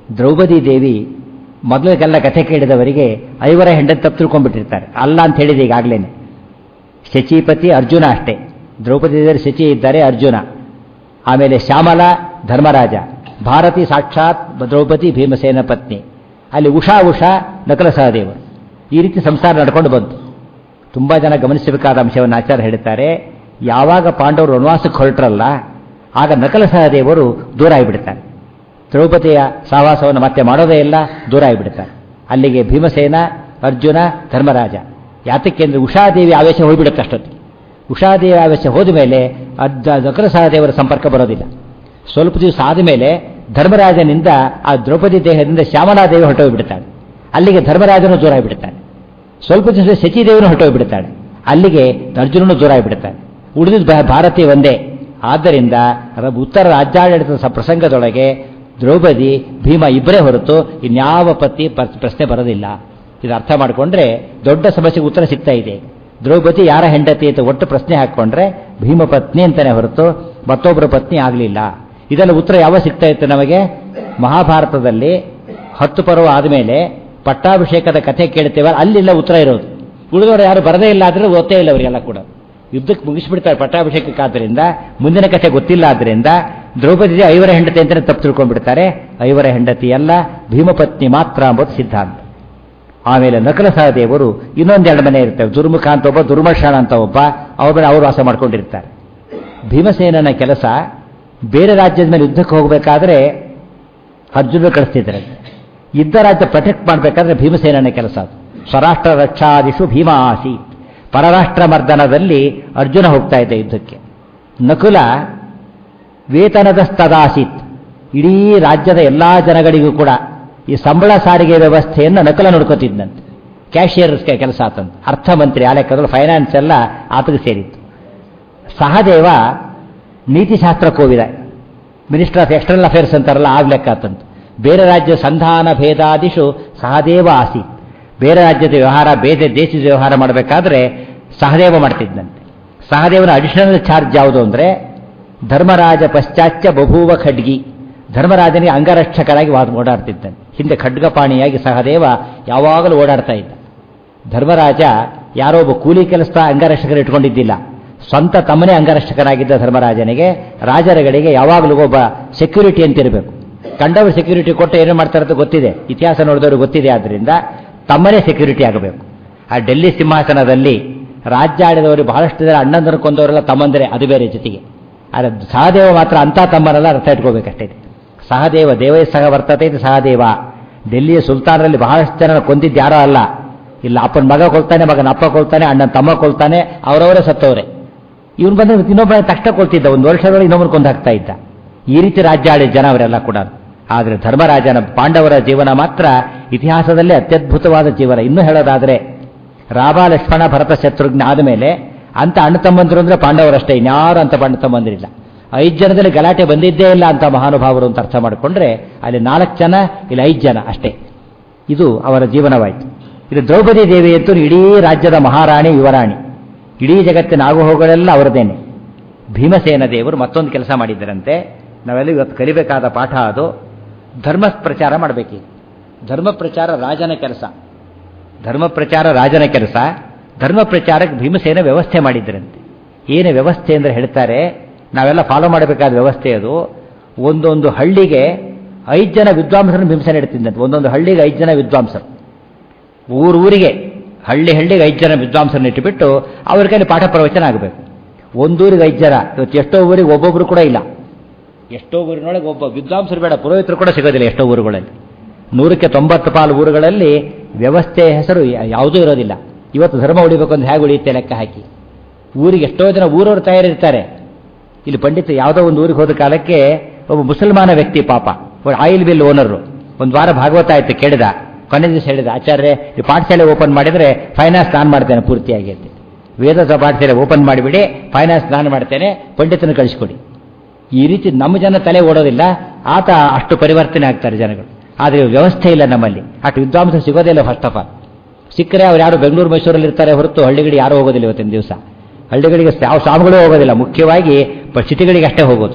ದ್ರೌಪದಿ ದೇವಿ ಮೊದಲಿಗೆಲ್ಲ ಕಥೆ ಕೇಳಿದವರಿಗೆ ಐವರ ಹೆಂಡತಿ ತಪ್ಪು ತಿಳ್ಕೊಂಡ್ಬಿಟ್ಟಿರ್ತಾರೆ ಅಲ್ಲ ಅಂತ ಹೇಳಿದೆ ಈಗಾಗಲೇ ಶಚೀಪತಿ ಅರ್ಜುನ ಅಷ್ಟೇ ದ್ರೌಪದಿ ದೇವಿ ಶಚಿ ಇದ್ದಾರೆ ಅರ್ಜುನ ಆಮೇಲೆ ಶ್ಯಾಮಲ ಧರ್ಮರಾಜ ಭಾರತಿ ಸಾಕ್ಷಾತ್ ದ್ರೌಪದಿ ಭೀಮಸೇನ ಪತ್ನಿ ಅಲ್ಲಿ ಉಷಾ ಉಷಾ ನಕಲ ಸಹದೇವರು ಈ ರೀತಿ ಸಂಸಾರ ನಡ್ಕೊಂಡು ಬಂತು ತುಂಬ ಜನ ಗಮನಿಸಬೇಕಾದ ಅಂಶವನ್ನು ಆಚಾರ್ಯ ಹೇಳ್ತಾರೆ ಯಾವಾಗ ಪಾಂಡವರು ವನವಾಸಕ್ಕೆ ಹೊರಟ್ರಲ್ಲ ಆಗ ನಕಲ ಸಹದೇವರು ದೂರ ಆಗಿಬಿಡ್ತಾರೆ ದ್ರೌಪದಿಯ ಸಹವಾಸವನ್ನು ಮತ್ತೆ ಮಾಡೋದೇ ಇಲ್ಲ ದೂರ ಆಗಿಬಿಡ್ತಾರೆ ಅಲ್ಲಿಗೆ ಭೀಮಸೇನ ಅರ್ಜುನ ಧರ್ಮರಾಜ ಯಾತಕ್ಕೆ ಅಂದರೆ ಉಷಾದೇವಿ ಆವೇಶ ಹೋಗ್ಬಿಡುತ್ತೆ ಅಷ್ಟೊತ್ತು ಉಷಾದೇವಿ ಆವೇಶ ಹೋದ ಮೇಲೆ ಅರ್ಜ ನಕಲ ಸಹದೇವರ ಸಂಪರ್ಕ ಬರೋದಿಲ್ಲ ಸ್ವಲ್ಪ ದಿವಸ ಆದಮೇಲೆ ಧರ್ಮರಾಜನಿಂದ ಆ ದ್ರೌಪದಿ ದೇಹದಿಂದ ಶ್ಯಾಮಲಾದೇವಿ ಹೊರಟೋಗ್ಬಿಡ್ತಾಳೆ ಅಲ್ಲಿಗೆ ಧರ್ಮರಾಜನು ದೂರ ಆಗಿಬಿಡ್ತಾನೆ ಸ್ವಲ್ಪ ದಿವಸ ಶಚಿದೇವನು ಹೊರಟೋಗ್ಬಿಡ್ತಾಳೆ ಅಲ್ಲಿಗೆ ಅರ್ಜುನನು ದೂರ ಆಗಿಬಿಡ್ತಾನೆ ಉಳಿದ ಭಾರತಿ ಒಂದೇ ಆದ್ದರಿಂದ ಉತ್ತರ ರಾಜ್ಯಾಡಳಿತದ ಪ್ರಸಂಗದೊಳಗೆ ದ್ರೌಪದಿ ಭೀಮ ಇಬ್ಬರೇ ಹೊರತು ಇನ್ಯಾವ ಪತಿ ಪ್ರಶ್ನೆ ಬರೋದಿಲ್ಲ ಇದು ಅರ್ಥ ಮಾಡಿಕೊಂಡ್ರೆ ದೊಡ್ಡ ಸಮಸ್ಯೆಗೆ ಉತ್ತರ ಸಿಗ್ತಾ ಇದೆ ದ್ರೌಪದಿ ಯಾರ ಹೆಂಡತಿ ಅಂತ ಒಟ್ಟು ಪ್ರಶ್ನೆ ಹಾಕ್ಕೊಂಡ್ರೆ ಭೀಮ ಪತ್ನಿ ಅಂತಾನೆ ಹೊರತು ಮತ್ತೊಬ್ಬರ ಪತ್ನಿ ಆಗಲಿಲ್ಲ ಇದೆಲ್ಲ ಉತ್ತರ ಯಾವ ಸಿಗ್ತಾ ಇತ್ತು ನಮಗೆ ಮಹಾಭಾರತದಲ್ಲಿ ಹತ್ತು ಪರ್ವ ಆದಮೇಲೆ ಪಟ್ಟಾಭಿಷೇಕದ ಕಥೆ ಕೇಳ್ತೇವಲ್ಲ ಅಲ್ಲಿಲ್ಲ ಉತ್ತರ ಇರೋದು ಉಳಿದವರು ಯಾರು ಬರದೇ ಇಲ್ಲ ಆದರೆ ಓದ್ತೇ ಇಲ್ಲ ಅವರಿಗೆಲ್ಲ ಕೂಡ ಯುದ್ಧಕ್ಕೆ ಮುಗಿಸ್ಬಿಡ್ತಾರೆ ಪಟ್ಟಾಭಿಷೇಕಕ್ಕಾದ್ದರಿಂದ ಮುಂದಿನ ಕಥೆ ಗೊತ್ತಿಲ್ಲ ಆದ್ದರಿಂದ ದ್ರೌಪದಿ ಐವರ ಹೆಂಡತಿ ಅಂತಲೇ ತಪ್ಪು ತಿಳ್ಕೊಂಡ್ಬಿಡ್ತಾರೆ ಐವರ ಹೆಂಡತಿ ಅಲ್ಲ ಭೀಮಪತ್ನಿ ಮಾತ್ರ ಎಂಬುದು ಸಿದ್ಧಾಂತ ಆಮೇಲೆ ನಕಲ ಸಹದೇವರು ಇನ್ನೊಂದೆರಡು ಮನೆ ಇರ್ತವೆ ದುರ್ಮುಖ ಅಂತ ಒಬ್ಬ ದುರ್ಮರ್ಷಣ ಅಂತ ಒಬ್ಬ ಅವ್ರ ಮೇಲೆ ಅವರು ವಾಸ ಮಾಡ್ಕೊಂಡಿರ್ತಾರೆ ಭೀಮಸೇನನ ಕೆಲಸ ಬೇರೆ ರಾಜ್ಯದ ಮೇಲೆ ಯುದ್ಧಕ್ಕೆ ಹೋಗಬೇಕಾದ್ರೆ ಅರ್ಜುನ ಕಳಿಸ್ತಿದ್ದಾರೆ ಯುದ್ಧ ರಾಜ್ಯ ಪ್ರೊಟೆಕ್ಟ್ ಮಾಡಬೇಕಾದ್ರೆ ಭೀಮಸೇನನ ಕೆಲಸ ಅದು ಸ್ವರಾಷ್ಟ್ರ ರಕ್ಷಾದಿಶು ಭೀಮ ಆಸಿ ಪರರಾಷ್ಟ್ರ ಮರ್ದನದಲ್ಲಿ ಅರ್ಜುನ ಹೋಗ್ತಾ ಇದ್ದ ಯುದ್ಧಕ್ಕೆ ನಕುಲ ವೇತನದ ಸ್ತದಾಸೀತ್ ಇಡೀ ರಾಜ್ಯದ ಎಲ್ಲಾ ಜನಗಳಿಗೂ ಕೂಡ ಈ ಸಂಬಳ ಸಾರಿಗೆ ವ್ಯವಸ್ಥೆಯನ್ನು ನಕಲ ನೋಡ್ಕೋತಿದ್ದಂತೆ ಕ್ಯಾಶಿಯರ್ ಕೆಲಸ ಆತಂತ ಅರ್ಥಮಂತ್ರಿ ಆ ಲೆಕ್ಕದಲ್ಲಿ ಫೈನಾನ್ಸ್ ಎಲ್ಲ ಆತಗೆ ಸೇರಿತ್ತು ಸಹದೇವ ನೀತಿಶಾಸ್ತ್ರ ಕೋವಿದ ಮಿನಿಸ್ಟರ್ ಆಫ್ ಎಕ್ಸ್ಟರ್ನಲ್ ಅಫೇರ್ಸ್ ಅಂತಾರಲ್ಲ ಆ ಲೆಕ್ಕ ಆತಂತ ಬೇರೆ ರಾಜ್ಯ ಸಂಧಾನ ಭೇದಾದಿಶು ಸಹದೇವ ಆಸಿ ಬೇರೆ ರಾಜ್ಯದ ವ್ಯವಹಾರ ಬೇರೆ ದೇಶದ ವ್ಯವಹಾರ ಮಾಡಬೇಕಾದ್ರೆ ಸಹದೇವ ಮಾಡ್ತಿದ್ದಂತೆ ಸಹದೇವನ ಅಡಿಷನಲ್ ಚಾರ್ಜ್ ಯಾವುದು ಅಂದರೆ ಧರ್ಮರಾಜ ಪಶ್ಚಾತ್ಯ ಬಭೂವ ಖಡ್ಗಿ ಧರ್ಮರಾಜನಿಗೆ ಅಂಗರಕ್ಷಕರಾಗಿ ಓಡಾಡ್ತಿದ್ದಾನೆ ಹಿಂದೆ ಖಡ್ಗಪಾಣಿಯಾಗಿ ಸಹದೇವ ಯಾವಾಗಲೂ ಓಡಾಡ್ತಾ ಇದ್ದ ಧರ್ಮರಾಜ ಯಾರೋ ಒಬ್ಬ ಕೂಲಿ ಕೆಲಸ ಅಂಗರಕ್ಷಕರು ಇಟ್ಕೊಂಡಿದ್ದಿಲ್ಲ ಸ್ವಂತ ತಮ್ಮನೇ ಅಂಗರಕ್ಷಕನಾಗಿದ್ದ ಧರ್ಮರಾಜನಿಗೆ ರಾಜರುಗಳಿಗೆ ಯಾವಾಗಲೂ ಒಬ್ಬ ಸೆಕ್ಯೂರಿಟಿ ಅಂತ ಇರಬೇಕು ಕಂಡವರು ಸೆಕ್ಯೂರಿಟಿ ಕೊಟ್ಟು ಏನು ಮಾಡ್ತಾರಂತ ಗೊತ್ತಿದೆ ಇತಿಹಾಸ ನೋಡಿದವರು ಗೊತ್ತಿದೆ ಆದ್ದರಿಂದ ತಮ್ಮನೇ ಸೆಕ್ಯೂರಿಟಿ ಆಗಬೇಕು ಆ ಡೆಲ್ಲಿ ಸಿಂಹಾಸನದಲ್ಲಿ ರಾಜ್ಯ ಆಡಿದವರು ಬಹಳಷ್ಟು ಜನ ಅಣ್ಣಂದರು ಕೊಂದವರೆಲ್ಲ ತಮ್ಮಂದರೆ ಅದು ಬೇರೆ ಜೊತೆಗೆ ಆದರೆ ಸಹದೇವ ಮಾತ್ರ ಅಂಥ ತಮ್ಮನೆಲ್ಲ ಅರ್ಥ ಇಟ್ಕೋಬೇಕಷ್ಟೇ ಸಹದೇವ ದೇವೇ ಸಹ ವರ್ತತೆ ಇದು ಸಹದೇವ ಡೆಲ್ಲಿಯ ಸುಲ್ತಾನರಲ್ಲಿ ಬಹಳಷ್ಟು ಜನ ಕೊಂದಿದ್ದು ಯಾರೋ ಅಲ್ಲ ಇಲ್ಲ ಅಪ್ಪನ ಮಗ ಕೊಳ್ತಾನೆ ಮಗನ ಅಪ್ಪ ಕೊಳ್ತಾನೆ ಅಣ್ಣನ ತಮ್ಮ ಕೊಳ್ತಾನೆ ಅವರವರೇ ಸತ್ತವರೇ ಇವನು ಬಂದ್ರೆ ಇನ್ನೊಬ್ಬ ತಕ್ಷಣ ಕೊಳ್ತಿದ್ದ ಒಂದು ವರ್ಷದೊಳಗೆ ಇನ್ನೊಬ್ಬರು ಕೊಂದು ಹಾಕ್ತಾ ಇದ್ದ ಈ ರೀತಿ ರಾಜ್ಯ ಆಡಿದ ಜನ ಅವರೆಲ್ಲ ಕೂಡ ಆದರೆ ಧರ್ಮರಾಜನ ಪಾಂಡವರ ಜೀವನ ಮಾತ್ರ ಇತಿಹಾಸದಲ್ಲೇ ಅತ್ಯದ್ಭುತವಾದ ಜೀವನ ಇನ್ನೂ ಹೇಳೋದಾದರೆ ರಾಮ ಲಕ್ಷ್ಮಣ ಭರತ ಶತ್ರುಘ್ನ ಆದಮೇಲೆ ಅಂತ ಅಣ್ಣ ತಮ್ಮಂದಿರು ಅಂದ್ರೆ ಪಾಂಡವರಷ್ಟೇ ಇನ್ಯಾರು ಅಂತ ಅಣ್ಣ ತಮ್ಮಂದಿರಿಲ್ಲ ಐದು ಜನದಲ್ಲಿ ಗಲಾಟೆ ಬಂದಿದ್ದೇ ಇಲ್ಲ ಅಂತ ಮಹಾನುಭಾವರು ಅಂತ ಅರ್ಥ ಮಾಡಿಕೊಂಡ್ರೆ ಅಲ್ಲಿ ನಾಲ್ಕು ಜನ ಇಲ್ಲಿ ಐದು ಜನ ಅಷ್ಟೇ ಇದು ಅವರ ಜೀವನವಾಯಿತು ಇದು ದ್ರೌಪದಿ ದೇವಿ ಅಂತೂ ಇಡೀ ರಾಜ್ಯದ ಮಹಾರಾಣಿ ಯುವರಾಣಿ ಇಡೀ ಜಗತ್ತಿನ ಆಗುಹೋಗಳೆಲ್ಲ ಅವರದೇನೆ ಭೀಮಸೇನ ದೇವರು ಮತ್ತೊಂದು ಕೆಲಸ ಮಾಡಿದ್ದರಂತೆ ನಾವೆಲ್ಲ ಇವತ್ತು ಕಲಿಬೇಕಾದ ಪಾಠ ಅದು ಧರ್ಮ ಪ್ರಚಾರ ಮಾಡಬೇಕು ಧರ್ಮ ಪ್ರಚಾರ ರಾಜನ ಕೆಲಸ ಧರ್ಮ ಪ್ರಚಾರ ರಾಜನ ಕೆಲಸ ಧರ್ಮ ಪ್ರಚಾರಕ್ಕೆ ಭೀಮಸೇನ ವ್ಯವಸ್ಥೆ ಮಾಡಿದ್ರಂತೆ ಏನು ವ್ಯವಸ್ಥೆ ಅಂದರೆ ಹೇಳ್ತಾರೆ ನಾವೆಲ್ಲ ಫಾಲೋ ಮಾಡಬೇಕಾದ ವ್ಯವಸ್ಥೆ ಅದು ಒಂದೊಂದು ಹಳ್ಳಿಗೆ ಐದು ಜನ ವಿದ್ವಾಂಸರನ್ನು ಭೀಮಸೇನ ಇಡ್ತಿದ್ದಂತೆ ಒಂದೊಂದು ಹಳ್ಳಿಗೆ ಐದು ಜನ ವಿದ್ವಾಂಸರು ಊರೂರಿಗೆ ಹಳ್ಳಿ ಹಳ್ಳಿಗೆ ಐದು ಜನ ವಿದ್ವಾಂಸರನ್ನ ಇಟ್ಟುಬಿಟ್ಟು ಅವ್ರ ಕೈಲಿ ಪಾಠ ಪ್ರವಚನ ಆಗಬೇಕು ಒಂದೂರಿಗೆ ಐದು ಜನ ಇವತ್ತು ಎಷ್ಟೋ ಊರಿಗೆ ಒಬ್ಬೊಬ್ಬರು ಕೂಡ ಇಲ್ಲ ಎಷ್ಟೋ ಊರಿನೊಳಗೆ ಒಬ್ಬ ವಿದ್ವಾಂಸರು ಬೇಡ ಪುರೋಹಿತರು ಕೂಡ ಸಿಗೋದಿಲ್ಲ ಎಷ್ಟೋ ಊರುಗಳಲ್ಲಿ ನೂರಕ್ಕೆ ತೊಂಬತ್ತು ಪಾಲು ಊರುಗಳಲ್ಲಿ ವ್ಯವಸ್ಥೆ ಹೆಸರು ಯಾವುದೂ ಇರೋದಿಲ್ಲ ಇವತ್ತು ಧರ್ಮ ಉಳಿಬೇಕು ಅಂತ ಹೇಗೆ ಉಳಿಯುತ್ತೆ ಲೆಕ್ಕ ಹಾಕಿ ಊರಿಗೆ ಎಷ್ಟೋ ಜನ ಊರವರು ತಯಾರಿರ್ತಾರೆ ಇಲ್ಲಿ ಪಂಡಿತ ಯಾವುದೋ ಒಂದು ಊರಿಗೆ ಹೋದ ಕಾಲಕ್ಕೆ ಒಬ್ಬ ಮುಸಲ್ಮಾನ ವ್ಯಕ್ತಿ ಪಾಪ ಆಯಿಲ್ ಬಿಲ್ ಓನರು ಒಂದು ವಾರ ಭಾಗವತ ಆಯ್ತು ಕೇಳಿದ ಕೊನೆ ದಿವಸ ಹೇಳಿದ ಆಚಾರ್ಯ ಈ ಪಾಠಶಾಲೆ ಓಪನ್ ಮಾಡಿದರೆ ಫೈನಾನ್ಸ್ ನಾನು ಮಾಡ್ತೇನೆ ಪೂರ್ತಿಯಾಗಿ ಅಂತ ವೇದ ಪಾಠಶಾಲೆ ಓಪನ್ ಮಾಡಿಬಿಡಿ ಫೈನಾನ್ಸ್ ನಾನು ಮಾಡ್ತೇನೆ ಪಂಡಿತನ ಕಳಿಸ್ಕೊಡಿ ಈ ರೀತಿ ನಮ್ಮ ಜನ ತಲೆ ಓಡೋದಿಲ್ಲ ಆತ ಅಷ್ಟು ಪರಿವರ್ತನೆ ಆಗ್ತಾರೆ ಜನಗಳು ಆದರೆ ವ್ಯವಸ್ಥೆ ಇಲ್ಲ ನಮ್ಮಲ್ಲಿ ಅಷ್ಟು ವಿದ್ವಾಂಸರು ಸಿಗೋದೇ ಇಲ್ಲ ಫಸ್ಟ್ ಆಫ್ ಆಲ್ ಸಿಕ್ಕರೆ ಅವ್ರು ಯಾರು ಬೆಂಗಳೂರು ಮೈಸೂರಲ್ಲಿ ಇರ್ತಾರೆ ಹೊರತು ಹಳ್ಳಿಗಳಿಗೆ ಯಾರು ಹೋಗೋದಿಲ್ಲ ಇವತ್ತಿನ ದಿವಸ ಹಳ್ಳಿಗಳಿಗೆ ಯಾವ ಸ್ವಾಮಿಗಳೂ ಹೋಗೋದಿಲ್ಲ ಮುಖ್ಯವಾಗಿ ಸಿಟಿಗಳಿಗೆ ಅಷ್ಟೇ ಹೋಗೋದು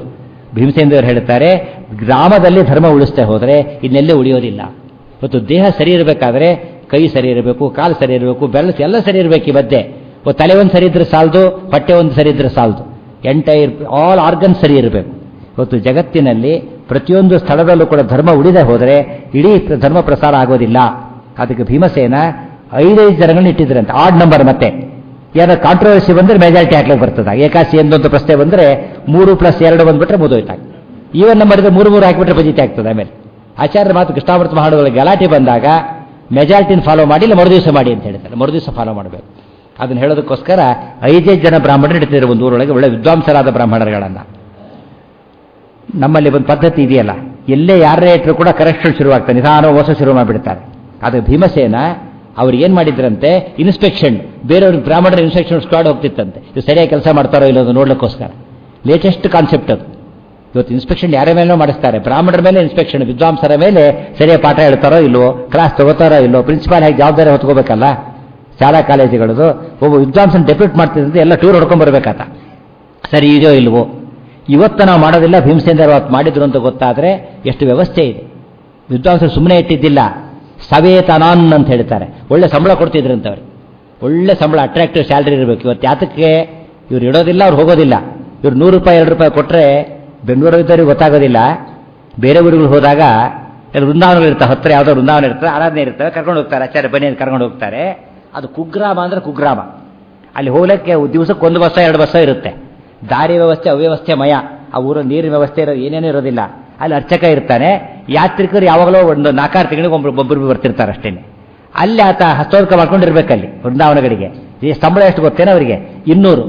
ಭೀಮಸೇಂದ್ರರು ಹೇಳ್ತಾರೆ ಗ್ರಾಮದಲ್ಲಿ ಧರ್ಮ ಉಳಿಸ್ತಾ ಹೋದರೆ ಇನ್ನೆಲ್ಲೇ ಉಳಿಯೋದಿಲ್ಲ ಇವತ್ತು ದೇಹ ಸರಿ ಇರಬೇಕಾದ್ರೆ ಕೈ ಸರಿ ಇರಬೇಕು ಕಾಲು ಸರಿ ಇರಬೇಕು ಬೆಲ್ಲ ಎಲ್ಲ ಸರಿ ಇರಬೇಕು ಈ ಮಧ್ಯೆ ಓ ತಲೆ ಒಂದು ಸರಿ ಇದ್ರೆ ಸಾಲದು ಹೊಟ್ಟೆ ಒಂದು ಸರಿ ಇದ್ರೆ ಸಾಲದು ಎಂಟೈರ್ ಆಲ್ ಆರ್ಗನ್ ಸರಿ ಇರಬೇಕು ಇವತ್ತು ಜಗತ್ತಿನಲ್ಲಿ ಪ್ರತಿಯೊಂದು ಸ್ಥಳದಲ್ಲೂ ಕೂಡ ಧರ್ಮ ಉಳಿದೇ ಹೋದರೆ ಇಡೀ ಧರ್ಮ ಪ್ರಸಾರ ಆಗೋದಿಲ್ಲ ಅದಕ್ಕೆ ಭೀಮಸೇನ ಐದೈದು ಜನಗಳನ್ನ ಇಟ್ಟಿದ್ರಂತೆ ಆಡ್ ನಂಬರ್ ಮತ್ತೆ ಏನೋ ಕಾಂಟ್ರವರ್ಸಿ ಬಂದರೆ ಮೆಜಾರಿಟಿ ಹಾಕ್ಲಿಕ್ಕೆ ಬರ್ತದೆ ಏಕಾಸಿ ಎಂದೊಂದು ಪ್ರಶ್ನೆ ಬಂದರೆ ಮೂರು ಪ್ಲಸ್ ಎರಡು ಬಂದ್ಬಿಟ್ರೆ ಮುದೋಯ್ತಾಗ ಈವನ್ ನಂಬರ್ ಇದ್ರೆ ಮೂರು ಮೂರು ಹಾಕಿಬಿಟ್ರೆ ಬಜಿತಿ ಆಗ್ತದೆ ಆಮೇಲೆ ಆಚಾರ್ಯ ಮಾತು ಕೃಷ್ಣಾಮೃತ ಮಹಾಡುಗಳ ಗಲಾಟೆ ಬಂದಾಗ ಮೆಜಾರಿಟಿನ ಫಾಲೋ ಮಾಡಿ ಇಲ್ಲ ಮರುದಿವಸ ಮಾಡಿ ಅಂತ ಹೇಳ್ತಾರೆ ಮರುದಿವಸ ಫಾಲೋ ಮಾಡಬೇಕು ಅದನ್ನು ಹೇಳೋದಕ್ಕೋಸ್ಕರ ಐದೈದು ಜನ ಬ್ರಾಹ್ಮಣರು ಇಡ್ತಿದ್ರು ಒಂದು ಊರೊಳಗೆ ಒಳ್ಳೆ ವಿದ್ವಾಂಸರಾದ ಬ್ರಾಹ್ಮಣರುಗಳನ್ನು ನಮ್ಮಲ್ಲಿ ಒಂದು ಪದ್ಧತಿ ಇದೆಯಲ್ಲ ಎಲ್ಲೇ ಯಾರೇ ಇಟ್ಟರು ಕೂಡ ಕರೆಕ್ಷನ್ ಶುರುವಾಗ್ತದೆ ನಿಧಾನ ಹೊಸ ಶುರು ಮಾಡಿಬಿಡ್ತಾರೆ ಅದು ಭೀಮಸೇನ ಅವ್ರು ಏನು ಮಾಡಿದ್ರಂತೆ ಇನ್ಸ್ಪೆಕ್ಷನ್ ಬೇರೆಯವ್ರಿಗೆ ಬ್ರಾಹ್ಮಣರ ಇನ್ಸ್ಪೆಕ್ಷನ್ ಸ್ಕ್ವಾಡ್ ಹೋಗ್ತಿತ್ತಂತೆ ಇದು ಸರಿಯಾಗಿ ಕೆಲಸ ಮಾಡ್ತಾರೋ ಇಲ್ಲೋದು ನೋಡ್ಲಿಕ್ಕೋಸ್ಕರ ಲೇಟೆಸ್ಟ್ ಕಾನ್ಸೆಪ್ಟ್ ಅದು ಇವತ್ತು ಇನ್ಸ್ಪೆಕ್ಷನ್ ಯಾರ ಮೇಲೂ ಮಾಡಿಸ್ತಾರೆ ಬ್ರಾಹ್ಮಣರ ಮೇಲೆ ಇನ್ಸ್ಪೆಕ್ಷನ್ ವಿದ್ವಾಂಸರ ಮೇಲೆ ಸರಿಯಾಗಿ ಪಾಠ ಹೇಳ್ತಾರೋ ಇಲ್ವೋ ಕ್ಲಾಸ್ ತಗೋತಾರೋ ಇಲ್ವೋ ಪ್ರಿನ್ಸಿಪಾಲ್ ಹೇಗೆ ಜವಾಬ್ದಾರಿ ಹೊತ್ಕೋಬೇಕಲ್ಲ ಶಾಲಾ ಕಾಲೇಜುಗಳದು ಒಬ್ಬ ವಿದ್ವಾಂಸನ ಡೆಪ್ಯೂಟ್ ಮಾಡ್ತಿದ್ದಂತೆ ಎಲ್ಲ ಟೂರ್ ಹೊಡ್ಕೊಂಡ್ ಬರ್ಬೇಕಾತ ಸರಿ ಇದೆಯೋ ಇಲ್ವೋ ಇವತ್ತು ನಾವು ಮಾಡೋದಿಲ್ಲ ಭೀಮಸೇಂದ್ರ ಅವತ್ತು ಮಾಡಿದ್ರು ಅಂತ ಗೊತ್ತಾದರೆ ಎಷ್ಟು ವ್ಯವಸ್ಥೆ ಇದೆ ವಿದ್ವಾಂಸರು ಸುಮ್ಮನೆ ಇಟ್ಟಿದ್ದಿಲ್ಲ ಸವೇತನಾನ್ ಅಂತ ಹೇಳ್ತಾರೆ ಒಳ್ಳೆ ಸಂಬಳ ಕೊಡ್ತಿದ್ರಂತೆ ಅವ್ರಿಗೆ ಒಳ್ಳೆ ಸಂಬಳ ಅಟ್ರಾಕ್ಟಿವ್ ಸ್ಯಾಲ್ರಿ ಇರಬೇಕು ಇವತ್ತು ಯಾತಕ್ಕೆ ಇವ್ರು ಇಡೋದಿಲ್ಲ ಅವ್ರು ಹೋಗೋದಿಲ್ಲ ಇವ್ರು ನೂರು ರೂಪಾಯಿ ಎರಡು ರೂಪಾಯಿ ಕೊಟ್ಟರೆ ಬೆಂಗಳೂರು ಇದ್ದವ್ರಿಗೆ ಗೊತ್ತಾಗೋದಿಲ್ಲ ಬೇರೆ ಊರುಗಳು ಹೋದಾಗ ಎಲ್ಲ ವೃಂದಾವನಗಳು ಇರ್ತವೆ ಹತ್ತಿರ ಯಾವುದೋ ವೃಂದಾವನ ಇರ್ತವೆ ಆರಾಧನೆ ಇರ್ತವೆ ಕರ್ಕೊಂಡು ಹೋಗ್ತಾರೆ ಆಚಾರ್ಯ ಬನ್ನಿ ಅಂತ ಕರ್ಕೊಂಡು ಹೋಗ್ತಾರೆ ಅದು ಕುಗ್ರಾಮ ಅಂದ್ರೆ ಕುಗ್ರಾಮ ಅಲ್ಲಿ ಹೋಗ್ಲಿಕ್ಕೆ ದಿವಸಕ್ಕೆ ಒಂದು ಬಸ್ಸ ಎರಡು ಬಸ್ಸ ಇರುತ್ತೆ ದಾರಿ ವ್ಯವಸ್ಥೆ ಅವ್ಯವಸ್ಥೆ ಮಯ ಆ ಊರ ನೀರಿನ ವ್ಯವಸ್ಥೆ ಇರೋ ಏನೇನೂ ಇರೋದಿಲ್ಲ ಅಲ್ಲಿ ಅರ್ಚಕ ಇರ್ತಾನೆ ಯಾತ್ರಿಕರು ಯಾವಾಗಲೂ ಒಂದು ನಾಲ್ಕಾರು ತಿಂಗಳಿಗೆ ಒಬ್ಬರು ಒಬ್ಬರು ಬರ್ತಿರ್ತಾರೆ ಅಷ್ಟೇ ಅಲ್ಲಿ ಆತ ಹಸ್ತೋದಕ ಮಾಡ್ಕೊಂಡಿರ್ಬೇಕಲ್ಲಿ ವೃಂದಾವನಗಳಿಗೆ ಈ ಸಂಬಳ ಎಷ್ಟು ಗೊತ್ತೇನೆ ಅವರಿಗೆ ಇನ್ನೂರು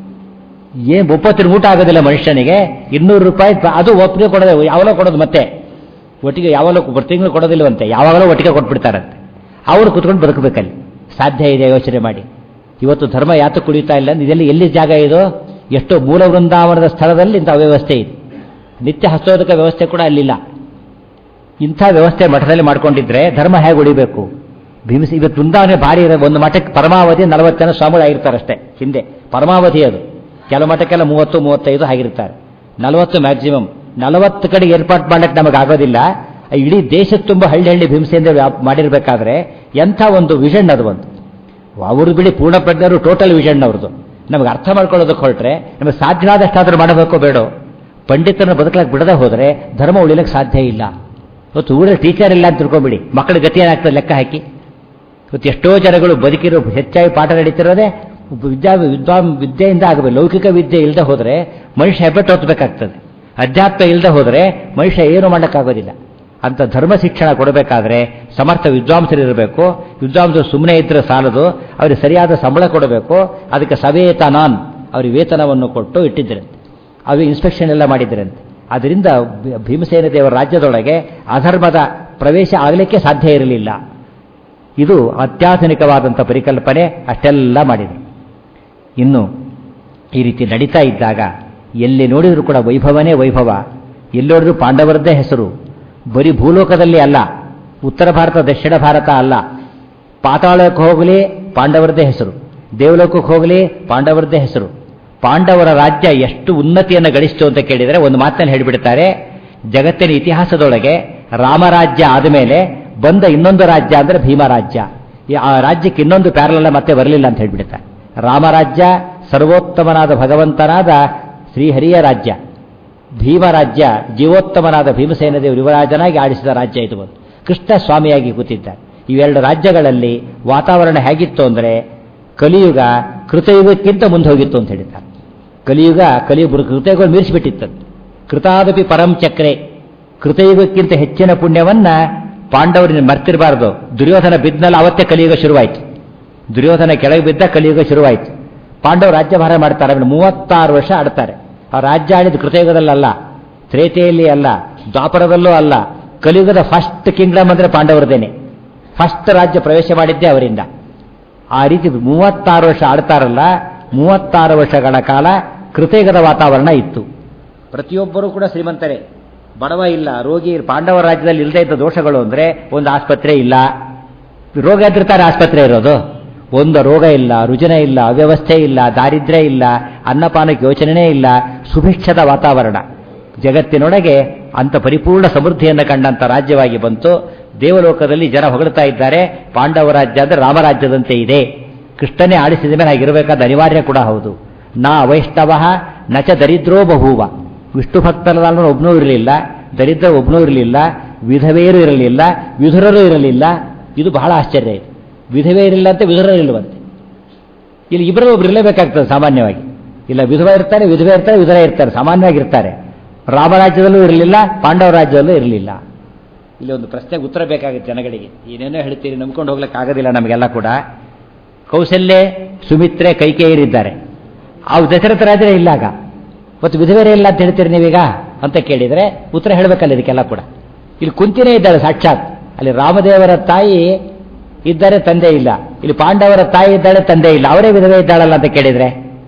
ಏನ್ ಒಪ್ಪತ್ತಿನ ಊಟ ಆಗೋದಿಲ್ಲ ಮನುಷ್ಯನಿಗೆ ಇನ್ನೂರು ರೂಪಾಯಿ ಅದು ಒಪ್ಪಿಗೆ ಕೊಡೋದು ಯಾವಾಗಲೂ ಕೊಡೋದು ಮತ್ತೆ ಒಟ್ಟಿಗೆ ಯಾವಾಗಲೂ ಬರ್ ತಿಂಗಳು ಕೊಡೋದಿಲ್ಲವಂತೆ ಯಾವಾಗಲೂ ಒಟ್ಟಿಗೆ ಕೊಟ್ಬಿಡ್ತಾರಂತೆ ಅವರು ಕುತ್ಕೊಂಡು ಬದುಕಬೇಕಲ್ಲಿ ಸಾಧ್ಯ ಇದೆ ಯೋಚನೆ ಮಾಡಿ ಇವತ್ತು ಧರ್ಮ ಯಾತಕ್ಕೆ ಕುಡಿಯುತ್ತಾ ಇಲ್ಲ ಇದೆಲ್ಲಿ ಎಲ್ಲಿ ಜಾಗ ಇದು ಎಷ್ಟೋ ಮೂಲ ವೃಂದಾವನದ ಸ್ಥಳದಲ್ಲಿ ಇಂಥ ವ್ಯವಸ್ಥೆ ಇದೆ ನಿತ್ಯ ಹಸ್ತೋದಕ ವ್ಯವಸ್ಥೆ ಕೂಡ ಅಲ್ಲಿಲ್ಲ ಇಂಥ ವ್ಯವಸ್ಥೆ ಮಠದಲ್ಲಿ ಮಾಡ್ಕೊಂಡಿದ್ರೆ ಧರ್ಮ ಹೇಗೆ ಉಳಿಬೇಕು ಭೀಮಸಿ ಇವತ್ತು ವೃಂದಾವನೆ ಭಾರಿ ಇರೋ ಒಂದು ಮಠಕ್ಕೆ ಪರಮಾವಧಿ ನಲವತ್ತು ಜನ ಸ್ವಾಮಿಗಳು ಆಗಿರ್ತಾರಷ್ಟೇ ಹಿಂದೆ ಪರಮಾವಧಿ ಅದು ಕೆಲವು ಮಠಕ್ಕೆಲ್ಲ ಮೂವತ್ತು ಮೂವತ್ತೈದು ಆಗಿರ್ತಾರೆ ನಲವತ್ತು ಮ್ಯಾಕ್ಸಿಮಮ್ ನಲವತ್ತು ಕಡೆ ಏರ್ಪಾಟ್ ಮಾಡಕ್ಕೆ ನಮಗೆ ಆಗೋದಿಲ್ಲ ಇಡೀ ದೇಶದ ತುಂಬ ಹಳ್ಳಿ ಹಳ್ಳಿ ಭೀಮಸೆಯಿಂದ ಮಾಡಿರಬೇಕಾದ್ರೆ ಎಂಥ ಒಂದು ವಿಷನ್ ಅದು ಒಂದು ಅವರು ಬಿಡಿ ಪೂರ್ಣ ಪ್ರಜ್ಞರು ಟೋಟಲ್ ವಿಷನ್ ಅವ್ರದ್ದು ನಮಗೆ ಅರ್ಥ ಮಾಡ್ಕೊಳ್ಳೋದಕ್ಕೆ ಹೊರಟ್ರೆ ನಮಗೆ ಸಾಧ್ಯವಾದಷ್ಟಾದರೂ ಮಾಡಬೇಕೋ ಬೇಡೋ ಪಂಡಿತರನ್ನು ಬದುಕಲಾಗಿ ಬಿಡದೆ ಹೋದರೆ ಧರ್ಮ ಉಳಿಲಿಕ್ಕೆ ಸಾಧ್ಯ ಇಲ್ಲ ಇವತ್ತು ಊರಲ್ಲಿ ಟೀಚರ್ ಇಲ್ಲ ಅಂತ ತಿಳ್ಕೊಂಬಿಡಿ ಮಕ್ಕಳ ಗತಿ ಏನಾಗ್ತದೆ ಲೆಕ್ಕ ಹಾಕಿ ಇವತ್ತು ಎಷ್ಟೋ ಜನಗಳು ಬದುಕಿರೋ ಹೆಚ್ಚಾಗಿ ಪಾಠ ನಡೀತಿರೋದೇ ವಿದ್ಯಾ ವಿದ್ವಾನ್ ವಿದ್ಯೆಯಿಂದ ಆಗಬೇಕು ಲೌಕಿಕ ವಿದ್ಯೆ ಇಲ್ಲದೆ ಹೋದರೆ ಮನುಷ್ಯ ಹೆಬ್ಬೆಟ್ಟು ಹೊತ್ತಬೇಕಾಗ್ತದೆ ಅಧ್ಯಾತ್ಮ ಇಲ್ಲದೆ ಹೋದರೆ ಮನುಷ್ಯ ಏನು ಮಾಡೋಕ್ಕಾಗೋದಿಲ್ಲ ಅಂತ ಧರ್ಮ ಶಿಕ್ಷಣ ಕೊಡಬೇಕಾದ್ರೆ ಸಮರ್ಥ ವಿದ್ವಾಂಸರು ಇರಬೇಕು ವಿದ್ವಾಂಸರು ಸುಮ್ಮನೆ ಇದ್ರೆ ಸಾಲದು ಅವರಿಗೆ ಸರಿಯಾದ ಸಂಬಳ ಕೊಡಬೇಕು ಅದಕ್ಕೆ ಸವೇತನಾನ್ ಅವರಿಗೆ ವೇತನವನ್ನು ಕೊಟ್ಟು ಇಟ್ಟಿದ್ದರಂತೆ ಅವು ಇನ್ಸ್ಪೆಕ್ಷನ್ ಎಲ್ಲ ಮಾಡಿದ್ದರಂತೆ ಅದರಿಂದ ಭೀಮಸೇನ ದೇವರ ರಾಜ್ಯದೊಳಗೆ ಅಧರ್ಮದ ಪ್ರವೇಶ ಆಗಲಿಕ್ಕೆ ಸಾಧ್ಯ ಇರಲಿಲ್ಲ ಇದು ಅತ್ಯಾಧುನಿಕವಾದಂಥ ಪರಿಕಲ್ಪನೆ ಅಷ್ಟೆಲ್ಲ ಮಾಡಿದೆ ಇನ್ನು ಈ ರೀತಿ ನಡೀತಾ ಇದ್ದಾಗ ಎಲ್ಲಿ ನೋಡಿದರೂ ಕೂಡ ವೈಭವನೇ ವೈಭವ ಎಲ್ಲಿ ನೋಡಿದ್ರು ಪಾಂಡವರದ್ದೇ ಹೆಸರು ಬರೀ ಭೂಲೋಕದಲ್ಲಿ ಅಲ್ಲ ಉತ್ತರ ಭಾರತ ದಕ್ಷಿಣ ಭಾರತ ಅಲ್ಲ ಪಾತಾಳಕ್ಕೆ ಹೋಗಲಿ ಪಾಂಡವರದ್ದೇ ಹೆಸರು ದೇವಲೋಕಕ್ಕೆ ಹೋಗಲಿ ಪಾಂಡವರದ್ದೇ ಹೆಸರು ಪಾಂಡವರ ರಾಜ್ಯ ಎಷ್ಟು ಉನ್ನತಿಯನ್ನು ಗಳಿಸ್ತು ಅಂತ ಕೇಳಿದರೆ ಒಂದು ಮಾತನ್ನು ಹೇಳಿಬಿಡ್ತಾರೆ ಜಗತ್ತಿನ ಇತಿಹಾಸದೊಳಗೆ ರಾಮರಾಜ್ಯ ಆದಮೇಲೆ ಬಂದ ಇನ್ನೊಂದು ರಾಜ್ಯ ಅಂದರೆ ಭೀಮರಾಜ್ಯ ಆ ರಾಜ್ಯಕ್ಕೆ ಇನ್ನೊಂದು ಪ್ಯಾರಲ ಮತ್ತೆ ಬರಲಿಲ್ಲ ಅಂತ ಹೇಳಿಬಿಡ್ತಾರೆ ರಾಮರಾಜ್ಯ ಸರ್ವೋತ್ತಮನಾದ ಭಗವಂತನಾದ ಶ್ರೀಹರಿಯ ರಾಜ್ಯ ಭೀಮರಾಜ್ಯ ಜೀವೋತ್ತಮನಾದ ಭೀಮಸೇನ ದೇವರು ಯುವರಾಜನಾಗಿ ಆಡಿಸಿದ ರಾಜ್ಯ ಇದು ಒಂದು ಕೃಷ್ಣ ಸ್ವಾಮಿಯಾಗಿ ಕೂತಿದ್ದಾರೆ ಇವೆರಡು ರಾಜ್ಯಗಳಲ್ಲಿ ವಾತಾವರಣ ಹೇಗಿತ್ತು ಅಂದರೆ ಕಲಿಯುಗ ಕೃತಯುಗಕ್ಕಿಂತ ಮುಂದೆ ಹೋಗಿತ್ತು ಅಂತ ಹೇಳಿದ್ದಾರೆ ಕಲಿಯುಗ ಕಲಿಯುಗ ಕೃತಯುಗಗಳು ಮೀರಿಸಿಬಿಟ್ಟಿತ್ತಂತೆ ಕೃತಾದಪಿ ಪರಂ ಚಕ್ರೆ ಕೃತಯುಗಕ್ಕಿಂತ ಹೆಚ್ಚಿನ ಪುಣ್ಯವನ್ನ ಪಾಂಡವರನ್ನ ಮರ್ತಿರಬಾರ್ದು ದುರ್ಯೋಧನ ಬಿದ್ದಲ್ಲಿ ಅವತ್ತೇ ಕಲಿಯುಗ ಶುರುವಾಯಿತು ದುರ್ಯೋಧನ ಕೆಳಗೆ ಬಿದ್ದ ಕಲಿಯುಗ ಶುರುವಾಯಿತು ಪಾಂಡವರು ರಾಜ್ಯಭಾರ ಮಾಡ್ತಾರೆ ಮೂವತ್ತಾರು ವರ್ಷ ಆಡ್ತಾರೆ ಆ ರಾಜ್ಯ ಆಡಿದ ಕೃತಯುಗದಲ್ಲಲ್ಲ ತ್ರೇತೆಯಲ್ಲಿ ಅಲ್ಲ ದ್ವಾಪರದಲ್ಲೂ ಅಲ್ಲ ಕಲಿಯುಗದ ಫಸ್ಟ್ ಕಿಂಗ್ಡಮ್ ಅಂದರೆ ಪಾಂಡವರದೇನೆ ಫಸ್ಟ್ ರಾಜ್ಯ ಪ್ರವೇಶ ಮಾಡಿದ್ದೇ ಅವರಿಂದ ಆ ರೀತಿ ಮೂವತ್ತಾರು ವರ್ಷ ಆಡ್ತಾರಲ್ಲ ಮೂವತ್ತಾರು ವರ್ಷಗಳ ಕಾಲ ಕೃತಯುಗದ ವಾತಾವರಣ ಇತ್ತು ಪ್ರತಿಯೊಬ್ಬರೂ ಕೂಡ ಶ್ರೀಮಂತರೇ ಬಡವ ಇಲ್ಲ ರೋಗಿ ಪಾಂಡವ ರಾಜ್ಯದಲ್ಲಿ ಇಲ್ಲದೇ ಇದ್ದ ದೋಷಗಳು ಅಂದರೆ ಒಂದು ಆಸ್ಪತ್ರೆ ಇಲ್ಲ ರೋಗ ಎದುರ್ತಾರೆ ಆಸ್ಪತ್ರೆ ಇರೋದು ಒಂದು ರೋಗ ಇಲ್ಲ ರುಜಿನ ಇಲ್ಲ ಅವ್ಯವಸ್ಥೆ ಇಲ್ಲ ದಾರಿದ್ರ್ಯ ಇಲ್ಲ ಅನ್ನಪಾನಕ್ಕೆ ಯೋಚನೆನೇ ಇಲ್ಲ ಸುಭಿಕ್ಷದ ವಾತಾವರಣ ಜಗತ್ತಿನೊಳಗೆ ಅಂತ ಪರಿಪೂರ್ಣ ಸಮೃದ್ಧಿಯನ್ನು ಕಂಡಂತ ರಾಜ್ಯವಾಗಿ ಬಂತು ದೇವಲೋಕದಲ್ಲಿ ಜನ ಹೊಗಳ್ತಾ ಇದ್ದಾರೆ ಪಾಂಡವ ರಾಜ್ಯ ಅಂದರೆ ರಾಮರಾಜ್ಯದಂತೆ ಇದೆ ಕೃಷ್ಣನೇ ಆಡಿಸಿದ ಮೇಲೆ ಹಾಗಿರಬೇಕಾದ ಅನಿವಾರ್ಯ ಕೂಡ ಹೌದು ನಾ ವೈಷ್ಣವ ನಚ ದರಿದ್ರೋ ಬಹುವ ವಿಷ್ಣು ಭಕ್ತರಲ್ಲ ಒಬ್ಬನೂ ಇರಲಿಲ್ಲ ದರಿದ್ರ ಒಬ್ಬನೂ ಇರಲಿಲ್ಲ ವಿಧವೆಯರು ಇರಲಿಲ್ಲ ವಿಧುರರು ಇರಲಿಲ್ಲ ಇದು ಬಹಳ ಆಶ್ಚರ್ಯ ಇದೆ ವಿಧವೆ ಇರಲಿಲ್ಲ ಅಂತ ವಿಧುರರು ಇಲ್ಲವಂತೆ ಇಲ್ಲಿ ಇಬ್ಬರು ಒಬ್ರು ಇರಲೇಬೇಕಾಗ್ತದೆ ಸಾಮಾನ್ಯವಾಗಿ ಇಲ್ಲ ವಿಧವ ಇರ್ತಾರೆ ವಿಧವೆ ಇರ್ತಾರೆ ವಿಧರ ಇರ್ತಾರೆ ಸಾಮಾನ್ಯವಾಗಿ ಇರ್ತಾರೆ ರಾಮರಾಜ್ಯದಲ್ಲೂ ಇರಲಿಲ್ಲ ಪಾಂಡವ ರಾಜ್ಯದಲ್ಲೂ ಇರಲಿಲ್ಲ ಇಲ್ಲಿ ಒಂದು ಪ್ರಶ್ನೆಗೆ ಉತ್ತರ ಬೇಕಾಗುತ್ತೆ ಜನಗಳಿಗೆ ಏನೇನೋ ಹೇಳ್ತೀರಿ ನಂಬ್ಕೊಂಡು ಹೋಗ್ಲಿಕ್ಕೆ ಆಗೋದಿಲ್ಲ ನಮಗೆಲ್ಲ ಕೂಡ ಕೌಶಲ್ಯ ಸುಮಿತ್ರೆ ಕೈಕೇಯರಿದ್ದಾರೆ ಆ ದಶರಥ ರಾಜರೇ ಇಲ್ಲ ಆಗ ಮತ್ತು ವಿಧವೆರೇ ಇಲ್ಲ ಅಂತ ಹೇಳ್ತೀರಿ ನೀವೀಗ ಅಂತ ಕೇಳಿದರೆ ಉತ್ತರ ಹೇಳಬೇಕಲ್ಲ ಇದಕ್ಕೆಲ್ಲ ಕೂಡ ಇಲ್ಲಿ ಕುಂತಿನೇ ಇದ್ದಾಳೆ ಸಾಕ್ಷಾತ್ ಅಲ್ಲಿ ರಾಮದೇವರ ತಾಯಿ ಇದ್ದಾರೆ ತಂದೆ ಇಲ್ಲ ಇಲ್ಲಿ ಪಾಂಡವರ ತಾಯಿ ಇದ್ದಾಳೆ ತಂದೆ ಇಲ್ಲ ಅವರೇ ವಿಧವೆ ಇದ್ದಾಳಲ್ಲ ಅಂತ ಕೇಳಿದ್ರೆ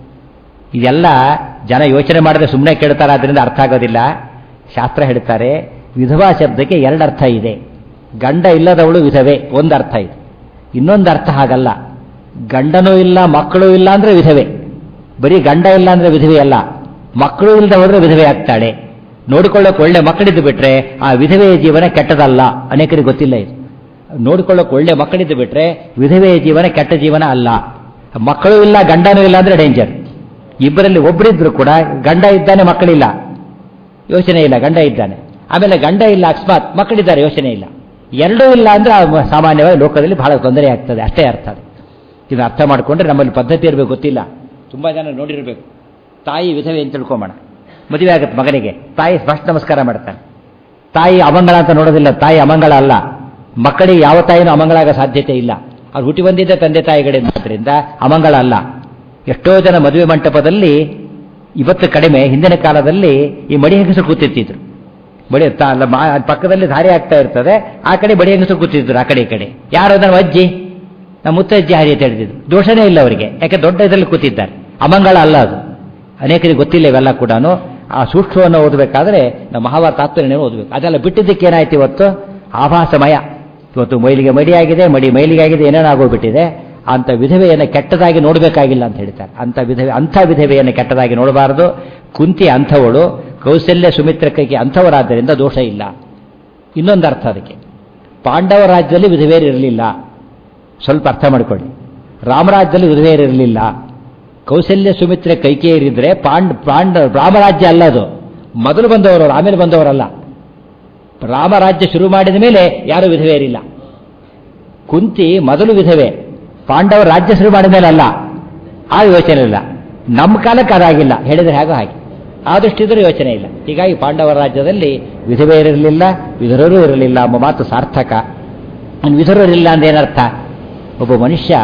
ಇದೆಲ್ಲ ಜನ ಯೋಚನೆ ಮಾಡಿದ್ರೆ ಸುಮ್ಮನೆ ಕೇಳ್ತಾರೆ ಅದರಿಂದ ಅರ್ಥ ಆಗೋದಿಲ್ಲ ಶಾಸ್ತ್ರ ಹೇಳ್ತಾರೆ ವಿಧವಾ ಶಬ್ದಕ್ಕೆ ಎರಡು ಅರ್ಥ ಇದೆ ಗಂಡ ಇಲ್ಲದವಳು ವಿಧವೆ ಒಂದು ಅರ್ಥ ಇದೆ ಇನ್ನೊಂದು ಅರ್ಥ ಹಾಗಲ್ಲ ಗಂಡನೂ ಇಲ್ಲ ಮಕ್ಕಳು ಇಲ್ಲ ಅಂದ್ರೆ ವಿಧವೆ ಬರೀ ಗಂಡ ಇಲ್ಲ ಅಂದ್ರೆ ವಿಧವೆ ಅಲ್ಲ ಮಕ್ಕಳು ಇಲ್ಲದೆ ಹೋದ್ರೆ ವಿಧವೆ ಆಗ್ತಾಳೆ ನೋಡಿಕೊಳ್ಳೋಕೆ ಒಳ್ಳೆ ಮಕ್ಕಳಿದ್ದು ಬಿಟ್ರೆ ಆ ವಿಧವೆಯ ಜೀವನ ಕೆಟ್ಟದಲ್ಲ ಅನೇಕರಿಗೆ ಗೊತ್ತಿಲ್ಲ ಇದು ನೋಡಿಕೊಳ್ಳೋಕೆ ಒಳ್ಳೆ ಮಕ್ಕಳಿದ್ದು ಬಿಟ್ರೆ ವಿಧವೆಯ ಜೀವನ ಕೆಟ್ಟ ಜೀವನ ಅಲ್ಲ ಮಕ್ಕಳು ಇಲ್ಲ ಗಂಡನೂ ಇಲ್ಲ ಅಂದ್ರೆ ಡೇಂಜರ್ ಇಬ್ಬರಲ್ಲಿ ಒಬ್ಬರಿದ್ರು ಕೂಡ ಗಂಡ ಇದ್ದಾನೆ ಮಕ್ಕಳಿಲ್ಲ ಯೋಚನೆ ಇಲ್ಲ ಗಂಡ ಇದ್ದಾನೆ ಆಮೇಲೆ ಗಂಡ ಇಲ್ಲ ಅಕಸ್ಮಾತ್ ಮಕ್ಕಳಿದ್ದಾರೆ ಯೋಚನೆ ಇಲ್ಲ ಎರಡೂ ಇಲ್ಲ ಅಂದ್ರೆ ಆ ಸಾಮಾನ್ಯವಾಗಿ ಲೋಕದಲ್ಲಿ ಬಹಳ ತೊಂದರೆ ಆಗ್ತದೆ ಅಷ್ಟೇ ಅರ್ಥ ಅದು ಇದನ್ನು ಅರ್ಥ ಮಾಡಿಕೊಂಡ್ರೆ ನಮ್ಮಲ್ಲಿ ಪದ್ಧತಿ ಇರಬೇಕು ಗೊತ್ತಿಲ್ಲ ತುಂಬ ಜನ ನೋಡಿರಬೇಕು ತಾಯಿ ವಿಧವೆ ಅಂತ ತಿಳ್ಕೊಂಬೋಣ ಮದುವೆ ಆಗುತ್ತೆ ಮಗನಿಗೆ ತಾಯಿ ಸ್ಪಷ್ಟ ನಮಸ್ಕಾರ ಮಾಡ್ತಾನೆ ತಾಯಿ ಅಮಂಗಳ ಅಂತ ನೋಡೋದಿಲ್ಲ ತಾಯಿ ಅಮಂಗಳ ಅಲ್ಲ ಮಕ್ಕಳಿಗೆ ಯಾವ ತಾಯಿನೂ ಅಮಂಗಳ ಆಗೋ ಸಾಧ್ಯತೆ ಇಲ್ಲ ಅವ್ರು ಹುಟ್ಟಿ ಬಂದಿದ್ದ ತಂದೆ ತಾಯಿಗಳಿಂದ ಅಮಂಗಳ ಅಲ್ಲ ಎಷ್ಟೋ ಜನ ಮದುವೆ ಮಂಟಪದಲ್ಲಿ ಇವತ್ತು ಕಡಿಮೆ ಹಿಂದಿನ ಕಾಲದಲ್ಲಿ ಈ ಮಡಿ ಹೆಂಗಸರು ಕೂತಿರ್ತಿದ್ರು ಬಡಿ ತ- ಅಲ್ಲ, ಮಾ- ಪಕ್ಕದಲ್ಲಿ ದಾರಿ ಆಗ್ತಾ ಇರ್ತದೆ ಆ ಕಡೆ ಬಡಿ ಹೆಂಗಸರು ಕೂತಿದ್ರು ಆ ಕಡೆ ಈ ಕಡೆ ಯಾರು ಅದನ್ನು ಅಜ್ಜಿ ನಮ್ಮ ಮುತ್ತಜ್ಜಿ ಹಾರಿ ಅಂತ ಹೇಳ್ತಿದ್ರು ದೋಷನೇ ಇಲ್ಲ ಅವರಿಗೆ ಯಾಕೆ ದೊಡ್ಡ ಇದರಲ್ಲಿ ಕೂತಿದ್ದಾರೆ ಅಮಂಗಳ ಅಲ್ಲ ಅದು ಅನೇಕರಿಗೆ ಗೊತ್ತಿಲ್ಲ ಇವೆಲ್ಲ ಕೂಡ ಆ ಸೂಕ್ಷ್ಮವನ್ನು ಓದಬೇಕಾದ್ರೆ ನಮ್ಮ ಮಹಾಭಾರತ ತಾತ್ಪರ್ಯವನ್ನು ಓದಬೇಕು ಅದೆಲ್ಲ ಬಿಟ್ಟಿದ್ದಕ್ಕೆ ಏನಾಯ್ತು ಇವತ್ತು ಆಭಾಸಮಯ ಇವತ್ತು ಮೈಲಿಗೆ ಮಡಿಯಾಗಿದೆ ಮಡಿ ಮೈಲಿಗೆ ಆಗಿದೆ ಏನೇನೋ ಆಗೋಗ್ಬಿಟ್ಟಿದೆ ಅಂತ ವಿಧವೆಯನ್ನು ಕೆಟ್ಟದಾಗಿ ನೋಡಬೇಕಾಗಿಲ್ಲ ಅಂತ ಹೇಳ್ತಾರೆ ಅಂತ ವಿಧವೆ ಅಂಥ ವಿಧವೆಯನ್ನು ಕೆಟ್ಟದಾಗಿ ನೋಡಬಾರದು ಕುಂತಿ ಅಂಥವಳು ಕೌಶಲ್ಯ ಸುಮಿತ್ರ ಕೈಗೆ ಅಂಥವರಾದ್ದರಿಂದ ದೋಷ ಇಲ್ಲ ಇನ್ನೊಂದು ಅರ್ಥ ಅದಕ್ಕೆ ಪಾಂಡವ ರಾಜ್ಯದಲ್ಲಿ ವಿಧವೆಯರು ಇರಲಿಲ್ಲ ಸ್ವಲ್ಪ ಅರ್ಥ ಮಾಡಿಕೊಳ್ಳಿ ರಾಮರಾಜ್ಯದಲ್ಲಿ ವಿಧವೆಯರು ಇರಲಿಲ್ಲ ಕೌಶಲ್ಯ ಸುಮಿತ್ರೆ ಕೈಕೇರಿದ್ರೆ ಪಾಂಡ್ ಪಾಂಡ ರಾಮರಾಜ್ಯ ಅಲ್ಲ ಅದು ಮೊದಲು ಬಂದವರು ಅವ್ರು, ಆಮೇಲೆ ಬಂದವರಲ್ಲ ರಾಮರಾಜ್ಯ ಶುರು ಮಾಡಿದ ಮೇಲೆ ಯಾರೂ ವಿಧವೆಯರಿಲ್ಲ ಕುಂತಿ ಮೊದಲು ವಿಧವೆ ಪಾಂಡವ ರಾಜ್ಯ ಶುರು ಮಾಡಿದ ಮೇಲೆ ಅಲ್ಲ ಆ ಯೋಚನೆ ಇಲ್ಲ ನಮ್ಮ ಕಾಲಕ್ಕೆ ಅದಾಗಿಲ್ಲ ಹೇಳಿದ್ರೆ ಹೇಗೋ ಹಾಗೆ ಆದಷ್ಟಿದ್ರೂ ಯೋಚನೆ ಇಲ್ಲ ಹೀಗಾಗಿ ಪಾಂಡವರ ರಾಜ್ಯದಲ್ಲಿ ವಿಧವೆಯರಿರಲಿಲ್ಲ ವಿಧುರರು ಇರಲಿಲ್ಲ ಎಂಬ ಮಾತು ಸಾರ್ಥಕ ಇನ್ನು ವಿಧುರರಿಲ್ಲ ಅಂದ್ರೆ ಏನರ್ಥ ಒಬ್ಬ ಮನುಷ್ಯ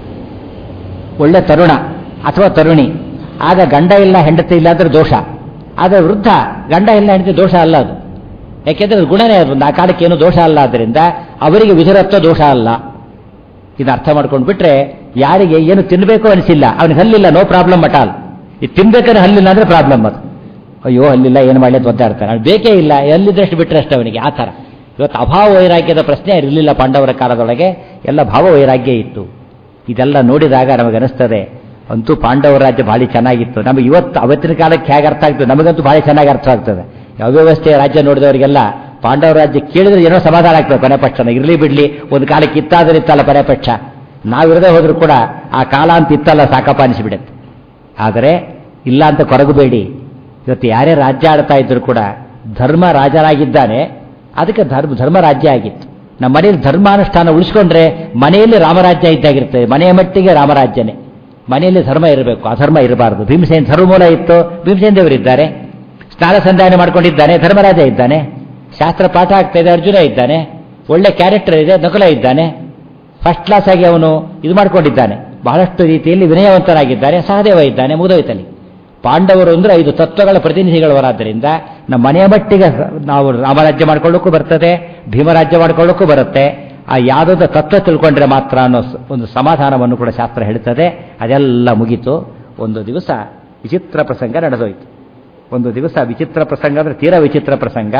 ಒಳ್ಳೆ ತರುಣ ಅಥವಾ ತರುಣಿ ಆಗ ಗಂಡ ಇಲ್ಲ ಹೆಂಡತಿ ಇಲ್ಲ ಅಂದ್ರೆ ದೋಷ ಆದರೆ ವೃದ್ಧ ಗಂಡ ಇಲ್ಲ ಹೆಂಡತಿ ದೋಷ ಅಲ್ಲ ಅದು ಯಾಕೆಂದ್ರೆ ಅದು ಗುಣನೇ ಅದು ಆ ಕಾಲಕ್ಕೆ ಏನು ದೋಷ ಅಲ್ಲ ಆದ್ದರಿಂದ ಅವರಿಗೆ ವಿಧುರತ್ವ ದೋಷ ಅಲ್ಲ ಇದು ಅರ್ಥ ಮಾಡ್ಕೊಂಡು ಬಿಟ್ರೆ ಯಾರಿಗೆ ಏನು ತಿನ್ನಬೇಕು ಅನಿಸಿಲ್ಲ ಅವನಿಗೆ ಹಲ್ಲಿಲ್ಲ ನೋ ಪ್ರಾಬ್ಲಮ್ ಅಟ್ ಆಲ್ ಇದು ತಿನ್ಬೇಕಾದ್ರೆ ಹಲ್ಲಿಲ್ಲ ಅಂದ್ರೆ ಪ್ರಾಬ್ಲಮ್ ಅದು ಅಯ್ಯೋ ಹಲ್ಲಿಲ್ಲ ಏನು ಮಾಡಲಿ ಅಂತ ಒದ್ದಾಡ್ತಾನೆ ಅವ್ನು ಬೇಕೇ ಇಲ್ಲ ಎಲ್ಲಿದ್ದಷ್ಟು ಬಿಟ್ಟರೆ ಅಷ್ಟೇ ಅವನಿಗೆ ಆ ಥರ ಇವತ್ತು ಅಭಾವ ವೈರಾಗ್ಯದ ಪ್ರಶ್ನೆ ಇರಲಿಲ್ಲ ಪಾಂಡವರ ಕಾಲದೊಳಗೆ ಎಲ್ಲ ಭಾವ ವೈರಾಗ್ಯ ಇತ್ತು ಇದೆಲ್ಲ ನೋಡಿದಾಗ ನಮಗನಿಸ್ತದೆ ಅಂತೂ ಪಾಂಡವರ ರಾಜ್ಯ ಭಾಳ ಚೆನ್ನಾಗಿತ್ತು ನಮಗೆ ಇವತ್ತು ಅವತ್ತಿನ ಕಾಲಕ್ಕೆ ಹೇಗೆ ಅರ್ಥ ಆಗ್ತದೆ ನಮಗಂತೂ ಭಾಳ ಚೆನ್ನಾಗಿ ಅರ್ಥ ಆಗ್ತದೆ ಅವ್ಯವಸ್ಥೆಯ ರಾಜ್ಯ ನೋಡಿದವರಿಗೆಲ್ಲ ಪಾಂಡವ ರಾಜ್ಯ ಕೇಳಿದ್ರೆ ಏನೋ ಸಮಾಧಾನ ಆಗ್ತದೆ ಕೊನೆ ಪಕ್ಷ ಇರಲಿ ಬಿಡ್ಲಿ ಒಂದು ಕಾಲಕ್ಕೆ ಇತ್ತಾದ್ರೆ ಇತ್ತಲ್ಲ ಕೊನೆ ಪಕ್ಷ ನಾವಿರದೇ ಹೋದ್ರೂ ಕೂಡ ಆ ಕಾಲ ಅಂತ ಇತ್ತಲ್ಲ ಸಾಕಪ್ಪ ಅನಿಸಿಬಿಡುತ್ತೆ ಆದರೆ ಇಲ್ಲ ಅಂತ ಕೊರಗಬೇಡಿ ಇವತ್ತು ಯಾರೇ ರಾಜ್ಯ ಆಡ್ತಾ ಇದ್ರು ಕೂಡ ಧರ್ಮ ರಾಜರಾಗಿದ್ದಾನೆ ಅದಕ್ಕೆ ಧರ್ಮ ಧರ್ಮ ರಾಜ್ಯ ಆಗಿತ್ತು ನಮ್ಮ ಮನೆಯಲ್ಲಿ ಧರ್ಮಾನುಷ್ಠಾನ ಉಳಿಸ್ಕೊಂಡ್ರೆ ಮನೆಯಲ್ಲಿ ರಾಮರಾಜ್ಯ ಇದ್ದಾಗಿರ್ತದೆ ಮನೆಯ ಮಟ್ಟಿಗೆ ರಾಮರಾಜ್ಯನೇ ಮನೆಯಲ್ಲಿ ಧರ್ಮ ಇರಬೇಕು ಅಧರ್ಮ ಇರಬಾರದು ಭೀಮಸೇನ್ ಧರ್ಮಮೂಲ ಇತ್ತು ಭೀಮಸೇನ್ ದೇವರಿದ್ದಾರೆ ಸ್ನಾನ ಸಂಧಾನ ಮಾಡ್ಕೊಂಡಿದ್ದಾನೆ ಧರ್ಮರಾಜ ಇದ್ದಾನೆ ಶಾಸ್ತ್ರ ಪಾಠ ಆಗ್ತಾ ಇದೆ ಅರ್ಜುನ ಇದ್ದಾನೆ ಒಳ್ಳೆ ಕ್ಯಾರೆಕ್ಟರ್ ಇದೆ ನಕುಲ ಇದ್ದಾನೆ ಫಸ್ಟ್ ಕ್ಲಾಸ್ ಆಗಿ ಅವನು ಇದು ಮಾಡ್ಕೊಂಡಿದ್ದಾನೆ ಬಹಳಷ್ಟು ರೀತಿಯಲ್ಲಿ ವಿನಯವಂತರಾಗಿದ್ದಾರೆ ಸಹದೇವ ಇದ್ದಾನೆ ಮುದೋಯ್ತಲ್ಲಿ ಪಾಂಡವರು ಅಂದ್ರೆ ಐದು ತತ್ವಗಳ ಪ್ರತಿನಿಧಿಗಳವರಾದ್ದರಿಂದ ನಮ್ಮ ಮನೆಯ ಮಟ್ಟಿಗೆ ನಾವು ರಾಮರಾಜ್ಯ ಮಾಡ್ಕೊಳ್ಳೋಕ್ಕೂ ಬರ್ತದೆ ಭೀಮರಾಜ್ಯ ಮಾಡ್ಕೊಳ್ಳೋಕ್ಕೂ ಬರುತ್ತೆ ಆ ಯಾವುದೋ ತತ್ವ ತಿಳ್ಕೊಂಡ್ರೆ ಮಾತ್ರ ಅನ್ನೋ ಸ- ಒಂದು ಸಮಾಧಾನವನ್ನು ಕೂಡ ಶಾಸ್ತ್ರ ಹೇಳ್ತದೆ ಅದೆಲ್ಲ ಮುಗೀತು ಒಂದು ದಿವಸ ವಿಚಿತ್ರ ಪ್ರಸಂಗ ನಡೆದೋಯ್ತು ಒಂದು ದಿವಸ ವಿಚಿತ್ರ ಪ್ರಸಂಗ ಅಂದ್ರೆ ತೀರಾ ವಿಚಿತ್ರ ಪ್ರಸಂಗ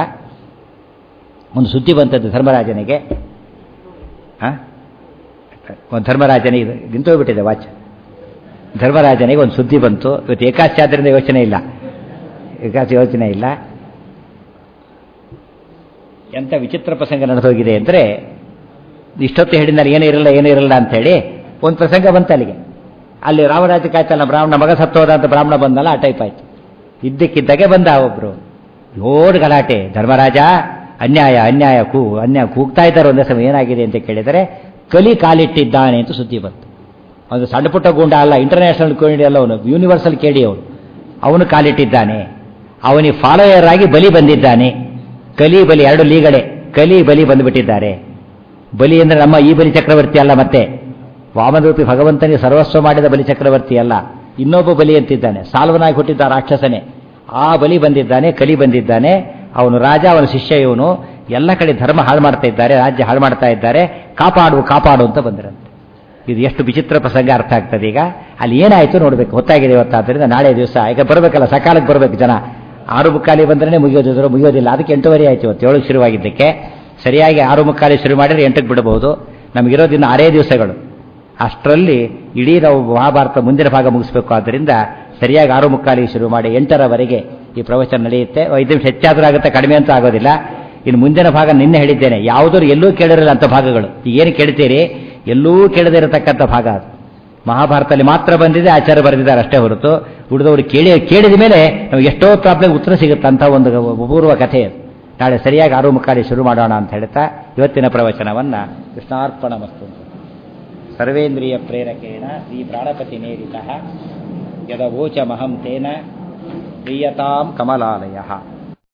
ಒಂದು ಸುದ್ದಿ ಬಂತದ್ದು ಧರ್ಮರಾಜನಿಗೆ ಆ? ಒಂದು ಧರ್ಮರಾಜನಿಗೆ ಇದು ನಿಂತೋಗ್ಬಿಟ್ಟಿದೆ ವಾಚ್ ಧರ್ಮರಾಜನಿಗೆ ಒಂದು ಸುದ್ದಿ ಬಂತು ಇವತ್ತು ಏಕಾದಶಿ ಆದ್ದರಿಂದ ಯೋಚನೆ ಇಲ್ಲ ಏಕಾದಶಿ ಯೋಚನೆ ಇಲ್ಲ ಎಂಥ ವಿಚಿತ್ರ ಪ್ರಸಂಗ ನಡೆದೋಗಿದೆ ಅಂದರೆ ಇಷ್ಟೊತ್ತು ಹೇಳಿದ್ನಲ್ಲಿ ಏನೂ ಇರಲ್ಲ ಏನೂ ಇರಲ್ಲ ಅಂಥೇಳಿ ಒಂದು ಪ್ರಸಂಗ ಬಂತು ಅಲ್ಲಿಗೆ ಅಲ್ಲಿ ರಾಮರಾಜ ಕಾಯ್ತಲ್ಲ ಬ್ರಾಹ್ಮಣ ಮಗ ಸತ್ತೋದ ಅಂತ ಬ್ರಾಹ್ಮಣ ಬಂದಲ್ಲ ಆ ಟೈಪ್ ಆಯ್ತು ಇದ್ದಕ್ಕಿದ್ದಾಗೆ ಬಂದ ಒಬ್ರು ಜೋಡ್ ಗಲಾಟೆ ಧರ್ಮರಾಜ ಅನ್ಯಾಯ ಅನ್ಯಾಯ ಕೂ ಅನ್ಯಾಯ ಕೂಗ್ತಾ ಇದ್ದಾರೆ ಒಂದೇ ಸಮಯ ಏನಾಗಿದೆ ಅಂತ ಕೇಳಿದರೆ ಕಲಿ ಕಾಲಿಟ್ಟಿದ್ದಾನೆ ಅಂತ ಸುದ್ದಿ ಬಂತು ಒಂದು ಸಣ್ಣ ಪುಟ್ಟ ಗುಂಡ ಅಲ್ಲ ಇಂಟರ್ನ್ಯಾಷನಲ್ ಕೇಳಿ ಅಲ್ಲ ಅವನು ಯೂನಿವರ್ಸಲ್ ಕೇಳಿ ಅವನು ಅವನು ಕಾಲಿಟ್ಟಿದ್ದಾನೆ ಅವನಿಗೆ ಫಾಲೋಯರ್ ಆಗಿ ಬಲಿ ಬಂದಿದ್ದಾನೆ ಕಲಿ ಬಲಿ ಎರಡು ಲೀಗಡೆ ಕಲಿ ಬಲಿ ಬಂದುಬಿಟ್ಟಿದ್ದಾರೆ ಬಲಿ ಅಂದರೆ ನಮ್ಮ ಈ ಬಲಿ ಚಕ್ರವರ್ತಿ ಅಲ್ಲ ಮತ್ತೆ ವಾಮನರೂಪಿ ಭಗವಂತನಿಗೆ ಸರ್ವಸ್ವ ಮಾಡಿದ ಬಲಿ ಚಕ್ರವರ್ತಿ ಅಲ್ಲ ಇನ್ನೊಬ್ಬ ಬಲಿ ಅಂತಿದ್ದಾನೆ ಸಾಲ್ವನಾಗಿ ಹುಟ್ಟಿದ್ದ ರಾಕ್ಷಸನೇ ಆ ಬಲಿ ಬಂದಿದ್ದಾನೆ ಕಲಿ ಬಂದಿದ್ದಾನೆ ಅವನು ರಾಜ ಅವನ ಶಿಷ್ಯ ಇವನು ಎಲ್ಲ ಕಡೆ ಧರ್ಮ ಹಾಳು ಮಾಡ್ತಾ ಇದ್ದಾರೆ ರಾಜ್ಯ ಹಾಳು ಮಾಡ್ತಾ ಇದ್ದಾರೆ ಕಾಪಾಡು ಕಾಪಾಡು ಅಂತ ಬಂದಿರಂತೆ ಇದು ಎಷ್ಟು ವಿಚಿತ್ರ ಪ್ರಸಂಗ ಅರ್ಥ ಆಗ್ತದೆ ಈಗ ಅಲ್ಲಿ ಏನಾಯಿತು ನೋಡಬೇಕು ಹೊತ್ತಾಗಿದೆ ಇವತ್ತಾದ್ರಿಂದ ನಾಳೆ ದಿವಸ ಈಗ ಬರಬೇಕಲ್ಲ ಸಕಾಲಕ್ಕೆ ಬರಬೇಕು ಜನ ಆರು ಮುಕ್ಕಾಲಿ ಬಂದ್ರೆ ಮುಗಿಯೋದಿದ್ರು ಮುಗಿಯೋದಿಲ್ಲ ಅದಕ್ಕೆ ಎಂಟೂವರೆ ಆಯ್ತು ಇವತ್ತು ಏಳು ಶುರುವಾಗಿದ್ದಕ್ಕೆ ಸರಿಯಾಗಿ ಆರು ಮುಕ್ಕಾಲಿ ಶುರು ಮಾಡಿದ್ರೆ ಎಂಟಕ್ಕೆ ಬಿಡಬಹುದು ನಮಗಿರೋದಿನ್ನ ಆರೇ ದಿವಸಗಳು ಅಷ್ಟರಲ್ಲಿ ಇಡೀ ನಾವು ಮಹಾಭಾರತ ಮುಂದಿನ ಭಾಗ ಮುಗಿಸ್ಬೇಕು ಆದ್ದರಿಂದ ಸರಿಯಾಗಿ ಆರು ಮುಕ್ಕಾಲಿಗೆ ಶುರು ಮಾಡಿ ಎಂಟರವರೆಗೆ ಈ ಪ್ರವಚನ ನಡೆಯುತ್ತೆ ಐದು ನಿಮಿಷ ಹೆಚ್ಚಾದರೂ ಆಗುತ್ತೆ ಕಡಿಮೆ ಅಂತ ಆಗೋದಿಲ್ಲ ಇನ್ನು ಮುಂದಿನ ಭಾಗ ನಿನ್ನೆ ಹೇಳಿದ್ದೇನೆ ಯಾವುದರೂ ಎಲ್ಲೂ ಕೇಳಿರಲ್ಲ ಅಂತ ಭಾಗಗಳು ಈಗ ಏನು ಕೇಳ್ತೀರಿ ಎಲ್ಲೂ ಕೇಳದೇ ಇರತಕ್ಕಂಥ ಭಾಗ ಅದು ಮಹಾಭಾರತದಲ್ಲಿ ಮಾತ್ರ ಬಂದಿದೆ ಆಚಾರ್ಯ ಬರೆದಿದ್ದಾರೆ ಅಷ್ಟೇ ಹೊರತು ಉಳಿದವರು ಕೇಳಿ ಕೇಳಿದ ಮೇಲೆ ನಮಗೆ ಎಷ್ಟೋ ಪ್ರಾಬ್ಲಮ್ ಉತ್ತರ ಸಿಗುತ್ತೆ ಅಂತ ಒಂದು ಪೂರ್ವ ಕಥೆ ಅದು ನಾಳೆ ಸರಿಯಾಗಿ ಆರು ಮುಕ್ಕಾಲಿ ಶುರು ಮಾಡೋಣ ಅಂತ ಹೇಳ್ತಾ ಇವತ್ತಿನ ಪ್ರವಚನವನ್ನು ಕೃಷ್ಣಾರ್ಪಣ ಮಸ್ತು ಸರ್ವೇಂದ್ರಿಯ ಪ್ರೇರಕೇಣ ಶ್ರೀ ಪ್ರಾಣಪತಿ ನೇರಿತ ಯದವೋಚಮಹಂ ತೇನ ಪ್ರಿಯತಾಂ ಕಮಲಾಲಯ